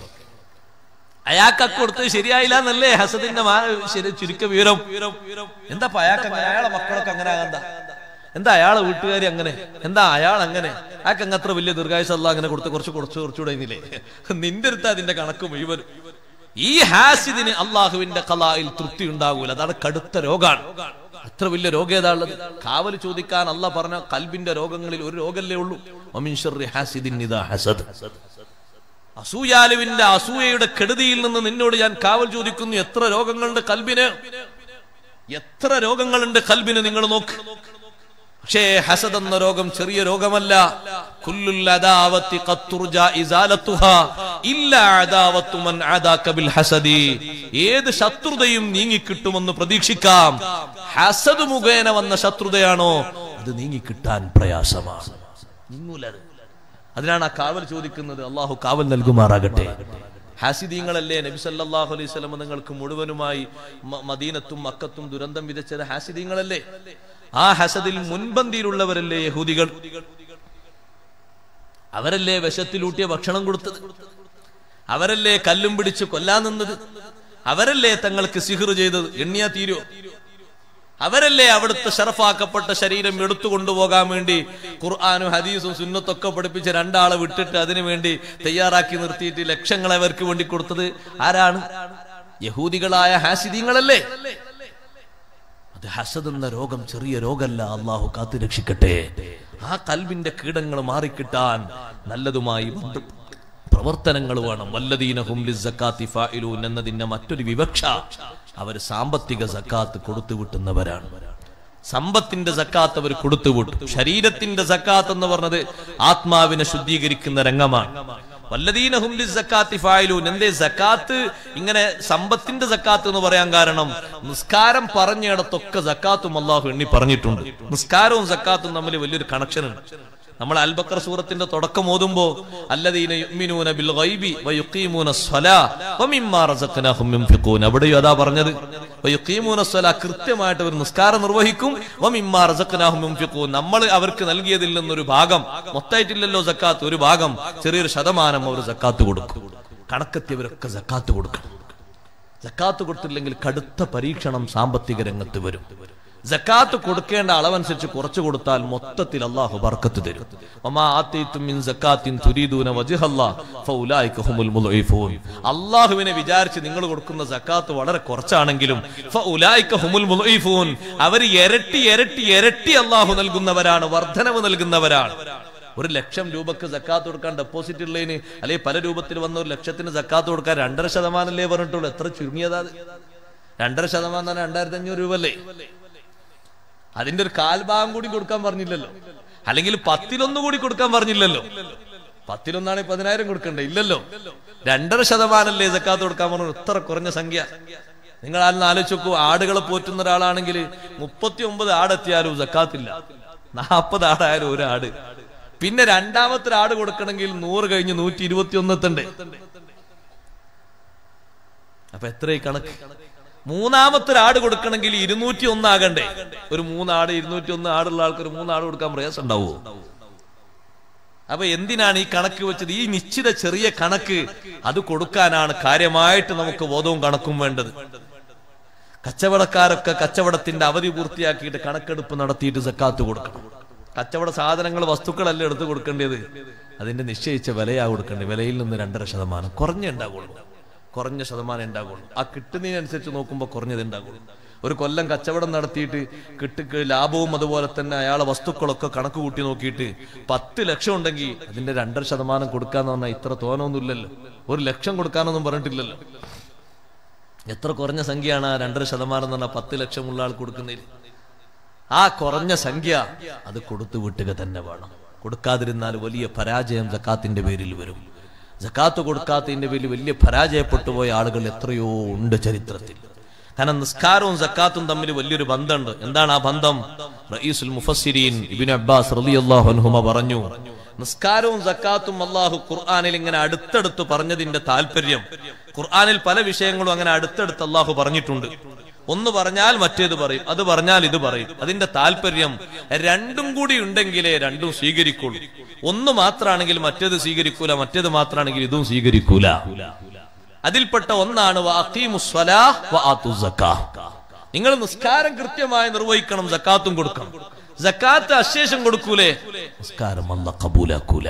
അയാൾക്ക് കൊടുത്തത് ശരിയായില്ല എന്നല്ലേ ഹസദിന്റെ മാ- ശരി ചുരുക്ക വിവരം എന്താ അപ്പൊ അയാൾക്ക് അങ്ങനെ അയാളെ മക്കളൊക്കെ അങ്ങനെ ആകണ്ട എന്താ അയാളെ വീട്ടുകാരി അങ്ങനെ എന്താ അയാൾ അങ്ങനെ അയാൾക്ക് അങ്ങ് അത്ര വലിയ ദീർഘായുസ് അല്ല അങ്ങനെ കൊടുത്ത് കുറച്ച് കുറച്ച് കുറച്ചുകൂടെ ഇന്നില്ലേ നിന്റെ അടുത്ത് അതിന്റെ കണക്ക് മുഴുവനും ഈ ഹാസിദിന് അള്ളാഹുവിന്റെ കലായിൽ തൃപ്തി ഉണ്ടാകൂല അതാണ് കടുത്ത രോഗാണ് അത്ര വലിയ രോഗം ഏതാ ഉള്ളത് കാവൽ ചോദിക്കാൻ അല്ല പറഞ്ഞ കൽബിന്റെ രോഗങ്ങളിൽ ഒരു രോഗല്ലേ ഉള്ളൂ ഒമിൻ ശർരി ഹാസിദിൻ ഇദാ ഹസദ് അസൂയാലുവിന്റെ അസൂയയുടെ കെടുതിയിൽ നിന്ന് നിന്നോട് ഞാൻ കാവൽ ചോദിക്കുന്നു എത്ര രോഗങ്ങളുണ്ട് കൽബിന് എത്ര രോഗങ്ങളുണ്ട് കൽബിന് നിങ്ങൾ നോക്ക് പക്ഷേ ഹസദ് എന്ന രോഗം ചെറിയ രോഗമല്ല കുല്ലുൽ അദാവത്തി ഖത്തുർജ ഇസാലത്തുഹാ ഇല്ലാ അദാവത്തു മൻ അദാക ബിൽ ഹസദി ഏത് ശത്രുതയും നീങ്ങിക്കിട്ടുമെന്ന് പ്രതീക്ഷിക്കാം ഹസദ് മുഖേന വന്ന ശത്രുതയാണോ അത് നീങ്ങിക്കിട്ടാൻ പ്രയാസമാണ് നീങ്ങൂലത് അതിനാണ് ആ കാവൽ ചോദിക്കുന്നത് അള്ളാഹു കാവൽ നൽകുമാറാകട്ടെ ഹാസിദീങ്ങളല്ലേ നബി സല്ലല്ലാഹു അലൈഹി വസല്ലം നിങ്ങൾക്ക് മുഴുവനുമായി മ- മദീനത്തും മക്കത്തും ദുരന്തം വിതച്ചത് ഹാസിദീങ്ങളല്ലേ ആ ഹസദിൽ മുൻപന്തിയിലുള്ളവരല്ലേ യഹൂദികൾ അവരല്ലേ വിശത്തിലൂട്ടിയ ഭക്ഷണം കൊടുത്തത് അവരല്ലേ കല്ലും പിടിച്ച് കൊല്ലാൻ നിന്നത് അവരല്ലേ തങ്ങൾക്ക് സിഹിർ ചെയ്തത് എണ്ണിയാ തീരോ അവരല്ലേ അവിടുത്തെ ഷറഫാക്കപ്പെട്ട ശരീരം എടുത്തു കൊണ്ടുപോകാൻ വേണ്ടി ഖുർആാനും ഹദീസും സുന്നത്തൊക്കെ പഠിപ്പിച്ച് രണ്ടാളെ വിട്ടിട്ട് അതിനു വേണ്ടി തയ്യാറാക്കി നിർത്തിയിട്ട് ലക്ഷങ്ങളെ അവർക്ക് വേണ്ടി കൊടുത്തത് ആരാണ് യഹൂദികളായ ഹാസിദീങ്ങളല്ലേ അത് ഹസദ് എന്ന രോഗം ചെറിയ രോഗമല്ല അള്ളാഹു കാത്തു രക്ഷിക്കട്ടെ ആ കൽവിന്റെ കീടങ്ങൾ മാറിക്കിട്ടാൻ നല്ലതുമായി ബന്ധ പ്രവർത്തനങ്ങൾ വേണം വല്ലദീനഹും ലിസ്സക്കാത്തി ഫായിലൂൻ എന്നതിന്റെ മറ്റൊരു വിവക്ഷ അവർ സാമ്പത്തിക സക്കാത്ത് കൊടുത്തു വിട്ടുന്നവരാണ് സമ്പത്തിന്റെ സക്കാത്ത് അവർ കൊടുത്തുവിട്ടു ശരീരത്തിന്റെ സക്കാത്ത് എന്ന് പറഞ്ഞത് ആത്മാവിനെ ശുദ്ധീകരിക്കുന്ന രംഗമാണ് വല്ലദീനഹും ലിസ്സക്കാത്തി ഫായിലൂൻ എന്തേ സക്കാത്ത് ഇങ്ങനെ സമ്പത്തിന്റെ സക്കാത്ത് എന്ന് പറയാൻ കാരണം നിസ്കാരം പറഞ്ഞിടത്തൊക്കെ സക്കാത്തും അള്ളാഹു എണ്ണി പറഞ്ഞിട്ടുണ്ട് നിസ്കാരവും സക്കാത്തും തമ്മിൽ വലിയൊരു കണക്ഷൻ ഉണ്ട് നമ്മൾ അൽബക്കർ സൂറത്തിന്റെ തുടക്കം ഓതുമ്പോ അല്ലദീന യുഅ്മിനൂന ബിൽ ഗൈബി വയുഖീമൂന സ്വലാ വമിമ്മാ റസഖ്നാഹും യുൻഫിഖൂൻ അവിടെയും അതാ പറഞ്ഞത് വയുഖീമൂന സ്വലാ കൃത്യമായിട്ട് അവർ നിസ്കാരം നിർവഹിക്കും വമിമ്മാ റസഖ്നാഹും യുൻഫിഖൂൻ നമ്മൾ അവർക്ക് നൽകിയതിൽ നിന്നൊരു ഭാഗം മൊത്തമായിട്ടില്ലല്ലോ സക്കാത്ത് ഒരു ഭാഗം ചെറിയൊരു ശതമാനം അവർ സക്കാത്ത് കൊടുക്കും കണക്കെത്തിയവരൊക്കെ സക്കാത്ത് കൊടുക്കണം ജക്കാത്ത് കൊടുത്തില്ലെങ്കിൽ കടുത്ത പരീക്ഷണം സാമ്പത്തിക രംഗത്ത് വരും ജക്കാത്ത് കൊടുക്കേണ്ട അളവനുസരിച്ച് കുറച്ചു കൊടുത്താൽ മൊത്തത്തിൽ അള്ളാഹു ബർക്കത്ത് തരും വമാ ആത്തീത്തും മിൻ സക്കാത്തിൻ തുരീദൂന വജ്ഹല്ലാ ഫൗലായിക ഹുമുൽ മുളഈഫൂൻ അള്ളാഹുവിനെ വിചാരിച്ച് നിങ്ങൾ കൊടുക്കുന്ന സക്കാത്ത് വളരെ കുറച്ചാണെങ്കിലും ഫൗലായിക ഹുമുൽ മുളഈഫൂൻ അവർ ഇരട്ടി ഇരട്ടി ഇരട്ടി അള്ളാഹു നൽകുന്നവരാണ് വർധനവ് നൽകുന്നവരാണ് ഒരു ലക്ഷം രൂപക്ക് സക്കാത്ത് കൊടുക്കാൻ ഡെപ്പോസിറ്റ് ഉള്ളതിന് അല്ലെങ്കിൽ പല രൂപത്തിൽ വന്ന ഒരു ലക്ഷത്തിന് സക്കാത്ത് കൊടുക്കാൻ രണ്ടര ശതമാനല്ലേ പറഞ്ഞിട്ടുള്ളൂ എത്ര ചുരുങ്ങിയതാ അത് രണ്ടര ശതമാനം തന്നെ രണ്ടായിരത്തി അഞ്ഞൂറ് രൂപ അല്ലേ അതിന്റെ ഒരു കാൽഭാഗം കൂടി കൊടുക്കാൻ പറഞ്ഞില്ലല്ലോ അല്ലെങ്കിൽ പത്തിലൊന്നു കൂടി കൊടുക്കാൻ പറഞ്ഞില്ലല്ലോ പത്തിലൊന്നാണ് പതിനായിരം കൊടുക്കണ്ടേ ഇല്ലല്ലോ രണ്ടര ശതമാനല്ലേ സക്കാത്ത് കൊടുക്കാൻ പറഞ്ഞു ഇത്ര കുറഞ്ഞ സംഖ്യ നിങ്ങൾ ആരെന്ന് ആലോചിച്ച് നോക്കൂ ആടുകളെ പോറ്റുന്ന ഒരാളാണെങ്കിൽ മുപ്പത്തി ഒമ്പത് ആടെത്തിയാലും സക്കാത്തില്ല നാൽപ്പത് ആടായാലും ഒരു ആട് പിന്നെ രണ്ടാമത്തെ ഒരു ആട് കൊടുക്കണമെങ്കിൽ നൂറ് കഴിഞ്ഞ് നൂറ്റി ഇരുപത്തി ഒന്ന് എത്തണ്ടേ അപ്പൊ എത്രയായി കണക്ക് മൂന്നാമത്തെ ഒരു ആട് കൊടുക്കണമെങ്കിൽ ഇരുന്നൂറ്റി ഒന്നാകണ്ടേ ഒരു മൂന്നാട് ഇരുന്നൂറ്റി ഒന്ന് ആടുള്ള ആൾക്ക് ഒരു മൂന്നാട് കൊടുക്കാൻ പ്രയാസം ഉണ്ടാവുമോ അപ്പൊ എന്തിനാണ് ഈ കണക്ക് വെച്ചത് ഈ നിശ്ചിത ചെറിയ കണക്ക് അത് കൊടുക്കാനാണ് കാര്യമായിട്ട് നമുക്ക് ബോധവും കണക്കും വേണ്ടത് കച്ചവടക്കാരൊക്കെ കച്ചവടത്തിന്റെ അവധി പൂർത്തിയാക്കിയിട്ട് കണക്കെടുപ്പ് നടത്തിയിട്ട് സക്കാത്ത് കൊടുക്കണം കച്ചവട സാധനങ്ങൾ വസ്തുക്കളല്ല എടുത്തു കൊടുക്കേണ്ടത് അതിന്റെ നിശ്ചയിച്ച വിലയാ കൊടുക്കേണ്ടത് വിലയിൽ നിന്ന് രണ്ടര ശതമാനം കുറഞ്ഞ ഉണ്ടാകുള്ളൂ കുറഞ്ഞ ശതമാനം ഉണ്ടാകുള്ളൂ ആ കിട്ടുന്നതിനനുസരിച്ച് നോക്കുമ്പോൾ കുറഞ്ഞത് ഉണ്ടാകുള്ളൂ ഒരു കൊല്ലം കച്ചവടം നടത്തിയിട്ട് കിട്ടുക ലാഭവും അതുപോലെ തന്നെ അയാളെ വസ്തുക്കളൊക്കെ കണക്ക് കൂട്ടി നോക്കിയിട്ട് പത്ത് ലക്ഷം ഉണ്ടെങ്കിൽ അതിന്റെ രണ്ടര ശതമാനം കൊടുക്കാന്ന് പറഞ്ഞാൽ ഇത്ര തോനൊന്നുമില്ലല്ലോ ഒരു ലക്ഷം കൊടുക്കാനൊന്നും പറഞ്ഞിട്ടില്ലല്ലോ എത്ര കുറഞ്ഞ സംഖ്യയാണ് ആ രണ്ടര ശതമാനം എന്ന് പറഞ്ഞാൽ പത്ത് ലക്ഷം ഉള്ള ആൾ കൊടുക്കുന്നതിൽ ആ കുറഞ്ഞ സംഖ്യ അത് കൊടുത്തു വിട്ടുക തന്നെ വേണം കൊടുക്കാതിരുന്നാൽ വലിയ പരാജയം ജക്കാത്തിന്റെ പേരിൽ വരും ജക്കാത്ത് കൊടുക്കാത്തതിന്റെ പേരിൽ വലിയ പരാജയപ്പെട്ടു പോയ ആളുകൾ എത്രയോ ഉണ്ട് ചരിത്രത്തിൽ കാരണം നിസ്കാരവും ജക്കാത്തും തമ്മിൽ വലിയൊരു ബന്ധമുണ്ട് എന്താണ് ആ ബന്ധം റയീസുൽ മുഫസ്സിരീൻ ഇബിൻ അബ്ബാസ് റളിയല്ലാഹു അൻഹുമ പറഞ്ഞു നിസ്കാരവും സക്കാത്തും അള്ളാഹു ഖുർആാനിൽ ഇങ്ങനെ അടുത്തടുത്ത് പറഞ്ഞതിന്റെ താല്പര്യം ഖുർആാനിൽ പല വിഷയങ്ങളും അങ്ങനെ അടുത്തടുത്ത് അള്ളാഹു പറഞ്ഞിട്ടുണ്ട് ഒന്ന് പറഞ്ഞാൽ മറ്റേത് പറയും അത് പറഞ്ഞാൽ ഇത് പറയും അതിന്റെ താല്പര്യം രണ്ടും കൂടി ഉണ്ടെങ്കിലേ രണ്ടും സ്വീകരിക്കുള്ളൂ ഒന്ന് മാത്രമാണെങ്കിൽ മറ്റേത് സ്വീകരിക്കൂല മറ്റേത് മാത്രമാണെങ്കിൽ ഇതും സ്വീകരിക്കൂല അതിൽപ്പെട്ട ഒന്നാണ് വഅഖീമുസ്സലാ വആത്തുസ് സക്കാ. നിങ്ങൾ നിസ്കാരം കൃത്യമായി നിർവഹിക്കണം സക്കാത്തും കൊടുക്കണം സക്കാത്ത് അശേഷം കൊടുക്കൂലേ നിസ്കാരം അല്ല കബൂലാക്കൂല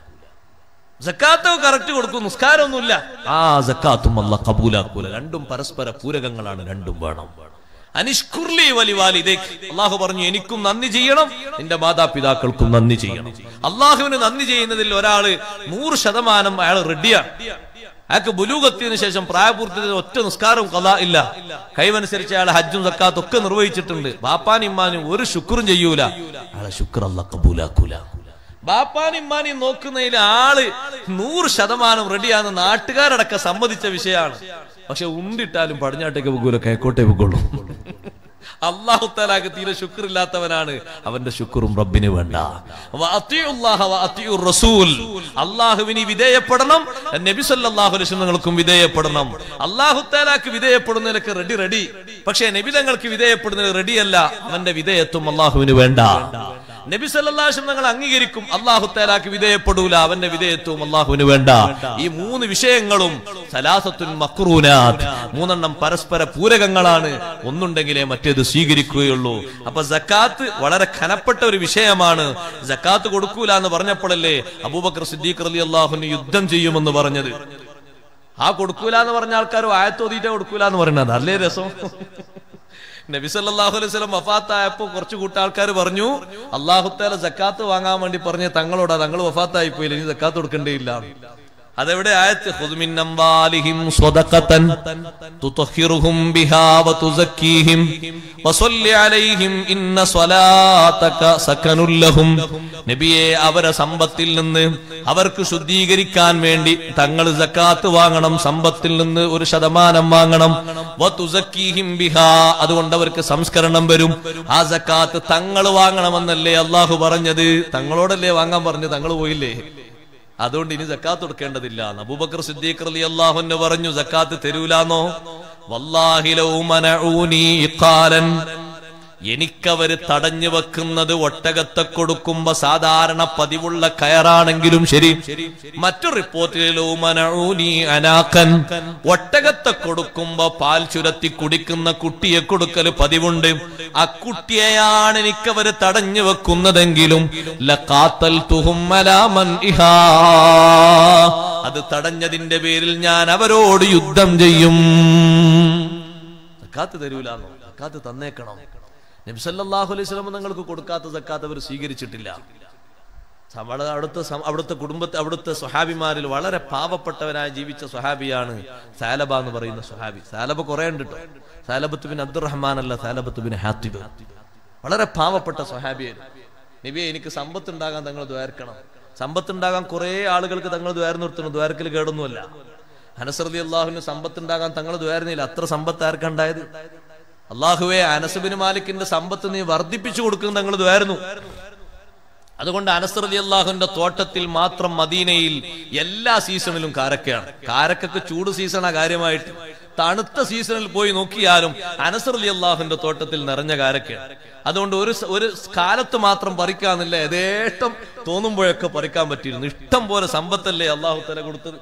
സക്കാത്ത് കറക്റ്റ് കൊടുക്കും നിസ്കാരമൊന്നുമില്ല ആ സക്കാത്തും അല്ല കബൂലാക്കൂല രണ്ടും പരസ്പര പൂരകങ്ങളാണ് രണ്ടും വേണം അനിഷ്കുർലി വലിവാലിതേക്ക് അള്ളാഹു പറഞ്ഞു എനിക്കും നന്ദി ചെയ്യണം നിന്റെ മാതാപിതാക്കൾക്കും നന്ദി ചെയ്യണം അള്ളാഹുവിന് നന്ദി ചെയ്യുന്നതിൽ ഒരാള് നൂറ് ശതമാനം അയാൾ റെഡിയാണ് അയാൾക്ക് ബുലൂഗത്തിന് ശേഷം പ്രായപൂർത്തി ഒറ്റ നിസ്കാരവും കഥ ഇല്ല കൈവനുസരിച്ച് അയാൾ ഹജ്ജും സക്കാത്തും ഒക്കെ നിർവഹിച്ചിട്ടുണ്ട് ബാപ്പാനും ഇമ്മാനും ഒരു ശുക്രും ചെയ്യൂല അയാളെ ശുക്ർ അല്ല കബൂലാക്കൂല ബാപ്പാനും ഇമ്മാനും നോക്കുന്നതിൽ ആള് നൂറ് ശതമാനം റെഡിയാന്ന് നാട്ടുകാരടക്കം സമ്മതിച്ച വിഷയമാണ് പക്ഷെ ഉണ്ടിട്ടാലും പടിഞ്ഞാട്ടേക്ക് പോകുമല്ലോ കേക്കോട്ടേ പോകുള്ളൂ അള്ളാഹു താലാക്ക് തീരെ ശുക്രില്ലാത്തവനാണ് അവന്റെ ശുക്രും റബ്ബിന് വേണ്ട വഅത്തിഉല്ലാഹ വഅത്തിഉർ റസൂൽ അള്ളാഹുവിന് വിധേയപ്പെടണം നബി സല്ലല്ലാഹു അലൈഹി വസല്ലമകൾക്കും വിധേയപ്പെടണം അള്ളാഹു താലാക്ക് വിധേയപ്പെടുന്നതിനൊക്കെ റെഡി റെഡി പക്ഷേ നബി തങ്ങൾക്ക് വിധേയപ്പെടുന്നതിന് റെഡിയല്ല അവന്റെ വിധേയത്വം അള്ളാഹുവിന് വേണ്ട നബി സല്ലാശം ഞങ്ങൾ അംഗീകരിക്കും അള്ളാഹു തേലാക്ക് വിധേയപ്പെടൂല അവന്റെ വിധേയത്വവും അള്ളാഹുവിന് വേണ്ട ഈ മൂന്ന് വിഷയങ്ങളും സലാസത്തുൻ മക്രൂനാത്ത് മൂന്നെണ്ണം പരസ്പര പൂരകങ്ങളാണ് ഒന്നുണ്ടെങ്കിലേ മറ്റേത് സ്വീകരിക്കുകയുള്ളൂ അപ്പൊ ജക്കാത്ത് വളരെ ഖനപ്പെട്ട ഒരു വിഷയമാണ് ജക്കാത്ത് കൊടുക്കൂല എന്ന് പറഞ്ഞപ്പോഴല്ലേ അബൂബക്കർ സിദ്ദീഖ് അലി അള്ളാഹുന് യുദ്ധം ചെയ്യുമെന്ന് പറഞ്ഞത് ആ കൊടുക്കൂല എന്ന് പറഞ്ഞ ആൾക്കാർ ആയത്തോതിയിട്ടേ കൊടുക്കൂല എന്ന് പറയുന്നത് അല്ലേ രസം നബി സല്ലല്ലാഹു അലൈഹി വസല്ലം വഫാത്തായപ്പോ കുറച്ച് കൂട്ടാൾക്കാർ പറഞ്ഞു അള്ളാഹുത്താല സക്കാത്ത് വാങ്ങാൻ വേണ്ടി പറഞ്ഞ തങ്ങളോടാ തങ്ങൾ വഫാത്തായി പോയില്ല ഇനി സക്കാത്ത് കൊടുക്കേണ്ടിയില്ല അതെവിടെ ആയത്ത് ഖുദ് മിൻ അംവാലിഹിം സ്വദഖതൻ തുതഹിറുഹും ബിഹാ വതുസക്കീഹിം വസല്ലി അലൈഹിം ഇന്ന സ്വലാതക സകനുൽ ലഹും നബിയെ അവരെ സമ്പത്തിൽ നിന്ന് അവർക്ക് ശുദ്ധീകരിക്കാൻ വേണ്ടി തങ്ങൾ സക്കാത്ത് വാങ്ങണം സമ്പത്തിൽ നിന്ന് ഒരു ശതമാനം വാങ്ങണം വതുസക്കീഹിം ബിഹാ അതുകൊണ്ട് അവർക്ക് സംസ്കരണം വരും ആ സക്കാത്ത് തങ്ങൾ വാങ്ങണമെന്നല്ലേ അള്ളാഹു പറഞ്ഞത് തങ്ങളോടല്ലേ വാങ്ങാൻ പറഞ്ഞു തങ്ങൾ പോയില്ലേ അതുകൊണ്ട് ഇനി ജക്കാത്ത് കൊടുക്കേണ്ടതില്ല അബൂബക്കർ സിദ്ദീഖ് റളി അള്ളാഹുന്ന് പറഞ്ഞു ജക്കാത്ത് തരൂലാന്നോ വല്ലാഹി ലൗ മനഊനി ഇഖാലൻ എനിക്കവര് തടഞ്ഞു വെക്കുന്നത് ഒട്ടകത്തെ കൊടുക്കുമ്പോ സാധാരണ പതിവുള്ള കയറാണെങ്കിലും ശരി മറ്റു റിപ്പോർട്ടിലോ മനഊനി അനാക്കൻ ഒട്ടകത്തെ കൊടുക്കുമ്പോ പാൽ ചുരത്തി കുടിക്കുന്ന കുട്ടിയെ കൊടുക്കൽ പതിവുണ്ട് ആ കുട്ടിയെയാണ് എനിക്കവര് തടഞ്ഞു വെക്കുന്നതെങ്കിലും ലഖാത്തൽ തുഹും അലാമൻ ഇഹാ അത് തടഞ്ഞതിന്റെ പേരിൽ ഞാൻ അവരോട് യുദ്ധം ചെയ്യും സക്കാത്ത് തരൂലാന്നോ സക്കാത്ത് തന്നേക്കണം നബ്സല്ലാഹു അലൈഹി സ്വലം നിങ്ങൾക്ക് കൊടുക്കാത്ത സക്കാത്ത് അവർ സ്വീകരിച്ചിട്ടില്ല നമ്മുടെ അവിടുത്തെ സം- അവിടുത്തെ കുടുംബത്തെ അവിടുത്തെ സ്വഹാബിമാരിൽ വളരെ പാവപ്പെട്ടവനായി ജീവിച്ച സ്വഹാബിയാണ് സാലബ എന്ന് പറയുന്ന സ്വഹാബി സാലബ കുറെ ഉണ്ട് കേട്ടോ സാലബത്ത് ബിൻ അബ്ദുറഹ്മാൻ അല്ല സാലബത്ത് ബിൻ ഹാത്തിബ് വളരെ പാവപ്പെട്ട സ്വഹാബിയായിരുന്നു നബിയെ എനിക്ക് സമ്പത്ത് ഉണ്ടാകാൻ തങ്ങൾ ദ്വാരക്കണം സമ്പത്ത് ഉണ്ടാകാൻ കുറെ ആളുകൾക്ക് തങ്ങൾ ദ്വാര നിർത്തുന്നു ദ്വാരക്കൽ കേടൊന്നുമല്ല അനസറലി അള്ളാഹുവിന് സമ്പത്ത് ഉണ്ടാകാൻ തങ്ങൾ ദ്വാരുന്നില്ല അത്ര സമ്പത്ത് ആർക്കുണ്ടായത് അള്ളാഹുവെ അനസബിന് മാലിക്കിന്റെ സമ്പത്ത് നീ വർദ്ധിപ്പിച്ചു കൊടുക്കുന്ന തങ്ങൾ ദ്വാരുന്നു അതുകൊണ്ട് അനസർ അലി അള്ളാഹുന്റെ തോട്ടത്തിൽ മാത്രം മദീനയിൽ എല്ലാ സീസണിലും കാരക്കയാണ് കാരക്കൊക്കെ ചൂട് സീസണാ കാര്യമായിട്ട് തണുത്ത സീസണിൽ പോയി നോക്കിയാലും അനസർ അലി അള്ളാഹുന്റെ തോട്ടത്തിൽ നിറഞ്ഞ കാരക്കാണ് അതുകൊണ്ട് ഒരു സ- ഒരു കാലത്ത് മാത്രം പറിക്കാന്നില്ല യഥേഷ്ടം തോന്നുമ്പോഴൊക്കെ പറിക്കാൻ പറ്റിയിരുന്നു ഇഷ്ടം പോലെ സമ്പത്തല്ലേ അള്ളാഹു തല കൊടുത്തത്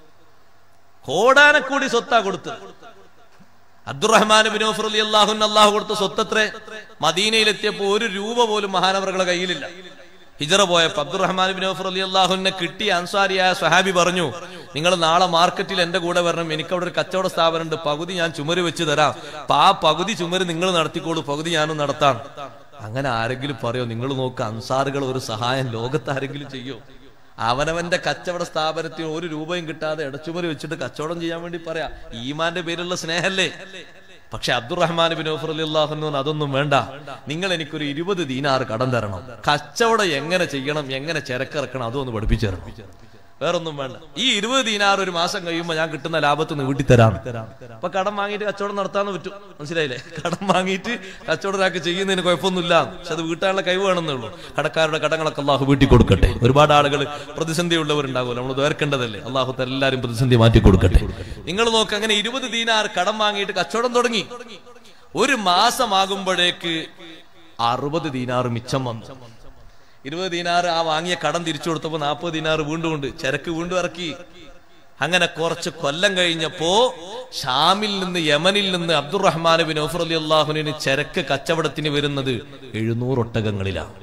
കോടാനക്കൂടി സ്വത്താ കൊടുത്തത് അബ്ദുറഹ്മാൻ ബിൻ ഓഫർ അലി അള്ളാഹുൻ അള്ളാഹു കൊടുത്ത സ്വത്തത്രേ മദീനയിലെത്തിയപ്പോ ഒരു രൂപ പോലും മഹാനവറുകളുടെ കയ്യിലില്ല ഹിജറ പോയപ്പോ അബ്ദുറഹ്മാൻ ബിൻ ഓഫർ അലി അള്ളാഹുവിനെ കിട്ടിയ അൻസാരിയായ സ്വഹാബി പറഞ്ഞു നിങ്ങൾ നാളെ മാർക്കറ്റിൽ എന്റെ കൂടെ വരണം എനിക്ക് അവിടെ ഒരു കച്ചവട സ്ഥാപനമുണ്ട് പകുതി ഞാൻ ചുമര് വെച്ച് തരാം അപ്പൊ ആ പകുതി ചുമര് നിങ്ങൾ നടത്തിക്കോളൂ പകുതി ഞാനും നടത്താം അങ്ങനെ ആരെങ്കിലും പറയോ നിങ്ങൾ നോക്ക് അൻസാറുകൾ ഒരു സഹായം ലോകത്ത് ആരെങ്കിലും ചെയ്യോ അവനവന്റെ കച്ചവട സ്ഥാപനത്തിന് ഒരു രൂപയും കിട്ടാതെ ഇടച്ചുമരി വെച്ചിട്ട് കച്ചവടം ചെയ്യാൻ വേണ്ടി പറയാ ഈമാന്റെ പേരുള്ള സ്നേഹല്ലേ പക്ഷെ അബ്ദുറഹ്മാൻ ബിൻ ഓഫർ അള്ളാഹുന്നു അതൊന്നും വേണ്ട നിങ്ങൾ എനിക്കൊരു ഇരുപത് ദീനാർ കടം തരണം കച്ചവടം എങ്ങനെ ചെയ്യണം എങ്ങനെ ചരക്കിറക്കണം അതും ഒന്ന് പഠിപ്പിച്ചു തരണം വേറൊന്നും വേണ്ട ഈ ഇരുപത് ദീനാർ ഒരു മാസം കഴിയുമ്പോൾ ഞാൻ കിട്ടുന്ന ലാഭത്തിൽ നിന്ന് വീട്ടിൽ തരാം അപ്പൊ കടം വാങ്ങിയിട്ട് കച്ചവടം നടത്താന്ന് പറ്റും മനസ്സിലായില്ലേ കടം വാങ്ങിയിട്ട് കച്ചവടം ഒരാൾക്ക് ചെയ്യുന്നതിന് കുഴപ്പമൊന്നുമില്ല പക്ഷെ അത് വീട്ടാനുള്ള കഴിവ് വേണമെന്നേ ഉള്ളൂ കടക്കാരുടെ കടങ്ങളൊക്കെ അള്ളാഹു വീട്ടിൽ കൊടുക്കട്ടെ ഒരുപാട് ആളുകൾ പ്രതിസന്ധി ഉള്ളവരുണ്ടാകുമല്ലോ നമ്മൾ ദ്വേർക്കേണ്ടതല്ലേ അള്ളാഹു എല്ലാവരും പ്രതിസന്ധി മാറ്റി കൊടുക്കട്ടെ നിങ്ങൾ നോക്ക് അങ്ങനെ ഇരുപത് ദീനാർ കടം വാങ്ങിയിട്ട് കച്ചവടം തുടങ്ങി ഒരു മാസമാകുമ്പോഴേക്ക് അറുപത് ദീനാർ മിച്ചം വന്നു ഇരുപത് ദീനാർ ആ വാങ്ങിയ കടം തിരിച്ചു കൊടുത്തപ്പോ നാൽപ്പത് ദീനാർ വീണ്ടും ഉണ്ട് ചരക്ക് വീണ്ടും ഇറക്കി അങ്ങനെ കുറച്ച് കൊല്ലം കഴിഞ്ഞപ്പോ ഷാമിൽ നിന്ന് യമനിൽ നിന്ന് അബ്ദുറഹ്മാൻ ബിൻ ഓഫർ അലി അള്ളാഹുവിന് ചരക്ക് കച്ചവടത്തിന് വരുന്നത് എഴുന്നൂറ് ഒട്ടകങ്ങളിലാണ്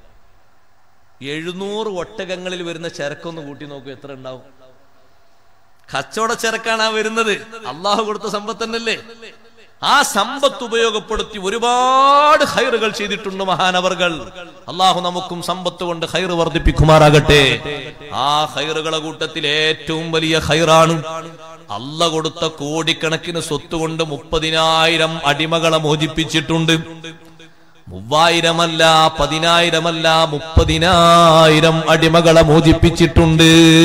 എഴുന്നൂറ് ഒട്ടകങ്ങളിൽ വരുന്ന ചരക്കൊന്ന് കൂട്ടി നോക്കൂ എത്ര ഉണ്ടാവും കച്ചവട ചരക്കാണ് ആ വരുന്നത് അള്ളാഹു കൊടുത്ത സമ്പത്ത് തന്നെയല്ലേ ആ സമ്പത്ത് ഉപയോഗപ്പെടുത്തി ഒരുപാട് ഹൈറുകൾ ചെയ്തിട്ടുണ്ട് മഹാനവർകൾ അള്ളാഹു നമുക്കും സമ്പത്ത് കൊണ്ട് ഹൈറ് വർദ്ധിപ്പിക്കുമാറാകട്ടെ ആ ഹൈറുകളെ കൂട്ടത്തിൽ ഏറ്റവും വലിയ ഹൈറാണ് അല്ല കൊടുത്ത കോടിക്കണക്കിന് സ്വത്ത് കൊണ്ട് മുപ്പതിനായിരം അടിമകളെ മോചിപ്പിച്ചിട്ടുണ്ട് മൂവായിരമല്ല പതിനായിരമല്ല മുപ്പതിനായിരം അടിമകളെ മോചിപ്പിച്ചിട്ടുണ്ട്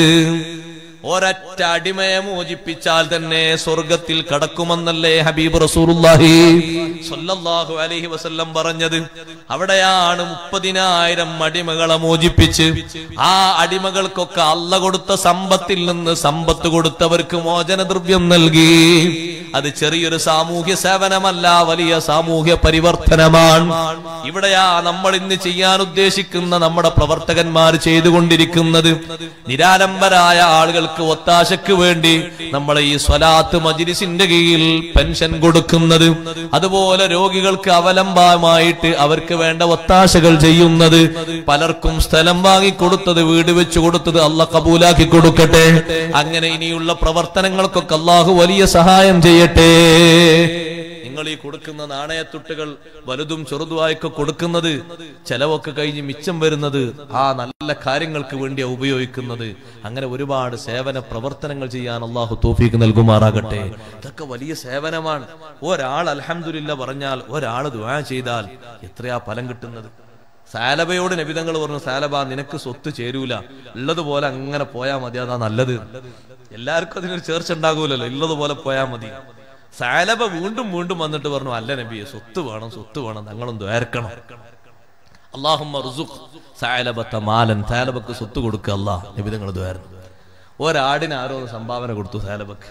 ഒരൊറ്റ അടിമയെ മോചിപ്പിച്ചാൽ തന്നെ സ്വർഗത്തിൽ കടക്കുമെന്നല്ലേ ഹബീബ് റസൂലുള്ളാഹി സ്വല്ലല്ലാഹു അലൈഹി വസല്ലം പറഞ്ഞത് അവിടെയാണ് മുപ്പതിനായിരം അടിമകളെ മോചിപ്പിച്ച് ആ അടിമകൾക്കൊക്കെ അല്ല കൊടുത്ത സമ്പത്തിൽ നിന്ന് സമ്പത്ത് കൊടുത്തവർക്ക് മോചനദ്രവ്യം നൽകി അത് ചെറിയൊരു സാമൂഹ്യ സേവനമല്ല വലിയ സാമൂഹ്യ പരിവർത്തനമാണ് ഇവിടെയാ നമ്മൾ ഇന്ന് ചെയ്യാൻ ഉദ്ദേശിക്കുന്ന നമ്മുടെ പ്രവർത്തകന്മാർ ചെയ്തുകൊണ്ടിരിക്കുന്നത് നിരാലംബരായ ആളുകൾക്ക് ഒത്താശക്ക് വേണ്ടി നമ്മളെ ഈ സ്വലാത്ത് മജിലിസിന്റെ കീഴിൽ പെൻഷൻ കൊടുക്കുന്നത് അതുപോലെ രോഗികൾക്ക് അവലംബമായിട്ട് അവർക്ക് വേണ്ട ഒത്താശകൾ ചെയ്യുന്നത് പലർക്കും സ്ഥലം വാങ്ങിക്കൊടുത്തത് വീട് വെച്ച് കൊടുത്തത് അല്ല കബൂലാക്കി കൊടുക്കട്ടെ അങ്ങനെ ഇനിയുള്ള പ്രവർത്തനങ്ങൾക്കൊക്കെ അള്ളാഹു വലിയ സഹായം ചെയ്യട്ടെ നിങ്ങൾ ഈ കൊടുക്കുന്ന നാണയത്തുട്ടുകൾ വലുതും ചെറുതുമായൊക്കെ കൊടുക്കുന്നത് ചെലവൊക്കെ കഴിഞ്ഞ് മിച്ചം വരുന്നത് ആ നല്ല കാര്യങ്ങൾക്ക് വേണ്ടിയാ ഉപയോഗിക്കുന്നത് അങ്ങനെ ഒരുപാട് സേവന പ്രവർത്തനങ്ങൾ ചെയ്യാൻ അള്ളാഹു തോഫീക്ക് നൽകുമാറാകട്ടെ ഇതൊക്കെ വലിയ സേവനമാണ് ഒരാൾ അൽഹംദുലില്ല പറഞ്ഞാൽ ഒരാൾ ദുആ ചെയ്താൽ എത്രയാ ഫലം കിട്ടുന്നത് സാലബയോട് നബിതങ്ങൾ പറഞ്ഞു സാലബ നിനക്ക് സ്വത്ത് ചേരൂല ഉള്ളതുപോലെ അങ്ങനെ പോയാ മതി അതാ നല്ലത് എല്ലാവർക്കും അതിനൊരു ചേർച്ച ഉണ്ടാകൂലല്ലോ ഉള്ളതുപോലെ പോയാ മതി സാലബ വീണ്ടും വീണ്ടും വന്നിട്ട് പറഞ്ഞു അല്ല നബിയെ സ്വത്ത് വേണം സ്വത്ത് വേണം ഞങ്ങളും ദ്വേർക്കണം അള്ളാഹുമ്മ റുസുഖ് സാലബത്ത മാലൻ സാലബക്ക് സ്വത്ത് കൊടുക്കുക അല്ലാ നബിതങ്ങൾ ദ്വേർന്നു ഒരാടിന് ആരോ ഒന്ന് സംഭാവന കൊടുത്തു സാലബക്ക്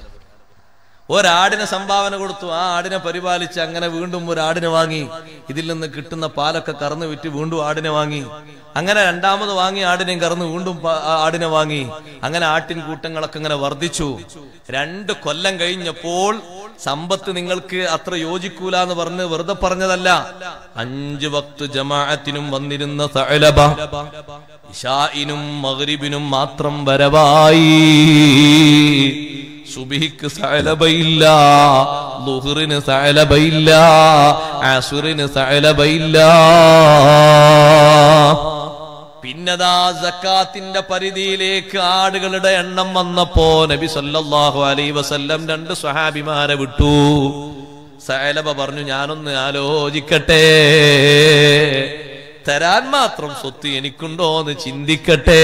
ഒരാടിനെ സംഭാവന കൊടുത്തു ആ ആടിനെ പരിപാലിച്ച് അങ്ങനെ വീണ്ടും ഒരു ആടിനെ വാങ്ങി ഇതിൽ നിന്ന് കിട്ടുന്ന പാലൊക്കെ കറന്നു വിറ്റ് വീണ്ടും ആടിനെ വാങ്ങി അങ്ങനെ രണ്ടാമത് വാങ്ങി ആടിനെയും കറന്ന് വീണ്ടും പ- ആ ആടിനെ വാങ്ങി അങ്ങനെ ആട്ടിൻ കൂട്ടങ്ങളൊക്കെ ഇങ്ങനെ വർദ്ധിച്ചു രണ്ട് കൊല്ലം കഴിഞ്ഞപ്പോൾ സമ്പത്ത് നിങ്ങൾക്ക് അത്ര യോജിക്കൂല എന്ന് പറഞ്ഞ് വെറുതെ പറഞ്ഞതല്ല അഞ്ചു വക്ത് ജമാഅത്തിനും വന്നിരുന്ന സഅലബ ഇശായിനും മഗ്രിബിനും മാത്രം വരവായി സുബിഹിക്ക് സഅലബയില്ല ലുഹറിന് സഅലബയില്ല അസുറിന് സഅലബയില്ല പിന്നതാ സക്കാത്തിന്റെ പരിധിയിലേക്ക് ആടുകളുടെ എണ്ണം വന്നപ്പോ നബി സല്ലല്ലാഹു അലൈഹി വസല്ലം രണ്ട് സ്വഹാബിമാരെ വിട്ടു സഅലബ പറഞ്ഞു ഞാനൊന്ന് ആലോചിക്കട്ടെ തരാൻ മാത്രം സ്വത്ത് എനിക്കുണ്ടോ എന്ന് ചിന്തിക്കട്ടെ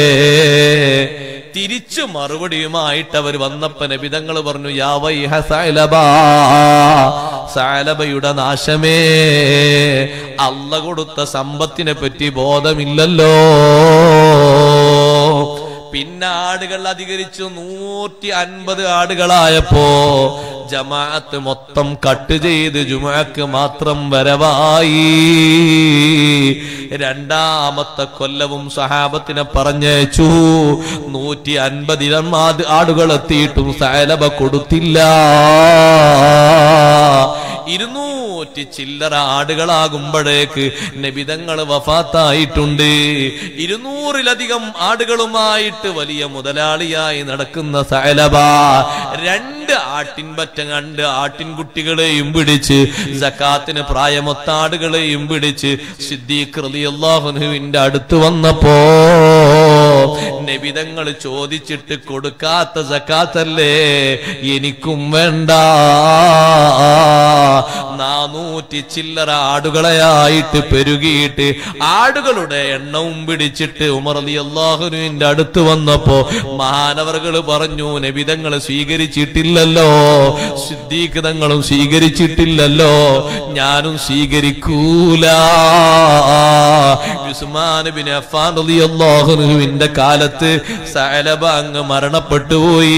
തിരിച്ചു മറുപടിയുമായിട്ട് അവർ വന്നപ്പോ നബിതങ്ങൾ പറഞ്ഞു യാവൈഹ സഅലബ സാലബയുടെ നാശമേ അല്ല കൊടുത്ത സമ്പത്തിനെ പറ്റി ബോധമില്ലല്ലോ പിന്നെ ആടുകൾ അധികരിച്ചു നൂറ്റി അൻപത് ആടുകളായപ്പോ ജമാഅത്ത് മൊത്തം കട്ട് ചെയ്ത് ജുമാക്ക് മാത്രം വരവായി രണ്ടാമത്തെ കൊല്ലവും സഹാബത്തിനെ പറഞ്ഞയച്ചു നൂറ്റി അൻപതിനം ആടുകൾ എത്തിയിട്ടും സൈലബ കൊടുത്തില്ല ഇരുന്നൂറ്റി ചില്ലറ ആടുകളാകുമ്പോഴേക്ക് നബിതങ്ങൾ വഫാത്തായിട്ടുണ്ട് ഇരുന്നൂറിലധികം ആടുകളുമായിട്ട് വലിയ മുതലാളിയായി നടക്കുന്ന സൈലബ രണ്ട് ആട്ടിൻപറ്റ കണ്ട് ആട്ടിൻകുട്ടികളെയും പിടിച്ച് ജക്കാത്തിന് പ്രായമൊത്ത ആടുകളെയും പിടിച്ച് സിദ്ദീഖ് റളിയല്ലാഹുവിന്റെ അടുത്ത് വന്നപ്പോ നബിതങ്ങൾ ചോദിച്ചിട്ട് കൊടുക്കാത്ത ജക്കാത്തല്ലേ എനിക്കും വേണ്ട നാനൂറ്റി ചില്ലറ ആടുകളെയായിട്ട് പെരുകിയിട്ട് ആടുകളുടെ എണ്ണവും പിടിച്ചിട്ട് ഉമർ അലി അള്ളാഹുനുവിന്റെ അടുത്ത് വന്നപ്പോ മഹാനവറുകൾ പറഞ്ഞു നബിതങ്ങൾ സ്വീകരിച്ചിട്ടില്ലല്ലോ സിദ്ധീകൃതങ്ങളും സ്വീകരിച്ചിട്ടില്ലല്ലോ ഞാനും സ്വീകരിക്കൂല ഉസ്മാൻ ബിൻ അഫ്ഫാൻ റളിയല്ലാഹുവിന്റെ കാലത്ത് സഅലബ അങ്ങ് മരണപ്പെട്ടു പോയി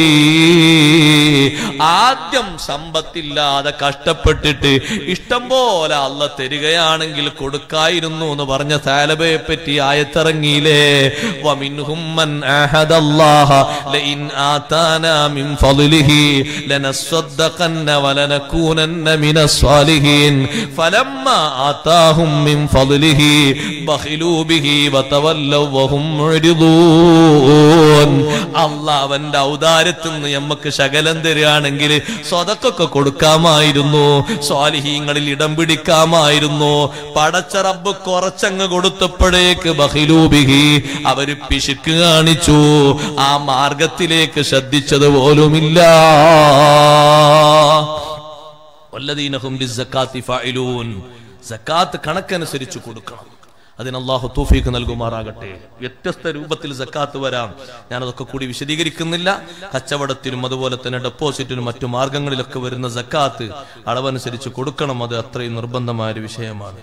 ആദ്യം സമ്പത്തില്ലാതെ കഷ്ടപ്പെട്ടിട്ട് ഇഷ്ടം പോലെ അല്ല തരികയാണെങ്കിൽ കൊടുക്കായിരുന്നു എന്ന് പറഞ്ഞ സാലബയെ പറ്റി ആയത്തിറങ്ങിയില്ലേ വമിൻഹും മൻ അഹദല്ലാഹ ലഇൻ ആതാനാ മിൻ ഫളിലിഹി ലനസ്വദ്ദഖന്ന വലനകൂനന്ന മിനസ് സ്വാലിഹീൻ ഫലമ്മ ആതാഹും മിൻ ഫളിലിഹി ബഖിലൂ ബിഹി വതവല്ലൗ വഹും മുഅ്രിദൂൻ അല്ലാഹ് അവന്റെ ഔദാര്യത്തിൽ നിന്ന് നമുക്ക് ശകലം തരികയാണെങ്കിൽ സ്വതക്കൊക്കെ കൊടുക്കാമായിരുന്നു സ്വാലിഹീങ്ങളിൽ ഇടം പിടിക്കാമായിരുന്നു പടച്ച റബ്ബ് കുറച്ചങ്ങ് കൊടുത്തപ്പോഴേക്ക് ബഹിലൂബിഹി അവര് പിശുക്ക് കാണിച്ചു ആ മാർഗത്തിലേക്ക് ശ്രദ്ധിച്ചത് പോലുമില്ല വല്ലദീനഹും ബിസ്സക്കാത്തി ഫായിലൂൻ സക്കാത്ത് കണക്കനുസരിച്ച് കൊടുക്കണം അതിന് അള്ളാഹു തൂഫീക്ക് നൽകുമാറാകട്ടെ വ്യത്യസ്ത രൂപത്തിൽ സക്കാത്ത് വരാം ഞാനതൊക്കെ കൂടി വിശദീകരിക്കുന്നില്ല കച്ചവടത്തിനും അതുപോലെ തന്നെ ഡെപ്പോസിറ്റിനും മറ്റു മാർഗങ്ങളിലൊക്കെ വരുന്ന സക്കാത്ത് അളവനുസരിച്ച് കൊടുക്കണം അത് അത്രയും നിർബന്ധമായ ഒരു വിഷയമാണ്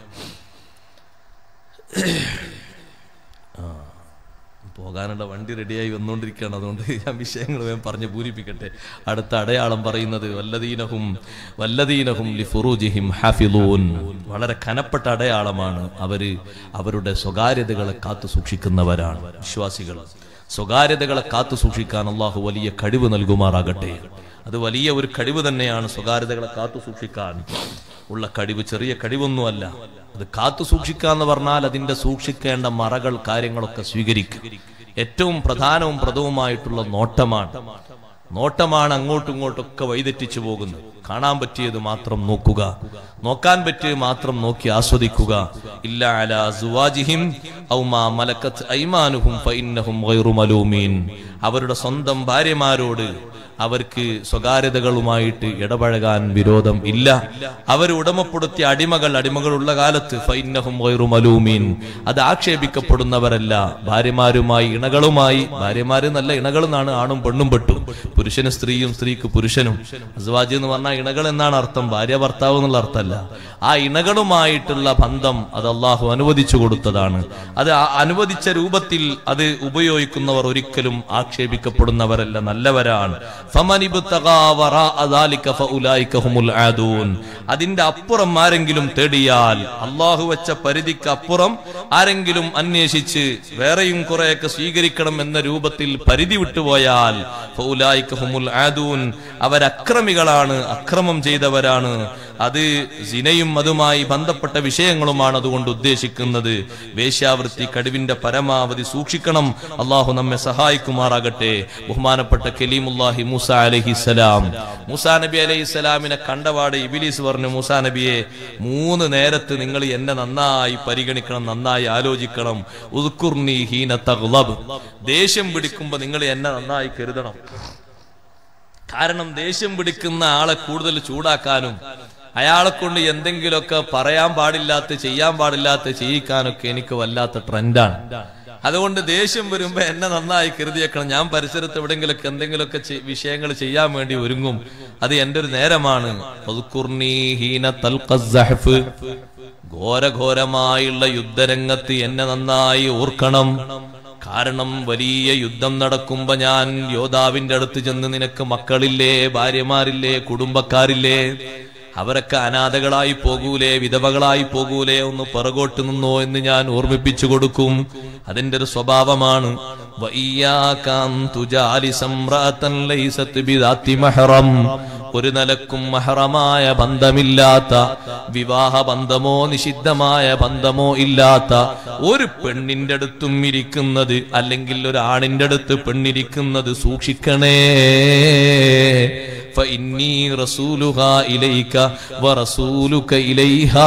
ആ, പോകാനുള്ള വണ്ടി റെഡിയായി വന്നുകൊണ്ടിരിക്കുകയാണ് അതുകൊണ്ട് ഞാൻ വിഷയങ്ങൾ വേഗം പറഞ്ഞ് പൂരിപ്പിക്കട്ടെ അടുത്ത അടയാളം പറയുന്നത് വല്ലദീനഹും വല്ലദീനഹും ലിഫുറൂജിഹിം ഹാഫിലൂൻ വളരെ കനപ്പെട്ട അടയാളമാണ് അവര് അവരുടെ സ്വകാര്യതകളെ കാത്തു സൂക്ഷിക്കുന്നവരാണ് വിശ്വാസികൾ സ്വകാര്യതകളെ കാത്തു സൂക്ഷിക്കാൻ അള്ളാഹു വലിയ കഴിവ് നൽകുമാറാകട്ടെ അത് വലിയ ഒരു കഴിവ് തന്നെയാണ് സ്വകാര്യതകളെ കാത്തു സൂക്ഷിക്കാൻ ഉള്ള കഴിവ് ചെറിയ കഴിവൊന്നുമല്ല അത് കാത്തു സൂക്ഷിക്കാന്ന് പറഞ്ഞാൽ അതിന്റെ സൂക്ഷിക്കേണ്ട മറകൾ കാര്യങ്ങളൊക്കെ സ്വീകരിക്കും ഏറ്റവും പ്രധാനവും പ്രദവുമായിട്ടുള്ള നോട്ടമാണ് നോട്ടമാണ് അങ്ങോട്ടും ഇങ്ങോട്ടും ഒക്കെ വഴിതെറ്റിച്ചു പോകുന്നത് കാണാൻ പറ്റിയത് മാത്രം നോക്കുക നോക്കാൻ പറ്റിയത് മാത്രം നോക്കി ആസ്വദിക്കുക ഇല്ല അല സുവാജിഹിം ഔ മാ മലക്കത്ത് ഐമാനുഹും ഫഇന്നഹും ഗൈറു മലൂമീൻ അവരുടെ സ്വന്തം ഭാര്യമാരോട് അവർക്ക് സ്വകാര്യതകളുമായിട്ട് ഇടപഴകാൻ വിരോധം ഇല്ല അവർ ഉടമപ്പെടുത്തിയ അടിമകൾ അടിമകളുള്ള കാലത്ത് ഫൈന്നഹും ഗൈറു മലൂമീൻ അത് ആക്ഷേപിക്കപ്പെടുന്നവരല്ല ഭാര്യമാരുമായി ഇണകളുമായി ഭാര്യമാര് നല്ല ഇണകൾ എന്നാണ് ആണും പെണ്ണും പെട്ടു പുരുഷന് സ്ത്രീയും സ്ത്രീക്ക് പുരുഷനും അസ്വാജ് എന്ന് പറഞ്ഞാൽ ഇണകൾ എന്നാണ് അർത്ഥം ഭാര്യ ഭർത്താവ് എന്നുള്ള അർത്ഥമല്ല ആ ഇണകളുമായിട്ടുള്ള ബന്ധം അത് അള്ളാഹു അനുവദിച്ചു കൊടുത്തതാണ് അത് ആ അനുവദിച്ച രൂപത്തിൽ അത് ഉപയോഗിക്കുന്നവർ ഒരിക്കലും ആക്ഷേപിക്കപ്പെടുന്നവരല്ല നല്ലവരാണ് ഫമനിബ്തഗാ വറാഅ ദാലിക ഫഉലൈക ഹുമുൽ ആദൂൻ. അതിന്റെ അപ്പുറം ആരെങ്കിലും തേടിയാൽ അള്ളാഹു വെച്ച പരിധിക്ക് അപ്പുറം ആരെങ്കിലും അന്വേഷിച്ച് വേറെയും കുറെയൊക്കെ സ്വീകരിക്കണം എന്ന രൂപത്തിൽ പരിധി വിട്ടുപോയാൽ ഫൗലായിക ഹുമുൽ ആദൂൻ. അവരക്രമികളാണ് അക്രമം ചെയ്തവരാണ് അത് സിനയും അതുമായി ബന്ധപ്പെട്ട വിഷയങ്ങളുമാണ് അതുകൊണ്ട് ഉദ്ദേശിക്കുന്നത് വേശ്യാവൃത്തി കടിവിന്റെ പരമാവധി സൂക്ഷിക്കണം അള്ളാഹു നമ്മെ സഹായിക്കുമാറാകട്ടെ ബഹുമാനപ്പെട്ട കലീമുല്ലാഹി മൂസ അലഹിസലാം മൂസാ നബി അലൈഹിസ്സലാമിനെ കണ്ടപാട് ഇബിലീസ് പറഞ്ഞു മൂസാ നബിയെ മൂന്ന് നേരത്ത് നിങ്ങൾ എന്നെ നന്നായി പരിഗണിക്കണം നന്നായി ആലോചിക്കണം ഉദ്കുർണി ഹീന തഗ്ലബ് ദേഷ്യം പിടിക്കുമ്പോ നിങ്ങൾ എന്നെ നന്നായി കരുതണം കാരണം ദേഷ്യം പിടിക്കുന്ന ആളെ കൂടുതൽ ചൂടാക്കാനും അയാളെ കൊണ്ട് എന്തെങ്കിലുമൊക്കെ പറയാൻ പാടില്ലാത്ത ചെയ്യാൻ പാടില്ലാത്ത ചെയ്യിക്കാനൊക്കെ എനിക്ക് വല്ലാത്ത ട്രെൻഡാണ് അതുകൊണ്ട് ദേഷ്യം വരുമ്പോ എന്നെ നന്നായി കരുതിയേക്കണം ഞാൻ പരിസരത്ത് എവിടെങ്കിലൊക്കെ എന്തെങ്കിലുമൊക്കെ ചെ- വിഷയങ്ങൾ ചെയ്യാൻ വേണ്ടി ഒരുങ്ങും അത് എന്റെ ഒരു നേരമാണ് ഫദ്കുർനീ ഹീന തൽഖസ് സഹഫ്. ഘോരഘോരമായുള്ള യുദ്ധരംഗത്ത് എന്നെ നന്നായി ഓർക്കണം കാരണം വലിയ യുദ്ധം നടക്കുമ്പോ ഞാൻ യോദ്ധാവിന്റെ അടുത്ത് ചെന്ന് നിനക്ക് മക്കളില്ലേ ഭാര്യമാരില്ലേ കുടുംബക്കാരില്ലേ അവരൊക്കെ അനാഥകളായി പോകൂലേ വിധവകളായി പോകൂലേ ഒന്ന് പിറകോട്ട് നിന്നോ എന്ന് ഞാൻ ഓർമ്മിപ്പിച്ചു കൊടുക്കും അതിന്റെ ഒരു സ്വഭാവമാണ് വയ്യാക്കാം തുജാലിസം റാത്തൻ ലൈസത്ത് ബിദാത്തി മഹറം ഒരു നിലക്കും മഹറമായ ബന്ധമില്ലാത്ത വിവാഹ ബന്ധമോ നിഷിദ്ധമായ ബന്ധമോ ഇല്ലാത്ത ഒരു പെണ്ണിന്റെ അടുത്തും ഇരിക്കുന്നത് അല്ലെങ്കിൽ ഒരു ആണിന്റെ അടുത്ത് പെണ്ണിരിക്കുന്നത് സൂക്ഷിക്കണേ فإني رسولها إليك ورسولك إليها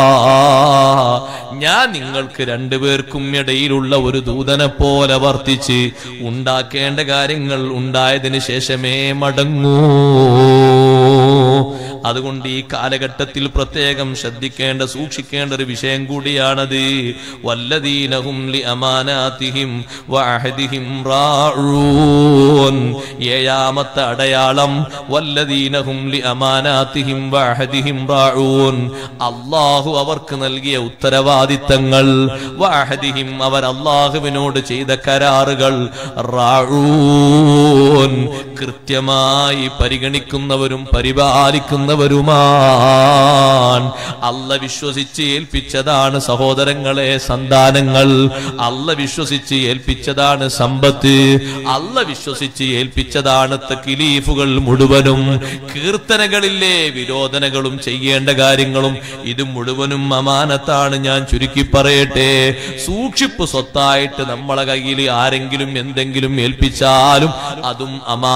ഞാൻ നിങ്ങൾക്ക് രണ്ടുപേർക്കും ഇടയിലുള്ള ഒരു ദൂതനെ പോലെ വർത്തിച്ച് ഉണ്ടാക്കേണ്ട കാര്യങ്ങൾ ഉണ്ടായതിനു ശേഷമേ മടങ്ങൂ അതുകൊണ്ട് ഈ കാലഘട്ടത്തിൽ പ്രത്യേകം ശ്രദ്ധിക്കേണ്ട സൂക്ഷിക്കേണ്ട ഒരു വിഷയം കൂടിയാണത് വല്ലദീനഹും ലി അമാനാതിഹിം വഅഹദിഹിം റാഊൻ ഏഴാമത്തെ അടയാളം വല്ലദീനഹും ലി അമാനാതിഹിം വഅഹദിഹിം റാഊൻ അല്ലാഹു അവർക്ക് നൽകിയ ഉത്തരവാദിത്തങ്ങൾ വഅഹദിഹിം അവർ അല്ലാഹുവിനോട് ചെയ്ത കരാറുകൾ റാഊൻ കൃത്യമായി പരിഗണിക്കുന്നവരും പരിപാലിക്കുന്നവരുമാണ് അല്ല വിശ്വസിച്ച് ഏൽപ്പിച്ചതാണ് സഹോദരങ്ങളെ സന്താനങ്ങൾ അല്ല വിശ്വസിച്ച് ഏൽപ്പിച്ചതാണ് സമ്പത്ത് അല്ല വിശ്വസിച്ച് ഏൽപ്പിച്ചതാണ് തക്കിലീഫുകൾ മുഴുവനും കീർത്തനകളില്ലേ വിരോധനകളും ചെയ്യേണ്ട കാര്യങ്ങളും ഇത് മുഴുവനും അമാനത്താണ് ഞാൻ ചുരുക്കി പറയട്ടെ സൂക്ഷിപ്പ് സ്വത്തായിട്ട് നമ്മളെ കയ്യിൽ ആരെങ്കിലും എന്തെങ്കിലും ഏൽപ്പിച്ചാലും അതും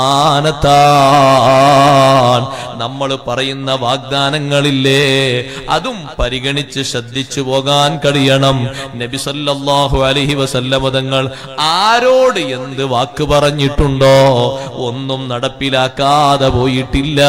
അമാനത്താണ് നമ്മൾ പറയുന്ന വാഗ്ദാനങ്ങളില്ലേ അതും പരിഗണിച്ച് ശ്രദ്ധിച്ചു പോകാൻ കഴിയണം നബി സല്ലല്ലാഹു അലൈഹി വസല്ലമ തങ്ങൾ ആരോട് എന്ത് വാക്ക് പറഞ്ഞിട്ടുണ്ടോ ഒന്നും നടപ്പിലാക്കാതെ പോയിട്ടില്ല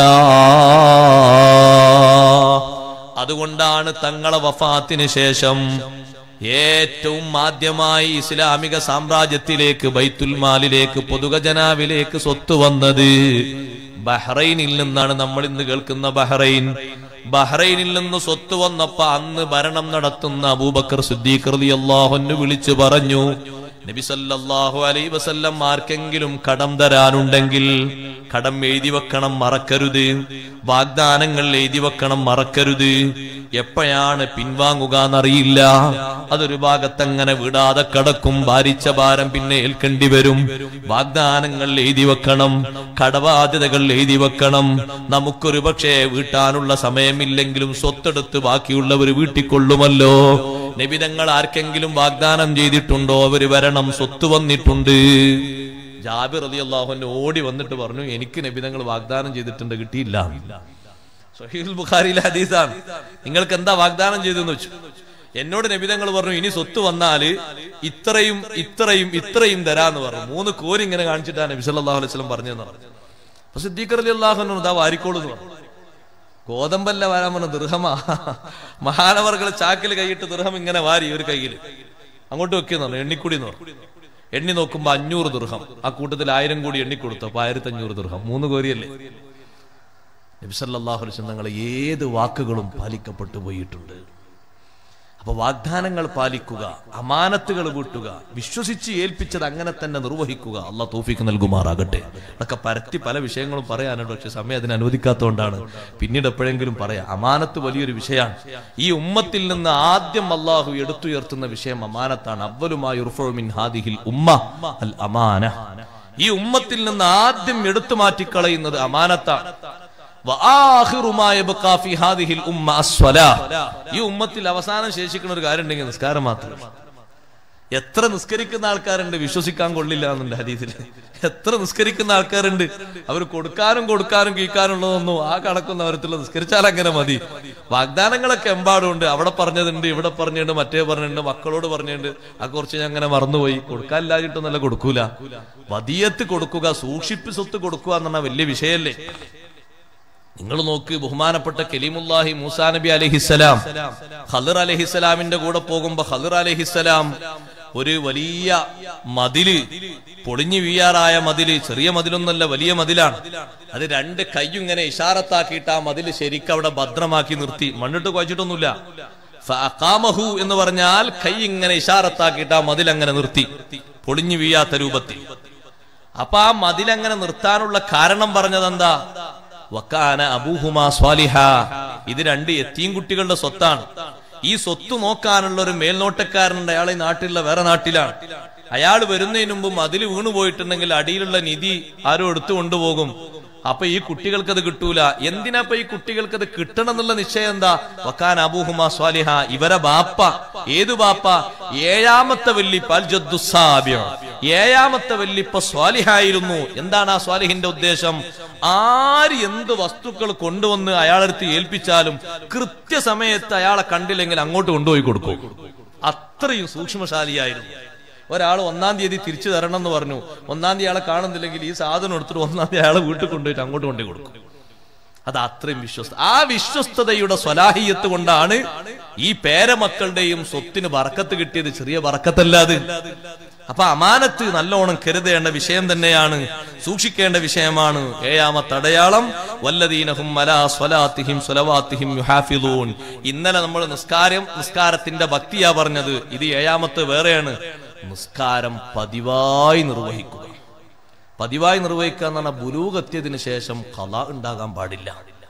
അതുകൊണ്ടാണ് തങ്ങളെ വഫാത്തിന് ശേഷം ഏറ്റവും ആദ്യമായി ഇസ്ലാമിക സാമ്രാജ്യത്തിലേക്ക് ബൈത്തുൽ മാലിലേക്ക് പൊതുഖജനാവിലേക്ക് സ്വത്ത് വന്നത് ബഹ്റൈനിൽ നിന്നാണ് നമ്മൾ ഇന്ന് കേൾക്കുന്ന ബഹ്റൈൻ ബഹ്റൈനിൽ നിന്ന് സ്വത്ത് വന്നപ്പോ അന്ന് ഭരണം നടത്തുന്ന അബൂബക്കർ സിദ്ദീഖ് റളിയല്ലാഹുവിനെ വിളിച്ചു പറഞ്ഞു നബി സല്ലല്ലാഹു അലൈഹി വസല്ലം ആർക്കെങ്കിലും കടം തരാനുണ്ടെങ്കിൽ കടം എഴുതി വെക്കണം മറക്കരുത് വാഗ്ദാനങ്ങൾ എഴുതി വെക്കണം മറക്കരുത് എപ്പോഴാണ് പിൻവാങ്ങുക എന്നറിയില്ല അതൊരു ഭാഗത്തങ്ങനെ വിടാതെ കടക്കും ഭാരിച്ച ഭാരം പിന്നെ ഏൽക്കേണ്ടി വരും വാഗ്ദാനങ്ങൾ എഴുതി വെക്കണം കടബാധ്യതകൾ എഴുതി വെക്കണം നമുക്കൊരു പക്ഷേ വീട്ടാനുള്ള സമയമില്ലെങ്കിലും സ്വത്തെടുത്ത് ബാക്കിയുള്ളവർ വീട്ടിക്കൊള്ളുമല്ലോ നബിതങ്ങൾ ആർക്കെങ്കിലും വാഗ്ദാനം ചെയ്തിട്ടുണ്ടോ അവര് വരണം സ്വത്ത് വന്നിട്ടുണ്ട് ജാബിർ അലി അള്ളാഹുവിന്റെ ഓടി വന്നിട്ട് പറഞ്ഞു എനിക്ക് നബിതങ്ങൾ വാഗ്ദാനം ചെയ്തിട്ടുണ്ട് കിട്ടിയില്ല സഹീൽ ബുഖാരിയിലെ ഹദീസാണ് നിങ്ങൾക്ക് എന്താ വാഗ്ദാനം ചെയ്തെന്ന് വെച്ചു എന്നോട് നബിതങ്ങൾ പറഞ്ഞു ഇനി സ്വത്ത് വന്നാല് ഇത്രയും ഇത്രയും ഇത്രയും തരാന്ന് പറഞ്ഞു മൂന്ന് കോരി ഇങ്ങനെ കാണിച്ചിട്ടാണ് നബി സല്ലല്ലാഹു അലൈഹി വസല്ലം പറഞ്ഞതെന്ന് പറഞ്ഞു അപ്പൊ സിദ്ദീഖ് അലി അള്ളാഹു ഇതാ വാരിക്കോളൂ എന്ന് പറഞ്ഞു ഗോതമ്പല്ല വരാൻ പറഞ്ഞ ദൃഹമാ മഹാനവർകൾ ചാക്കിൽ കൈയിട്ട് ദൃഹം ഇങ്ങനെ വാരി ഒരു കയ്യിൽ അങ്ങോട്ട് വെക്കുന്ന എണ്ണിക്കൂടി എന്ന് പറഞ്ഞു എണ്ണി നോക്കുമ്പോ അഞ്ഞൂറ് ദൃഹം ആ കൂട്ടത്തിൽ ആയിരം കൂടി എണ്ണിക്കൊടുത്തു അപ്പൊ ആയിരത്തി അഞ്ഞൂറ് ദൃഹം മൂന്ന് കോരിയല്ലേ നബിസല്ലാഹു അലൈഹി തങ്ങളെ ഏത് വാക്കുകളും പാലിക്കപ്പെട്ടു പോയിട്ടുണ്ട് അപ്പൊ വാഗ്ദാനങ്ങൾ പാലിക്കുക അമാനത്തുകൾ വീട്ടുക വിശ്വസിച്ച് ഏൽപ്പിച്ചത് അങ്ങനെ തന്നെ നിർവഹിക്കുക അള്ളാഹ് തോഫിക്ക് നൽകുമാറാകട്ടെ അതൊക്കെ പരത്തി പല വിഷയങ്ങളും പറയാനുണ്ട് പക്ഷെ സമയം അതിന് അനുവദിക്കാത്തതുകൊണ്ടാണ് പിന്നീട് എപ്പോഴെങ്കിലും പറയാം അമാനത്ത് വലിയൊരു വിഷയമാണ് ഈ ഉമ്മത്തിൽ നിന്ന് ആദ്യം അള്ളാഹു എടുത്തുയർത്തുന്ന വിഷയം അമാനത്താണ് അവലുമായി മിൻ ഹാദിഹിൽ ഉമ്മ അൽ അമാന ഈ ഉമ്മത്തിൽ നിന്ന് ആദ്യം എടുത്തു മാറ്റിക്കളയുന്നത് അമാനത്താണ് ഈ ഉമ്മത്തിൽ അവസാനം ശേഷിക്കുന്ന ഒരു കാര്യം ഉണ്ടെങ്കിൽ നിസ്കാരം മാത്രം എത്ര നിസ്കരിക്കുന്ന ആൾക്കാരുണ്ട് വിശ്വസിക്കാൻ കൊള്ളില്ല എന്നുണ്ട് ഹദീസിൽ എത്ര നിസ്കരിക്കുന്ന ആൾക്കാരുണ്ട് അവർ കൊടുക്കാനും കൊടുക്കാനും കീക്കാനുള്ളതൊന്നും ആ കണക്കുന്ന തരത്തിലുള്ള നിസ്കരിച്ചാൽ അങ്ങനെ മതി വാഗ്ദാനങ്ങളൊക്കെ എമ്പാടുണ്ട് അവിടെ പറഞ്ഞതുണ്ട് ഇവിടെ പറഞ്ഞിട്ടുണ്ട് മറ്റേ പറഞ്ഞിട്ടുണ്ട് മക്കളോട് പറഞ്ഞിട്ടുണ്ട് ആ കുറച്ച് ഞാൻ അങ്ങനെ മറന്നുപോയി കൊടുക്കാനില്ലാഞ്ഞിട്ടൊന്നല്ല കൊടുക്കൂല വതിയത്ത് കൊടുക്കുക സൂക്ഷിപ്പ് സ്വത്ത് കൊടുക്കുക എന്ന് പറഞ്ഞാൽ വലിയ വിഷയല്ലേ നിങ്ങൾ നോക്ക് ബഹുമാനപ്പെട്ട കലീമുല്ലാഹി മൂസാ നബി അലഹിസലാം ഖദർ അലഹിസലാമിന്റെ കൂടെ പോകുമ്പോ ഖദർ അലഹിസലാം ഒരു വലിയ മതില് പൊളിഞ്ഞു വീയാറായ മതില് ചെറിയ മതിലൊന്നല്ല വലിയ മതിലാണ് അത് രണ്ട് കൈയും ഇങ്ങനെ ഇഷാറത്താക്കിയിട്ട് ആ മതില് ശരിക്കും അവിടെ ഭദ്രമാക്കി നിർത്തി മണ്ണിട്ട് കുഴച്ചിട്ടൊന്നുമില്ല ഫഅഖാമഹു എന്ന് പറഞ്ഞാൽ കൈ ഇങ്ങനെ ഇഷാറത്താക്കിയിട്ട് ആ മതിൽ അങ്ങനെ നിർത്തി പൊളിഞ്ഞു വീഴാത്ത രൂപത്തിൽ അപ്പൊ ആ മതിലങ്ങനെ നിർത്താനുള്ള കാരണം പറഞ്ഞതെന്താ വക്കാന അബൂഹുമാ സ്വാലിഹ ഇത് രണ്ട് എത്തിയും കുട്ടികളുടെ സ്വത്താണ് ഈ സ്വത്ത് നോക്കാനുള്ള ഒരു മേൽനോട്ടക്കാരനുണ്ട് അയാൾ ഈ നാട്ടിലുള്ള വേറെ നാട്ടിലാണ് അയാൾ വരുന്നതിന് മുമ്പ് മതിൽ വീണു പോയിട്ടുണ്ടെങ്കിൽ അടിയിലുള്ള നിധി ആരോ എടുത്തു കൊണ്ടുപോകും അപ്പൊ ഈ കുട്ടികൾക്ക് അത് കിട്ടൂല എന്തിനാ ഈ കുട്ടികൾക്ക് അത് കിട്ടണം എന്നുള്ള നിശ്ചയം എന്താ വക്കാൻ അബൂഹുമാ സ്വാലിഹ ഇവരെ ബാപ്പ ഏതു ബാപ്പ ഏഴാമത്തെ വല്ലിപ്പ അൽ ജദ്ദുസാബിയ ഏഴാമത്തെ വല്ലിപ്പ സ്വാലിഹായിരുന്നു എന്താണ് ആ സ്വാലിഹിന്റെ ഉദ്ദേശം ആര് എന്ത് വസ്തുക്കൾ കൊണ്ടുവന്ന് അയാളടുത്ത് ഏൽപ്പിച്ചാലും കൃത്യസമയത്ത് അയാളെ കണ്ടില്ലെങ്കിൽ അങ്ങോട്ട് കൊണ്ടുപോയി കൊടുക്കും അത്രയും സൂക്ഷ്മശാലിയായിരുന്നു ഒരാൾ ഒന്നാം തീയതി തിരിച്ചു തരണം എന്ന് പറഞ്ഞു ഒന്നാം തീയതി അയാളെ കാണുന്നില്ലെങ്കിൽ ഈ സാധനം എടുത്തിട്ട് ഒന്നാം തീയതി അയാളെ വീട്ടിൽ കൊണ്ടുപോയിട്ട് അങ്ങോട്ട് കൊണ്ടുപോയി കൊടുക്കും അത് അത്രയും വിശ്വസ്ത ആ വിശ്വസ്തതയുടെ സ്വലാഹിയത്ത് കൊണ്ടാണ് ഈ പേരമക്കളുടെയും സ്വത്തിന് വറക്കത്ത് കിട്ടിയത് ചെറിയ വറക്കത്തല്ല അത് അപ്പൊ അമാനത്ത് നല്ലോണം കരുതേണ്ട വിഷയം തന്നെയാണ് സൂക്ഷിക്കേണ്ട വിഷയമാണ് ഏഴാമത്തെ അടയാളം വല്ലദീനഹും അലാ സ്വലാത്തിഹിം സ്വലവാത്തിഹിം യുഹാഫിദൂൻ ഇന്നലെ നമ്മൾ നിസ്കാരം നിസ്കാരത്തിന്റെ ഭക്തിയാ പറഞ്ഞത് ഇത് ഏഴാമത്തെ വേറെയാണ് നിസ്കാരം പതിവായി നിർവഹിക്കുക പതിവായി നിർവഹിക്കുക എന്ന് പറഞ്ഞാൽ ബുലൂകെത്തിയതിനു ശേഷം കല ഉണ്ടാകാൻ പാടില്ല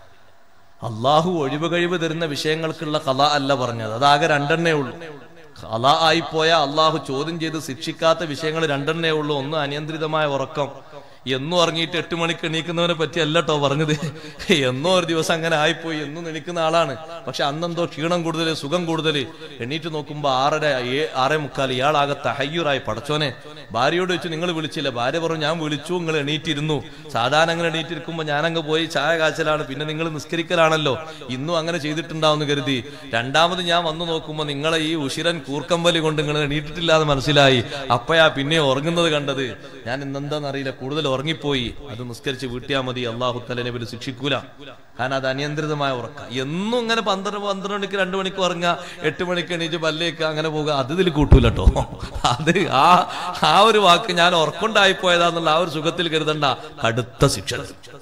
അള്ളാഹു ഒഴിവ് കഴിവ് തരുന്ന വിഷയങ്ങൾക്കുള്ള കല അല്ല പറഞ്ഞത് അതാകെ രണ്ടെണ്ണേ ഉള്ളൂ കല ആയിപ്പോയ അള്ളാഹു ചോദ്യം ചെയ്ത് ശിക്ഷിക്കാത്ത വിഷയങ്ങൾ രണ്ടെണ്ണേ ഉള്ളൂ ഒന്ന് അനിയന്ത്രിതമായ ഉറക്കം എന്നും ഉറങ്ങിയിട്ട് എട്ട് മണിക്ക് എണീക്കുന്നവനെ പറ്റി അല്ലട്ടോ പറഞ്ഞത് എന്നോ ഒരു ദിവസം അങ്ങനെ ആയിപ്പോയി എന്നും എണീക്കുന്ന ആളാണ് പക്ഷെ അന്നെന്തോ ക്ഷീണം കൂടുതൽ സുഖം കൂടുതൽ എണീറ്റ് നോക്കുമ്പോ ആറര ഏ- ആറേ മുക്കാൽ ഇയാളാകെ തഹയ്യൂറായി പടച്ചോനെ ഭാര്യയോട് വെച്ച് നിങ്ങൾ വിളിച്ചില്ല ഭാര്യ പറഞ്ഞു ഞാൻ വിളിച്ചു നിങ്ങൾ എണീറ്റിരുന്നു സാധാരണ അങ്ങനെ എണീറ്റിരിക്കുമ്പോ ഞാനങ്ങ് പോയി ചായ കാച്ചലാണ് പിന്നെ നിങ്ങൾ നിസ്കരിക്കലാണല്ലോ ഇന്നും അങ്ങനെ ചെയ്തിട്ടുണ്ടാവുന്ന കരുതി രണ്ടാമത് ഞാൻ വന്നു നോക്കുമ്പോ നിങ്ങളെ ഈ ഉഷിരൻ കൂർക്കമ്പലി കൊണ്ട് നിങ്ങൾ എണീറ്റിട്ടില്ല എന്ന് മനസ്സിലായി അപ്പയാ പിന്നെ ഉറങ്ങുന്നത് കണ്ടത് ഞാൻ ഇന്നെന്താന്നറിയില്ല കൂടുതൽ ഉറങ്ങിപ്പോയി അത് നിസ്കരിച്ച് വീട്ടിയാ മതി അള്ളാഹു തലനെ പേര് ശിക്ഷിക്കൂല കാരണം അത് അനിയന്ത്രിതമായ ഉറക്കം എന്നും ഇങ്ങനെ പന്ത്രണ്ട് പന്ത്രണ്ട് മണിക്ക് രണ്ടു മണിക്ക് ഉറങ്ങുക എട്ട് മണിക്ക് എണീറ്റ് പല്ലേക്ക് അങ്ങനെ പോകുക അത് ഇതിൽ കൂട്ടൂല കേട്ടോ അത് ആ ആ ഒരു വാക്ക് ഞാൻ ഉറക്കുണ്ടായി പോയതാന്നുള്ള ആ ഒരു സുഖത്തിൽ കരുതണ്ട കടുത്ത ശിക്ഷ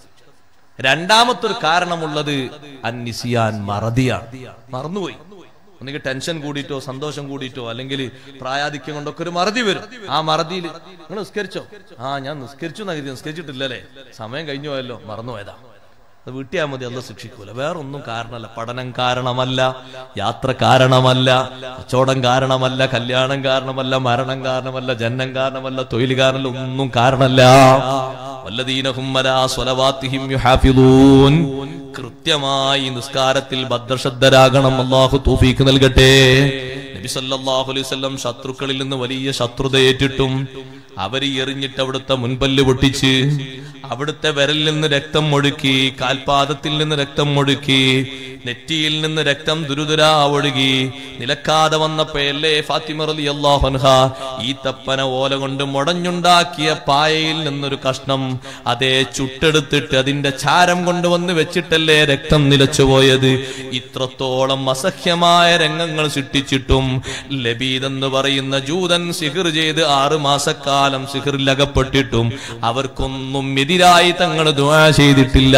രണ്ടാമത്തെ ഒരു കാരണമുള്ളത് അന്നിസിയാൻ മറതിയാണ് മറന്നുപോയി ഒന്നുകിൽ ടെൻഷൻ കൂടിയിട്ടോ സന്തോഷം കൂടിയിട്ടോ അല്ലെങ്കിൽ പ്രായാധിക്യം കൊണ്ടൊക്കെ ഒരു മറതി വരും ആ മറതിയിൽ നിങ്ങൾ നിസ്കരിച്ചോ ആ ഞാൻ നിസ്കരിച്ചു എന്നാ കരുതി നിസ്കരിച്ചിട്ടില്ലല്ലേ സമയം കഴിഞ്ഞു പോയല്ലോ മറന്നുപോയതാ അത് വീട്ടിയാൽ മതി അല്ല ശിക്ഷിക്കൂല വേറൊന്നും കാരണമല്ല പഠനം കാരണമല്ല യാത്ര കാരണമല്ല കച്ചവടം കാരണമല്ല കല്യാണം കാരണമല്ല മരണം കാരണമല്ല ജന്നം കാരണമല്ല തൊഴിൽ കാരണമല്ല ഒന്നും കാരണമല്ല വല്ലദീനഹും അലാ സ്വലവാത്തിഹിം യുഹാഫിദൂൻ കൃത്യമായി നിസ്കാരത്തിൽ ഭദ്രശ്രദ്ധരാകണം അള്ളാഹു തൗഫീക്ക് നൽകട്ടെ നബി സല്ലല്ലാഹു അലൈഹി വസല്ലം ശത്രുക്കളിൽ നിന്ന് വലിയ ശത്രുത ഏറ്റിട്ടും അവര് എറിഞ്ഞിട്ട് അവിടുത്തെ മുൻപല്ല് പൊട്ടിച്ച് അവിടുത്തെ വിരലിൽ നിന്ന് രക്തം ഒഴുക്കി കാൽപാദത്തിൽ നിന്ന് രക്തം ഒഴുക്കി നെറ്റിയിൽ നിന്ന് രക്തം ദുരുതുരാ ഒഴുകി നിലക്കാതെ വന്നപ്പോഴല്ലേ ഫാത്തിമ റലി അള്ളാഹുൻഹ ഈ തപ്പന ഓല കൊണ്ട് മുടഞ്ഞുണ്ടാക്കിയ പായയിൽ നിന്നൊരു കഷ്ണം അതേ ചുട്ടെടുത്തിട്ട് അതിന്റെ ചാരം കൊണ്ടുവന്ന് വെച്ചിട്ടല്ലേ രക്തം നിലച്ചുപോയത് ഇത്രത്തോളം അസഹ്യമായ രംഗങ്ങൾ സൃഷ്ടിച്ചിട്ടും ലബീദ് എന്ന് പറയുന്ന ജൂതൻ സിഹിർ ചെയ്ത് ആറ് മാസക്കാലം സിഹിറിൽ അകപ്പെട്ടിട്ടും അവർക്കൊന്നും എതിരായി തങ്ങൾ ദുആ ചെയ്തിട്ടില്ല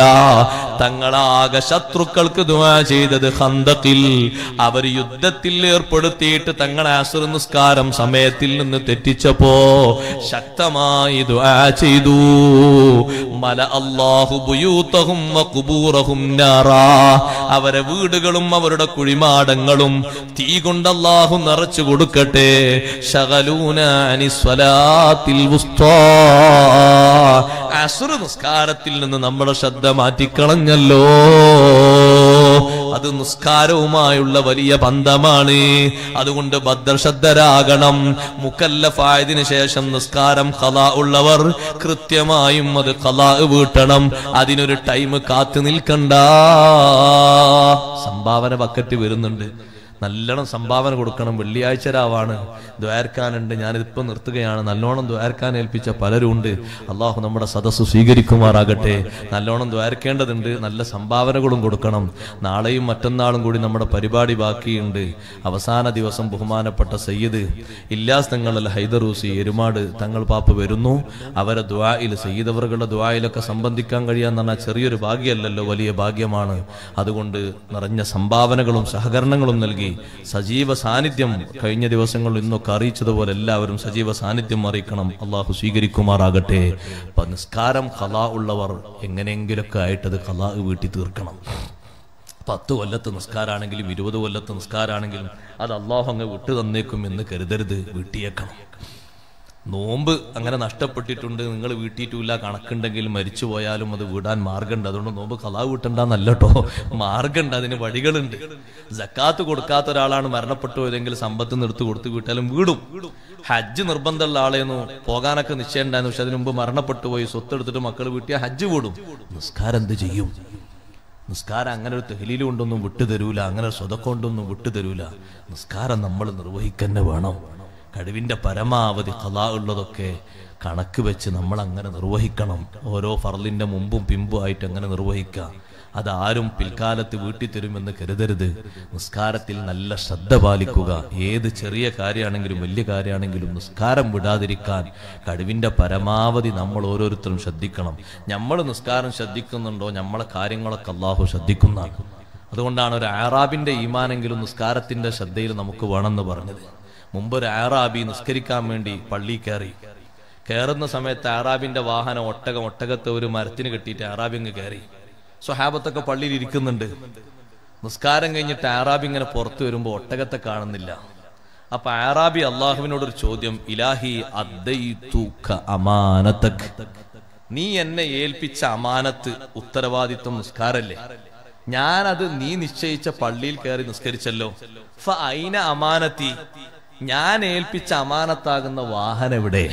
തങ്ങളാകെ ശത്രുക്കൾക്ക് ദുആ ചെയ്തത് ഹന്തക്കിൽ അവർ യുദ്ധത്തിൽ ഏർപ്പെടുത്തിയിട്ട് തങ്ങളെ അസുർ നിസ്കാരം സമയത്തിൽ നിന്ന് തെറ്റിച്ചപ്പോ ശക്തമായി ദുആ ചെയ്തു മല അല്ലാഹു ബുയൂത്തഹും വഖുബൂറഹും നാറാ അവരെ വീടുകളും അവരുടെ കുഴിമാടങ്ങളും തീ കൊണ്ട് അല്ലാഹു നിറച്ചു കൊടുക്കട്ടെ ശഗലൂന അനി സ്വലാത്തിൽ വുസ്താ അസുർ നിസ്കാരത്തിൽ നിന്ന് നമ്മുടെ ശ്രദ്ധ മാറ്റിക്കളഞ്ഞല്ലോ അത് നിസ്കാരവുമായുള്ള വലിയ ബന്ധമാണ് അതുകൊണ്ട് ഭദ്രശ്രദ്ധരാകണം മുക്കല്ലഫായതിനു ശേഷം നിസ്കാരം കലാ ഉള്ളവർ കൃത്യമായും അത് കലാ വീട്ടണം അതിനൊരു ടൈം കാത്തു നിൽക്കണ്ട സംഭാവന ബക്കറ്റ് വരുന്നുണ്ട് നല്ലോണം സംഭാവന കൊടുക്കണം വെള്ളിയാഴ്ച രാവാണ് ദ്വാരക്കാനുണ്ട് ഞാനിതിപ്പോ നിർത്തുകയാണ് നല്ലോണം ദ്വാരക്കാൻ ഏൽപ്പിച്ച പലരും ഉണ്ട് അള്ളാഹു നമ്മുടെ സദസ്സ് സ്വീകരിക്കുമാറാകട്ടെ നല്ലോണം ദ്വാരക്കേണ്ടതുണ്ട് നല്ല സംഭാവനകളും കൊടുക്കണം നാളെയും മറ്റന്നാളും കൂടി നമ്മുടെ പരിപാടി ബാക്കിയുണ്ട് അവസാന ദിവസം ബഹുമാനപ്പെട്ട സയ്യിദ് ഇല്ലാസ് തങ്ങൾ ഹൈദറൂസി എരുമാട് തങ്ങൾ പാപ്പ വരുന്നു അവരെ ദ്വായിൽ സയ്യിദ് അവറുകളുടെ ദ്വായിലൊക്കെ സംബന്ധിക്കാൻ കഴിയാന്ന് പറഞ്ഞാൽ ചെറിയൊരു ഭാഗ്യമല്ലല്ലോ വലിയ ഭാഗ്യമാണ് അതുകൊണ്ട് നിറഞ്ഞ സംഭാവനകളും സഹകരണങ്ങളും നൽകി സജീവ സാന്നിധ്യം കഴിഞ്ഞ ദിവസങ്ങളിൽ ഇന്നൊക്കെ അറിയിച്ചതുപോലെ എല്ലാവരും സജീവ സാന്നിധ്യം അറിയിക്കണം അള്ളാഹു സ്വീകരിക്കുമാറാകട്ടെ അപ്പൊ നിസ്കാരം കലാ ഉള്ളവർ എങ്ങനെയെങ്കിലൊക്കെ ആയിട്ടത് കലാ വീട്ടിൽ തീർക്കണം പത്ത് കൊല്ലത്ത് നിസ്കാരാണെങ്കിലും ഇരുപത് കൊല്ലത്ത് നിസ്കാരാണെങ്കിലും അത് അള്ളാഹു അങ്ങ് വിട്ടു തന്നേക്കും എന്ന് കരുതരുത് വീട്ടിയേക്കണം നോമ്പ് അങ്ങനെ നഷ്ടപ്പെട്ടിട്ടുണ്ട് നിങ്ങൾ വീട്ടിയിട്ടില്ല കണക്കുണ്ടെങ്കിൽ മരിച്ചു പോയാലും അത് വിടാൻ മാർഗമുണ്ട് അതുകൊണ്ട് നോമ്പ് കലാ വീട്ടണ്ടെന്നല്ല കേട്ടോ മാർഗമുണ്ട് അതിന് വഴികളുണ്ട് ജക്കാത്ത് കൊടുക്കാത്ത ഒരാളാണ് മരണപ്പെട്ടു പോയതെങ്കിൽ സമ്പത്ത് നിർത്ത് കൊടുത്ത് വീട്ടാലും വീടും ഹജ്ജ് നിർബന്ധമുള്ള ആളേന്നു പോകാനൊക്കെ നിശ്ചയമുണ്ടായിരുന്നു പക്ഷെ അതിന് മുമ്പ് മരണപ്പെട്ടു പോയി സ്വത്ത് എടുത്തിട്ട് മക്കൾ വീട്ടിയ ഹജ്ജ് വീടും നിസ്കാരം എന്ത് ചെയ്യും നിസ്കാരം അങ്ങനെ ഒരു തെഹലീൽ കൊണ്ടൊന്നും വിട്ടുതരൂല അങ്ങനെ ഒരു സ്വതക്കം കൊണ്ടൊന്നും വിട്ടുതരൂല നിസ്കാരം നമ്മൾ നിർവഹിക്കന്നെ വേണം കഴിവിന്റെ പരമാവധി കലാ ഉള്ളതൊക്കെ കണക്ക് വെച്ച് നമ്മൾ അങ്ങനെ നിർവഹിക്കണം ഓരോ ഫർലിന്റെ മുമ്പും പിമ്പും ആയിട്ട് അങ്ങനെ നിർവഹിക്കുക അതാരും പിൽക്കാലത്ത് വീട്ടിൽ തരുമെന്ന് കരുതരുത് നിസ്കാരത്തിൽ നല്ല ശ്രദ്ധ പാലിക്കുക ഏത് ചെറിയ കാര്യമാണെങ്കിലും വലിയ കാര്യമാണെങ്കിലും നിസ്കാരം വിടാതിരിക്കാൻ കഴിവിന്റെ പരമാവധി നമ്മൾ ഓരോരുത്തരും ശ്രദ്ധിക്കണം നമ്മൾ നിസ്കാരം ശ്രദ്ധിക്കുന്നുണ്ടോ നമ്മളെ കാര്യങ്ങളൊക്കെ അള്ളാഹു ശ്രദ്ധിക്കുന്നതാണ് അതുകൊണ്ടാണ് ഒരു ആറാബിന്റെ ഈമാനെങ്കിലും നിസ്കാരത്തിന്റെ ശ്രദ്ധയിൽ നമുക്ക് വേണമെന്ന് പറഞ്ഞത് മുമ്പ് ഒരു ആറാബി നിസ്കരിക്കാൻ വേണ്ടി പള്ളി കയറി കയറുന്ന സമയത്ത് ആറാബിന്റെ വാഹനം ഒട്ടകം ഒട്ടകത്തെ ഒരു മരത്തിന് കെട്ടിയിട്ട് ആറാബി അങ്ങ് കയറി സ്വഹാബത്തൊക്കെ പള്ളിയിൽ ഇരിക്കുന്നുണ്ട് നിസ്കാരം കഴിഞ്ഞിട്ട് ആറാബി ഇങ്ങനെ പുറത്തു വരുമ്പോൾ ഒട്ടകത്തെ കാണുന്നില്ല അപ്പൊ ആറാബി അള്ളാഹുവിനോട് ഒരു ചോദ്യം ഇലാഹി അദ്ദൈതുക അമാനതക് നീ എന്നെ ഏൽപ്പിച്ച അമാനത്ത് ഉത്തരവാദിത്വം നിസ്കാരല്ലേ ഞാനത് നീ നിശ്ചയിച്ച പള്ളിയിൽ കയറി നിസ്കരിച്ചല്ലോ ഫ ഐന അമാനത്തി ഞാൻ ഏൽപ്പിച്ച അമാനത്താകുന്ന വാഹനം എവിടെ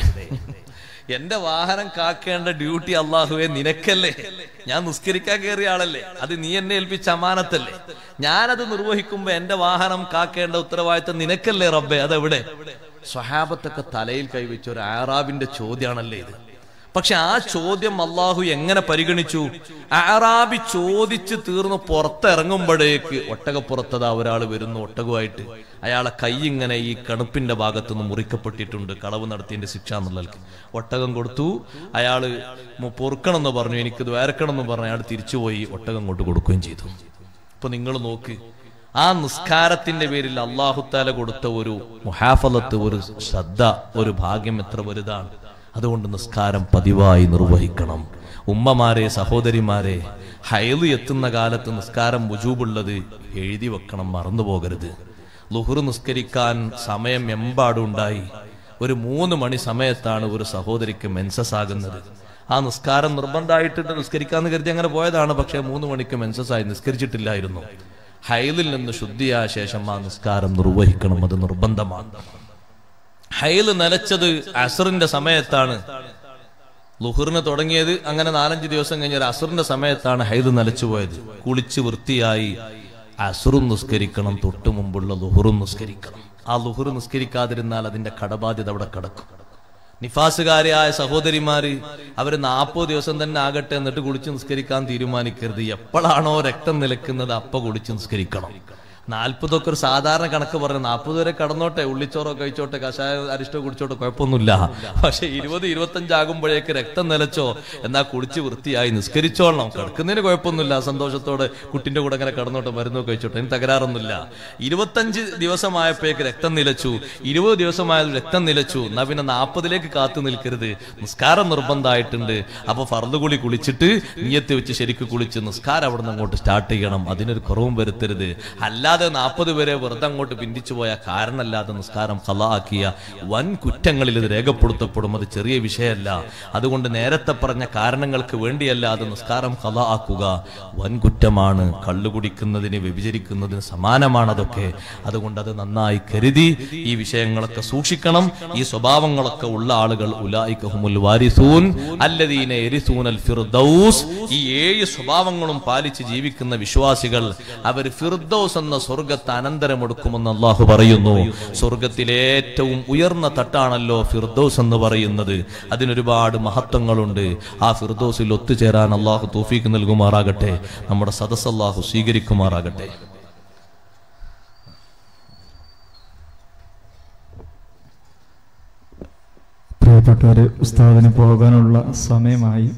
എന്റെ വാഹനം കാക്കേണ്ട ഡ്യൂട്ടി അള്ളാഹുവെ നിനക്കല്ലേ ഞാൻ നിസ്കരിക്കാൻ കയറിയ ആളല്ലേ അത് നീ എന്നെ ഏൽപ്പിച്ച അമാനത്തല്ലേ ഞാനത് നിർവഹിക്കുമ്പോ എന്റെ വാഹനം കാക്കേണ്ട ഉത്തരവാദിത്തം നിനക്കല്ലേ റബ്ബെ അതെവിടെ സ്വഹാബത്തൊക്കെ തലയിൽ കൈവച്ച ഒരു ആറാബിന്റെ ചോദ്യമാണല്ലേ ഇത് പക്ഷെ ആ ചോദ്യം അള്ളാഹു എങ്ങനെ പരിഗണിച്ചു ആറാബി ചോദിച്ച് തീർന്ന് പുറത്തിറങ്ങുമ്പോഴേക്ക് ഒട്ടകപ്പുറത്തതാ ഒരാൾ വരുന്നു ഒട്ടകമായിട്ട് അയാളെ കൈ ഇങ്ങനെ ഈ കണുപ്പിന്റെ ഭാഗത്തുനിന്ന് മുറിക്കപ്പെട്ടിട്ടുണ്ട് കളവ് നടത്തിയതിന്റെ ശിക്ഷ എന്നുള്ളത് ഒട്ടകം കൊടുത്തു അയാള് മു- പൊറുക്കണം എന്ന് പറഞ്ഞു എനിക്കിത് വരക്കണം എന്ന് പറഞ്ഞു അയാൾ തിരിച്ചുപോയി ഒട്ടകം കൊണ്ട് കൊടുക്കുകയും ചെയ്തു ഇപ്പൊ നിങ്ങൾ നോക്ക് ആ നിസ്കാരത്തിന്റെ പേരിൽ അള്ളാഹുത്താല കൊടുത്ത ഒരു മുഹാഫലത്ത് ഒരു ശ്രദ്ധ ഒരു ഭാഗ്യം എത്ര വലുതാണ് അതുകൊണ്ട് നിസ്കാരം പതിവായി നിർവഹിക്കണം ഉമ്മമാരെ സഹോദരിമാരെ ഹൈല് എത്തുന്ന കാലത്ത് നിസ്കാരം മുജൂബുള്ളത് എഴുതി വെക്കണം മറന്നു പോകരുത് ലുഹുർ നിസ്കരിക്കാൻ സമയം എമ്പാടുണ്ടായി ഒരു മൂന്ന് മണി സമയത്താണ് ഒരു സഹോദരിക്ക് മെൻസസ് ആകുന്നത് ആ നിസ്കാരം നിർബന്ധമായിട്ട് നിസ്കരിക്കാന്ന് കരുതി അങ്ങനെ പോയതാണ് പക്ഷേ മൂന്ന് മണിക്ക് മെൻസസ് ആയി നിസ്കരിച്ചിട്ടില്ലായിരുന്നു ഹൈലിൽ നിന്ന് ശുദ്ധിയായ ശേഷം ആ നിസ്കാരം നിർവഹിക്കണം അത് നിർബന്ധമാണ് ഹൈല് നനച്ചത് അസറിന്റെ സമയത്താണ് ലുഹുറിന് തുടങ്ങിയത് അങ്ങനെ നാലഞ്ച് ദിവസം കഴിഞ്ഞ ഒരു അസറിന്റെ സമയത്താണ് ഹൈദ് നലച്ചു പോയത് കുളിച്ച് വൃത്തിയായി അസുറും നിസ്കരിക്കണം തൊട്ടു മുമ്പുള്ള ലുഹുറും നിസ്കരിക്കണം ആ ലുഹുർ നിസ്കരിക്കാതിരുന്നാൽ അതിന്റെ കടബാധ്യത അവിടെ കിടക്കും നിഫാസുകാരിയായ സഹോദരിമാര് അവര് നാൽപ്പത് ദിവസം തന്നെ ആകട്ടെ എന്നിട്ട് കുളിച്ച് നിസ്കരിക്കാൻ തീരുമാനിക്കരുത് എപ്പോഴാണോ രക്തം നിലക്കുന്നത് അപ്പൊ കുളിച്ച് നിസ്കരിക്കണം നാൽപ്പതൊക്കെ ഒരു സാധാരണ കണക്ക് പറഞ്ഞു നാൽപ്പത് വരെ കടന്നോട്ടെ ഉള്ളിച്ചോറോ കഴിച്ചോട്ടെ കഷായ അരിഷ്ടോ കുടിച്ചോട്ടെ കുഴപ്പമൊന്നുമില്ല പക്ഷെ ഇരുപത് ഇരുപത്തഞ്ചാകുമ്പോഴേക്ക് രക്തം നിലച്ചോ എന്നാ കുളിച്ച് വൃത്തിയായി നിസ്കരിച്ചോളണം കിടക്കുന്നതിന് കുഴപ്പമൊന്നുമില്ല സന്തോഷത്തോടെ കുട്ടിന്റെ കൂടെ അങ്ങനെ കടന്നോട്ടെ മരുന്നോ കഴിച്ചോട്ടെ അതിന് തകരാറൊന്നുമില്ല ഇരുപത്തഞ്ച് ദിവസമായപ്പോഴേക്ക് രക്തം നിലച്ചു ഇരുപത് ദിവസമായത് രക്തം നിലച്ചു എന്നാ പിന്നെ നാൽപ്പതിലേക്ക് കാത്തു നിൽക്കരുത് നിസ്കാരം നിർബന്ധമായിട്ടുണ്ട് അപ്പൊ ഫർദുകുളി കുളിച്ചിട്ട് നീയത്ത് വെച്ച് ശരിക്ക് കുളിച്ച് നിസ്കാരം അവിടെ നിന്ന് അങ്ങോട്ട് സ്റ്റാർട്ട് ചെയ്യണം അതിനൊരു കുറവും വരുത്തരുത് അല്ലാതെ നാൽപ്പത് വരെ വെറുതെ അങ്ങോട്ട് പിന്തിച്ചു പോയ കാരണല്ലാതെ നിസ്കാരം കല ആക്കിയ വൻ കുറ്റങ്ങളിൽ ഇത് രേഖപ്പെടുത്തപ്പെടും അത് ചെറിയ വിഷയമല്ല അതുകൊണ്ട് നേരത്തെ പറഞ്ഞ കാരണങ്ങൾക്ക് വേണ്ടിയല്ലാതെ നിസ്കാരം കല ആക്കുക വൻ കുറ്റമാണ് കള്ളു കുടിക്കുന്നതിന് വ്യഭിചരിക്കുന്നതിന് സമാനമാണ് അതൊക്കെ അതുകൊണ്ട് അത് നന്നായി കരുതി ഈ വിഷയങ്ങളൊക്കെ സൂക്ഷിക്കണം ഈ സ്വഭാവങ്ങളൊക്കെ ഉള്ള ആളുകൾ ഉലായിക്കഹുമുൽ വാരിസൂൻ അല്ലദീന യരിസൂനൽ ഫിർദൗസ് ഈ ഏഴ് സ്വഭാവങ്ങളും പാലിച്ച് ജീവിക്കുന്ന വിശ്വാസികൾ അവർ ഫിർദൗസ് എന്ന സ്വർഗത്ത് അനന്തരമെടുക്കുമെന്ന് അള്ളാഹു പറയുന്നു സ്വർഗത്തിലെ ഏറ്റവും ഉയർന്ന തട്ടാണല്ലോ ഫിർദൗസ് എന്ന് പറയുന്നത് അതിനൊരുപാട് മഹത്വങ്ങളുണ്ട് ആ ഫിർദൗസിൽ ഒത്തുചേരാൻ അള്ളാഹു തൗഫീക്ക് നൽകുമാറാകട്ടെ നമ്മുടെ സദസ് അള്ളാഹു സ്വീകരിക്കുമാറാകട്ടെ പ്രിയപ്പെട്ടവരെ ഉസ്താദിന് പോകാനുള്ള സമയമായി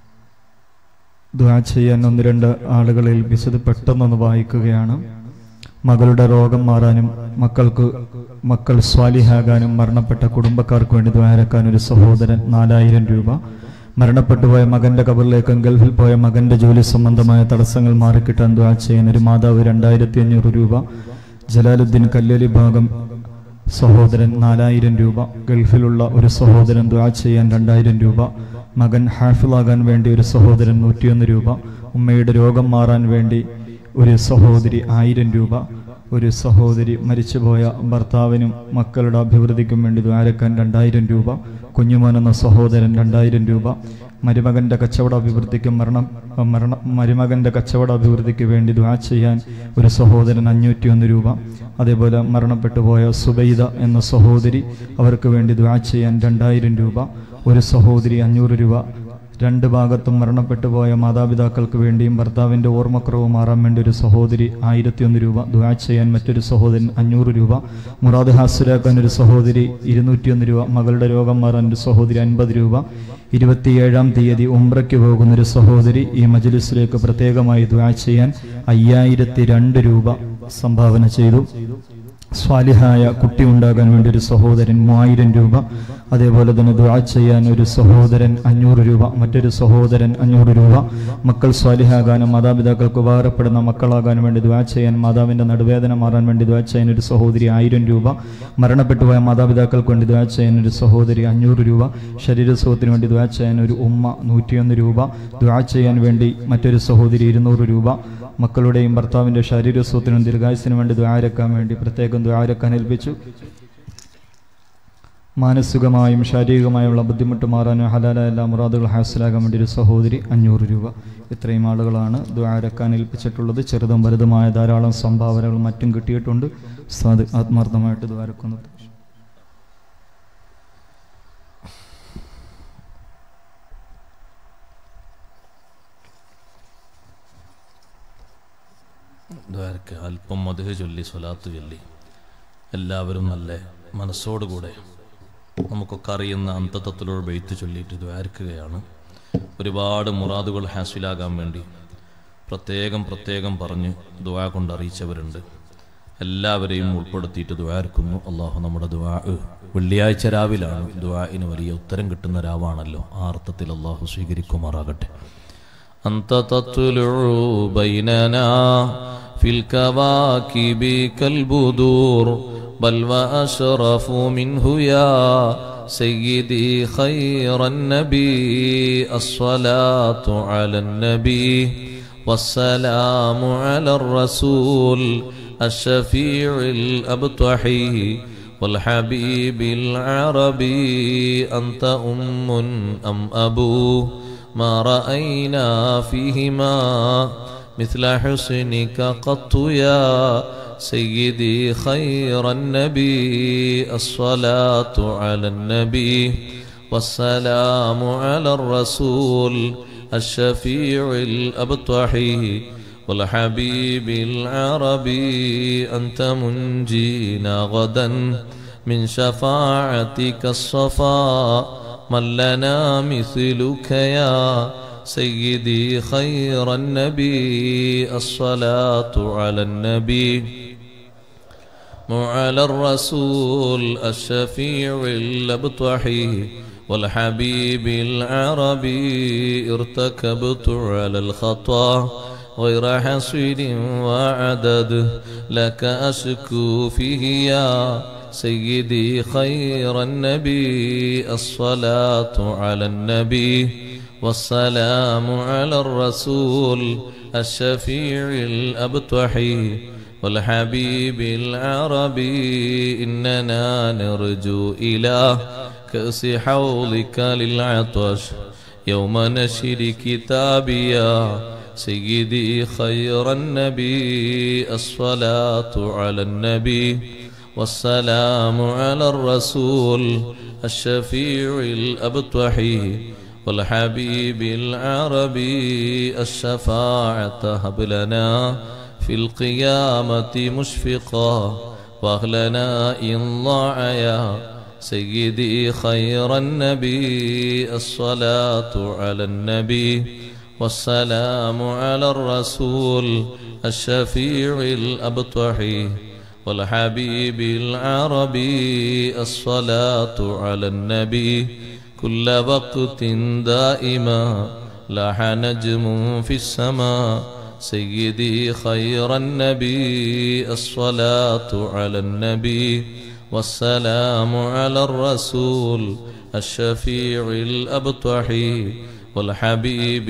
ദ്വാ ചെയ്യാൻ ഒന്ന് രണ്ട് ആളുകളെ ഏൽപ്പിച്ചത് പെട്ടെന്നൊന്ന് വായിക്കുകയാണ് മകളുടെ രോഗം മാറാനും മക്കൾക്ക് മക്കൾ സ്വാലിഹാകാനും മരണപ്പെട്ട കുടുംബക്കാർക്ക് വേണ്ടി ദ്വാരക്കാൻ ഒരു സഹോദരൻ നാലായിരം രൂപ മരണപ്പെട്ടുപോയ മകന്റെ കബറിലേക്ക് ഗൾഫിൽ പോയ മകന്റെ ജോലി സംബന്ധമായ തടസ്സങ്ങൾ മാറിക്കിട്ടാൻ ദ്വാ ചെയ്യാൻ ഒരു മാതാവ് രണ്ടായിരത്തി അഞ്ഞൂറ് രൂപ ജലാലുദ്ദീൻ കല്ലേലി ഭാഗം സഹോദരൻ നാലായിരം രൂപ ഗൾഫിലുള്ള ഒരു സഹോദരൻ ദ്വാ ചെയ്യാൻ രണ്ടായിരം രൂപ മകൻ ഹാഫിളാകാൻ വേണ്ടി ഒരു സഹോദരൻ നൂറ്റിയൊന്ന് രൂപ ഉമ്മയുടെ രോഗം മാറാൻ വേണ്ടി ഒരു സഹോദരി ആയിരം രൂപ ഒരു സഹോദരി മരിച്ചുപോയ ഭർത്താവിനും മക്കളുടെ അഭിവൃദ്ധിക്കും വേണ്ടി ദ്വാരക്കാൻ രണ്ടായിരം രൂപ കുഞ്ഞുമോൻ എന്ന സഹോദരൻ രണ്ടായിരം രൂപ മരുമകന്റെ കച്ചവട അഭിവൃദ്ധിക്കും മരണം മരണ മരുമകന്റെ കച്ചവട അഭിവൃദ്ധിക്ക് വേണ്ടി ദ്വാ ചെയ്യാൻ ഒരു സഹോദരൻ അഞ്ഞൂറ്റിയൊന്ന് രൂപ അതേപോലെ മരണപ്പെട്ടു പോയ സുബൈദ എന്ന സഹോദരി അവർക്ക് വേണ്ടി ദ്വാ ചെയ്യാൻ രണ്ടായിരം രൂപ ഒരു സഹോദരി അഞ്ഞൂറ് രൂപ രണ്ട് ഭാഗത്തും മരണപ്പെട്ടു പോയ മാതാപിതാക്കൾക്ക് വേണ്ടിയും ഭർത്താവിന്റെ ഓർമ്മക്കുറവ് മാറാൻ വേണ്ടി ഒരു സഹോദരി ആയിരത്തിയൊന്ന് രൂപ ദ്വാ ചെയ്യാൻ മറ്റൊരു സഹോദരൻ അഞ്ഞൂറ് രൂപ മുറാദ് ഹാസുരാക്കാൻ ഒരു സഹോദരി ഇരുന്നൂറ്റിയൊന്ന് രൂപ മകളുടെ രോഗം മാറാൻ ഒരു സഹോദരി അൻപത് രൂപ ഇരുപത്തിയേഴാം തീയതി ഉംറയ്ക്ക് പോകുന്ന ഒരു സഹോദരി ഈ മജ്ലിസിലേക്ക് പ്രത്യേകമായി ദ്വാ ചെയ്യാൻ അയ്യായിരത്തി രണ്ട് രൂപ സംഭാവന ചെയ്തു സ്വാലിഹായ കുട്ടി ഉണ്ടാകാൻ വേണ്ടി ഒരു സഹോദരൻ മൂവായിരം രൂപ അതേപോലെ തന്നെ ദുആ ചെയ്യാൻ ഒരു സഹോദരൻ അഞ്ഞൂറ് രൂപ മറ്റൊരു സഹോദരൻ അഞ്ഞൂറ് രൂപ മക്കൾ സ്വാലിഹാകാനും മാതാപിതാക്കൾക്ക് ഉപകാരപ്പെടുന്ന മക്കളാകാനും വേണ്ടി ദുആ ചെയ്യാൻ മാതാവിന്റെ നടുവേദന മാറാൻ വേണ്ടി ദുആ ചെയ്യാൻ ഒരു സഹോദരി ആയിരം രൂപ മരണപ്പെട്ടുപോയ മാതാപിതാക്കൾക്ക് വേണ്ടി ദുആ ചെയ്യാൻ ഒരു സഹോദരി അഞ്ഞൂറ് രൂപ ശരീരസുഖത്തിന് വേണ്ടി ദുആ ചെയ്യാൻ ഒരു ഉമ്മ നൂറ്റിയൊന്ന് രൂപ ദുആ ചെയ്യാൻ വേണ്ടി മറ്റൊരു സഹോദരി ഇരുന്നൂറ് രൂപ മക്കളുടെയും ഭർത്താവിന്റെ ശരീരസുഖത്തിനും ദീർഘായുസിനും വേണ്ടി ദ്വാരക്കാൻ വേണ്ടി പ്രത്യേകം ദ്വാരക്കാൻ ഏൽപ്പിച്ചു മാനസികമായും ശാരീരികമായുള്ള ബുദ്ധിമുട്ട് മാറാനും ഹലാലായ എല്ലാ മുറാദുകൾ ഹാസിലാകാൻ വേണ്ടി ഒരു സഹോദരി അഞ്ഞൂറ് രൂപ ഇത്രയും ആളുകളാണ് ദ്വാരക്കാൻ ഏൽപ്പിച്ചിട്ടുള്ളത് ചെറുതും വലുതുമായ ധാരാളം സംഭാവനകൾ മറ്റും കിട്ടിയിട്ടുണ്ട് ഉസ്താദ് ആത്മാർത്ഥമായിട്ട് ദ്വാരക്കുന്നത് ദ്വാരക്ക് അല്പം മധുഹ ചൊല്ലി സ്വലാത്ത് ചൊല്ലി എല്ലാവരും നല്ല മനസ്സോടുകൂടെ നമുക്കൊക്കെ അറിയുന്ന അന്തത്വത്തിലൂടെ ബെയ്ത്ത് ചൊല്ലിയിട്ട് ദ്വാരക്കുകയാണ് ഒരുപാട് മുറാദുകൾ ഹാസിലാകാൻ വേണ്ടി പ്രത്യേകം പ്രത്യേകം പറഞ്ഞ് ദ്വാ കൊണ്ട് അറിയിച്ചവരുണ്ട് എല്ലാവരെയും ഉൾപ്പെടുത്തിയിട്ട് ദ്വാരക്കുന്നു അള്ളാഹു നമ്മുടെ ദ്വാ വെള്ളിയാഴ്ച രാവിലാണ് ദ്വാഇന് വലിയ ഉത്തരം കിട്ടുന്ന രാവാണല്ലോ ആ അർത്ഥത്തിൽ അള്ളാഹു സ്വീകരിക്കുമാറാകട്ടെ أنت تطلع بيننا في الكواكب كالبدور بل وأشرف منه يا سيدي خير النبي الصلاة على النبي والسلام على الرسول الشفيع الأبطحي والحبيب العربي أنت أم أم أبو ما رأينا فيهما مثل حسنك قط يا سيدي خير النبي الصلاة على النبي والسلام على الرسول الشفيع الأبطحي والحبيب العربي أنت منجينا غدا من شفاعتك الصفاء من لنا مثلك يا سيدي خير النبي الصلاة على النبي وعلى الرسول الشفيع الأبطحي والحبيب العربي ارتكبت على الخطا غير حصير وعدد لك أشكو فيه يا سيدي خير النبي الصلاة على النبي والسلام على الرسول الشفيع الأبطحي والحبيب العربي إننا نرجو إلى كأس حوضك للعطش يوم نشر كتابيا سيدي خير النبي الصلاة على النبي والسلام على الرسول الشفيع الأبطحي والحبيب العربي الشفاعة هب لنا في القيامة مشفقا واهلنا إن ضاع يا سيدي خير النبي الصلاة على النبي والسلام على الرسول الشفيع الأبطحي والحبيب العربي الصلاة على النبي كل وقت دائما لاح نجم في السماء سيدي خير النبي الصلاة على النبي والسلام على الرسول الشفيع الأبطحي والحبيب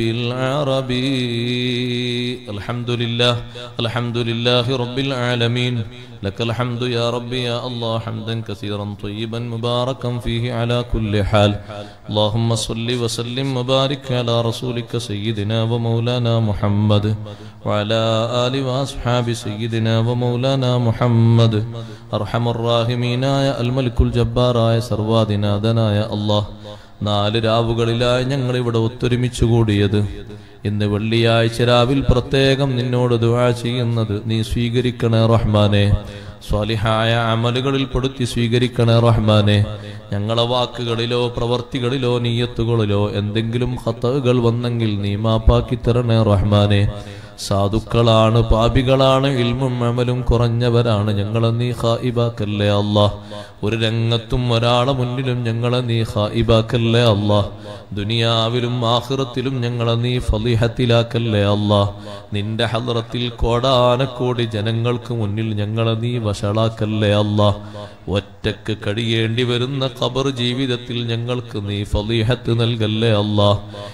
العربي الحمد لله الحمد لله رب العالمين لك الحمد يا ربي يا الله حمدا كثيرا طيبا مباركا فيه على كل حال اللهم صل وسلم وبارك على رسولك سيدنا ومولانا محمد وعلى آل وأصحاب سيدنا ومولانا محمد أرحم الراحمين يا الملك الجبار يا സർവാദിനാഥനായ يا الله നാല് രാവുകളിലായി ഞങ്ങൾ ഇവിടെ ഒത്തൊരുമിച്ചു കൂടിയത് ഇന്ന് വെള്ളിയാഴ്ച രാവിൽ പ്രത്യേകം നിന്നോട് ദുആ ചെയ്യുന്നത് നീ സ്വീകരിക്കണേ റഹ്മാനെ സ്വാലിഹായ അമലുകളിൽ പെടുത്തി സ്വീകരിക്കണേ റഹ്മാനെ ഞങ്ങളെ വാക്കുകളിലോ പ്രവർത്തികളിലോ നീയത്തുകളിലോ എന്തെങ്കിലും ഹത്തകൾ വന്നെങ്കിൽ നീ മാപ്പാക്കി തരണേ റഹ്മാനെ സാധുക്കളാണ് പാപികളാണ് ഇൽമും അമലും കുറഞ്ഞവരാണ് ഞങ്ങളെ നീ ഹായിബാക്കല്ലേ അല്ലാഹ് ഒരു രംഗത്തും ഒരാളെ മുന്നിലും ഞങ്ങളെ നീ ഹായിബാക്കല്ലേ അല്ലാഹ് ദുനിയാവിലും ആഖിറത്തിലും ഞങ്ങളെ നീ ഫലിഹത്തിലാക്കല്ലേ അല്ലാഹ് നിന്റെ ഹദ്റത്തിൽ കോടാനക്കോടി ജനങ്ങൾക്ക് മുന്നിൽ ഞങ്ങളെ നീ വഷളാക്കല്ലേ അല്ലാഹ് ഒറ്റക്ക് കഴിയേണ്ടി വരുന്ന ഖബർ ജീവിതത്തിൽ ഞങ്ങൾക്ക് നീ ഫലീഹത്ത് നൽകല്ലേ അല്ലാ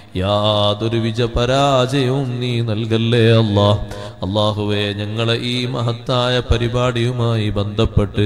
യാതൊരു വിജ പരാജയവും നീ നൽകല്ലേ അല്ലാ അള്ളാഹുവെ ഞങ്ങളെ ഈ മഹത്തായ പരിപാടിയുമായി ബന്ധപ്പെട്ട്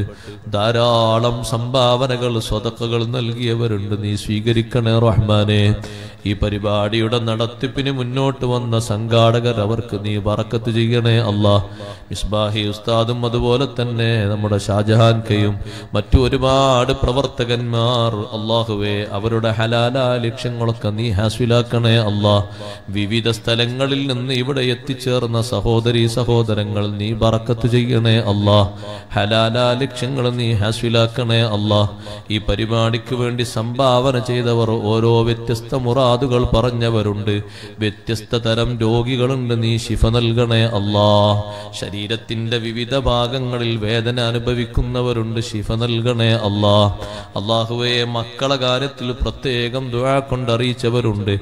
ധാരാളം സംഭാവനകൾ സ്വതക്കകൾ നൽകിയവരുണ്ട് നീ സ്വീകരിക്കണേ റഹ്മാനെ ഈ പരിപാടിയുടെ നടത്തിപ്പിന് മുന്നോട്ട് വന്ന സംഘാടകർ അവർക്ക് നീ വറക്കത്ത് ചെയ്യണേ അല്ലാ മിസ്ബാഹി ഉസ്താദും അതുപോലെ തന്നെ നമ്മുടെ ഷാജഹാൻ കയും മറ്റു ഒരുപാട് പ്രവർത്തകന്മാർ അള്ളാഹുവെ അവരുടെ ഹലാല ലക്ഷ്യങ്ങളൊക്കെ നീ ഹാസ്വിലാക്കണേ അല്ലാ വിവിധ സ്ഥലങ്ങളിൽ നിന്ന് ഇവിടെ എത്തിച്ചേർന്ന സഹോദരി സഹോദരങ്ങൾ നീ ബറക്കത്ത് ചെയ്യണേ അല്ലാ ഹലാല ലക്ഷ്യങ്ങൾ നീ ഹാസ്വിലാക്കണേ അല്ലാ ഈ പരിപാടിക്ക് വേണ്ടി സംഭാവന ചെയ്തവർ ഓരോ വ്യത്യസ്ത മുറാദുകൾ പറഞ്ഞവരുണ്ട് വ്യത്യസ്ത തരം രോഗികളുണ്ട് നീ ശിഫ നൽകണേ അല്ലാ ശരീരത്തിന്റെ വിവിധ ഭാഗങ്ങളിൽ വേദന അനുഭവിക്കുന്നവരുണ്ട് ശിഫ നൽകണേ അല്ലാ അള്ളാഹുവെ മക്കളെ കാര്യത്തിൽ പ്രത്യേകം ദുആ കൊണ്ടറിയിച്ചവരുണ്ട്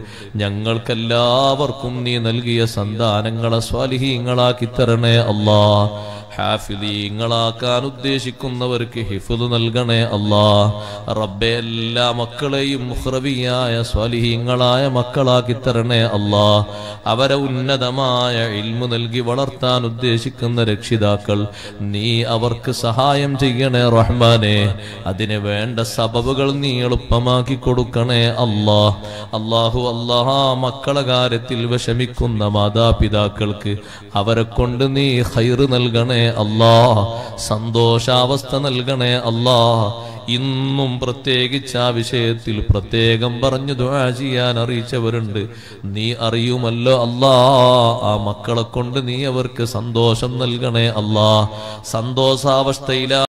ഞങ്ങൾക്കെല്ലാവർക്കും നീ നൽകിയ സന്താനങ്ങളെ സ്വാലിഹീങ്ങളാക്കി തരണേ അല്ലാ ഹാഫിദീങ്ങളാക്കാൻ ഉദ്ദേശിക്കുന്നവർക്ക് ഹിഫുദ് നൽകണേ അല്ലാ റബ്ബെ എല്ലാ മക്കളെയും മുഹ്റവിയായ സ്വാലിഹീങ്ങളായ മക്കളാക്കി തരണേ അല്ലാ അവരെ ഉന്നതമായ ഇൽമു നൽകി വളർത്താൻ ഉദ്ദേശിക്കുന്ന രക്ഷിതാക്കൾ നീ അവർക്ക് സഹായം ചെയ്യണേ റഹ്മാനെ അതിന് വേണ്ട സബബുകൾ നീ എളുപ്പമാക്കി കൊടുക്കണേ അല്ലാ അള്ളാഹു അല്ലാഹ മക്കളെ കാര്യത്തിൽ വിഷമിക്കുന്ന മാതാപിതാക്കൾക്ക് അവരെ കൊണ്ട് നീ ഹൈറ് നൽകണേ അല്ലാ സന്തോഷാവസ്ഥ നൽകണേ അല്ലാ ഇന്നും പ്രത്യേകിച്ച് ആ വിഷയത്തിൽ പ്രത്യേകം പറഞ്ഞു ദുആ ചെയ്യാൻ അറിയിച്ചവരുണ്ട് നീ അറിയുമല്ലോ അല്ലാ ആ മക്കളെ കൊണ്ട് നീ അവർക്ക് സന്തോഷം നൽകണേ അല്ലാ സന്തോഷാവസ്ഥയിലാ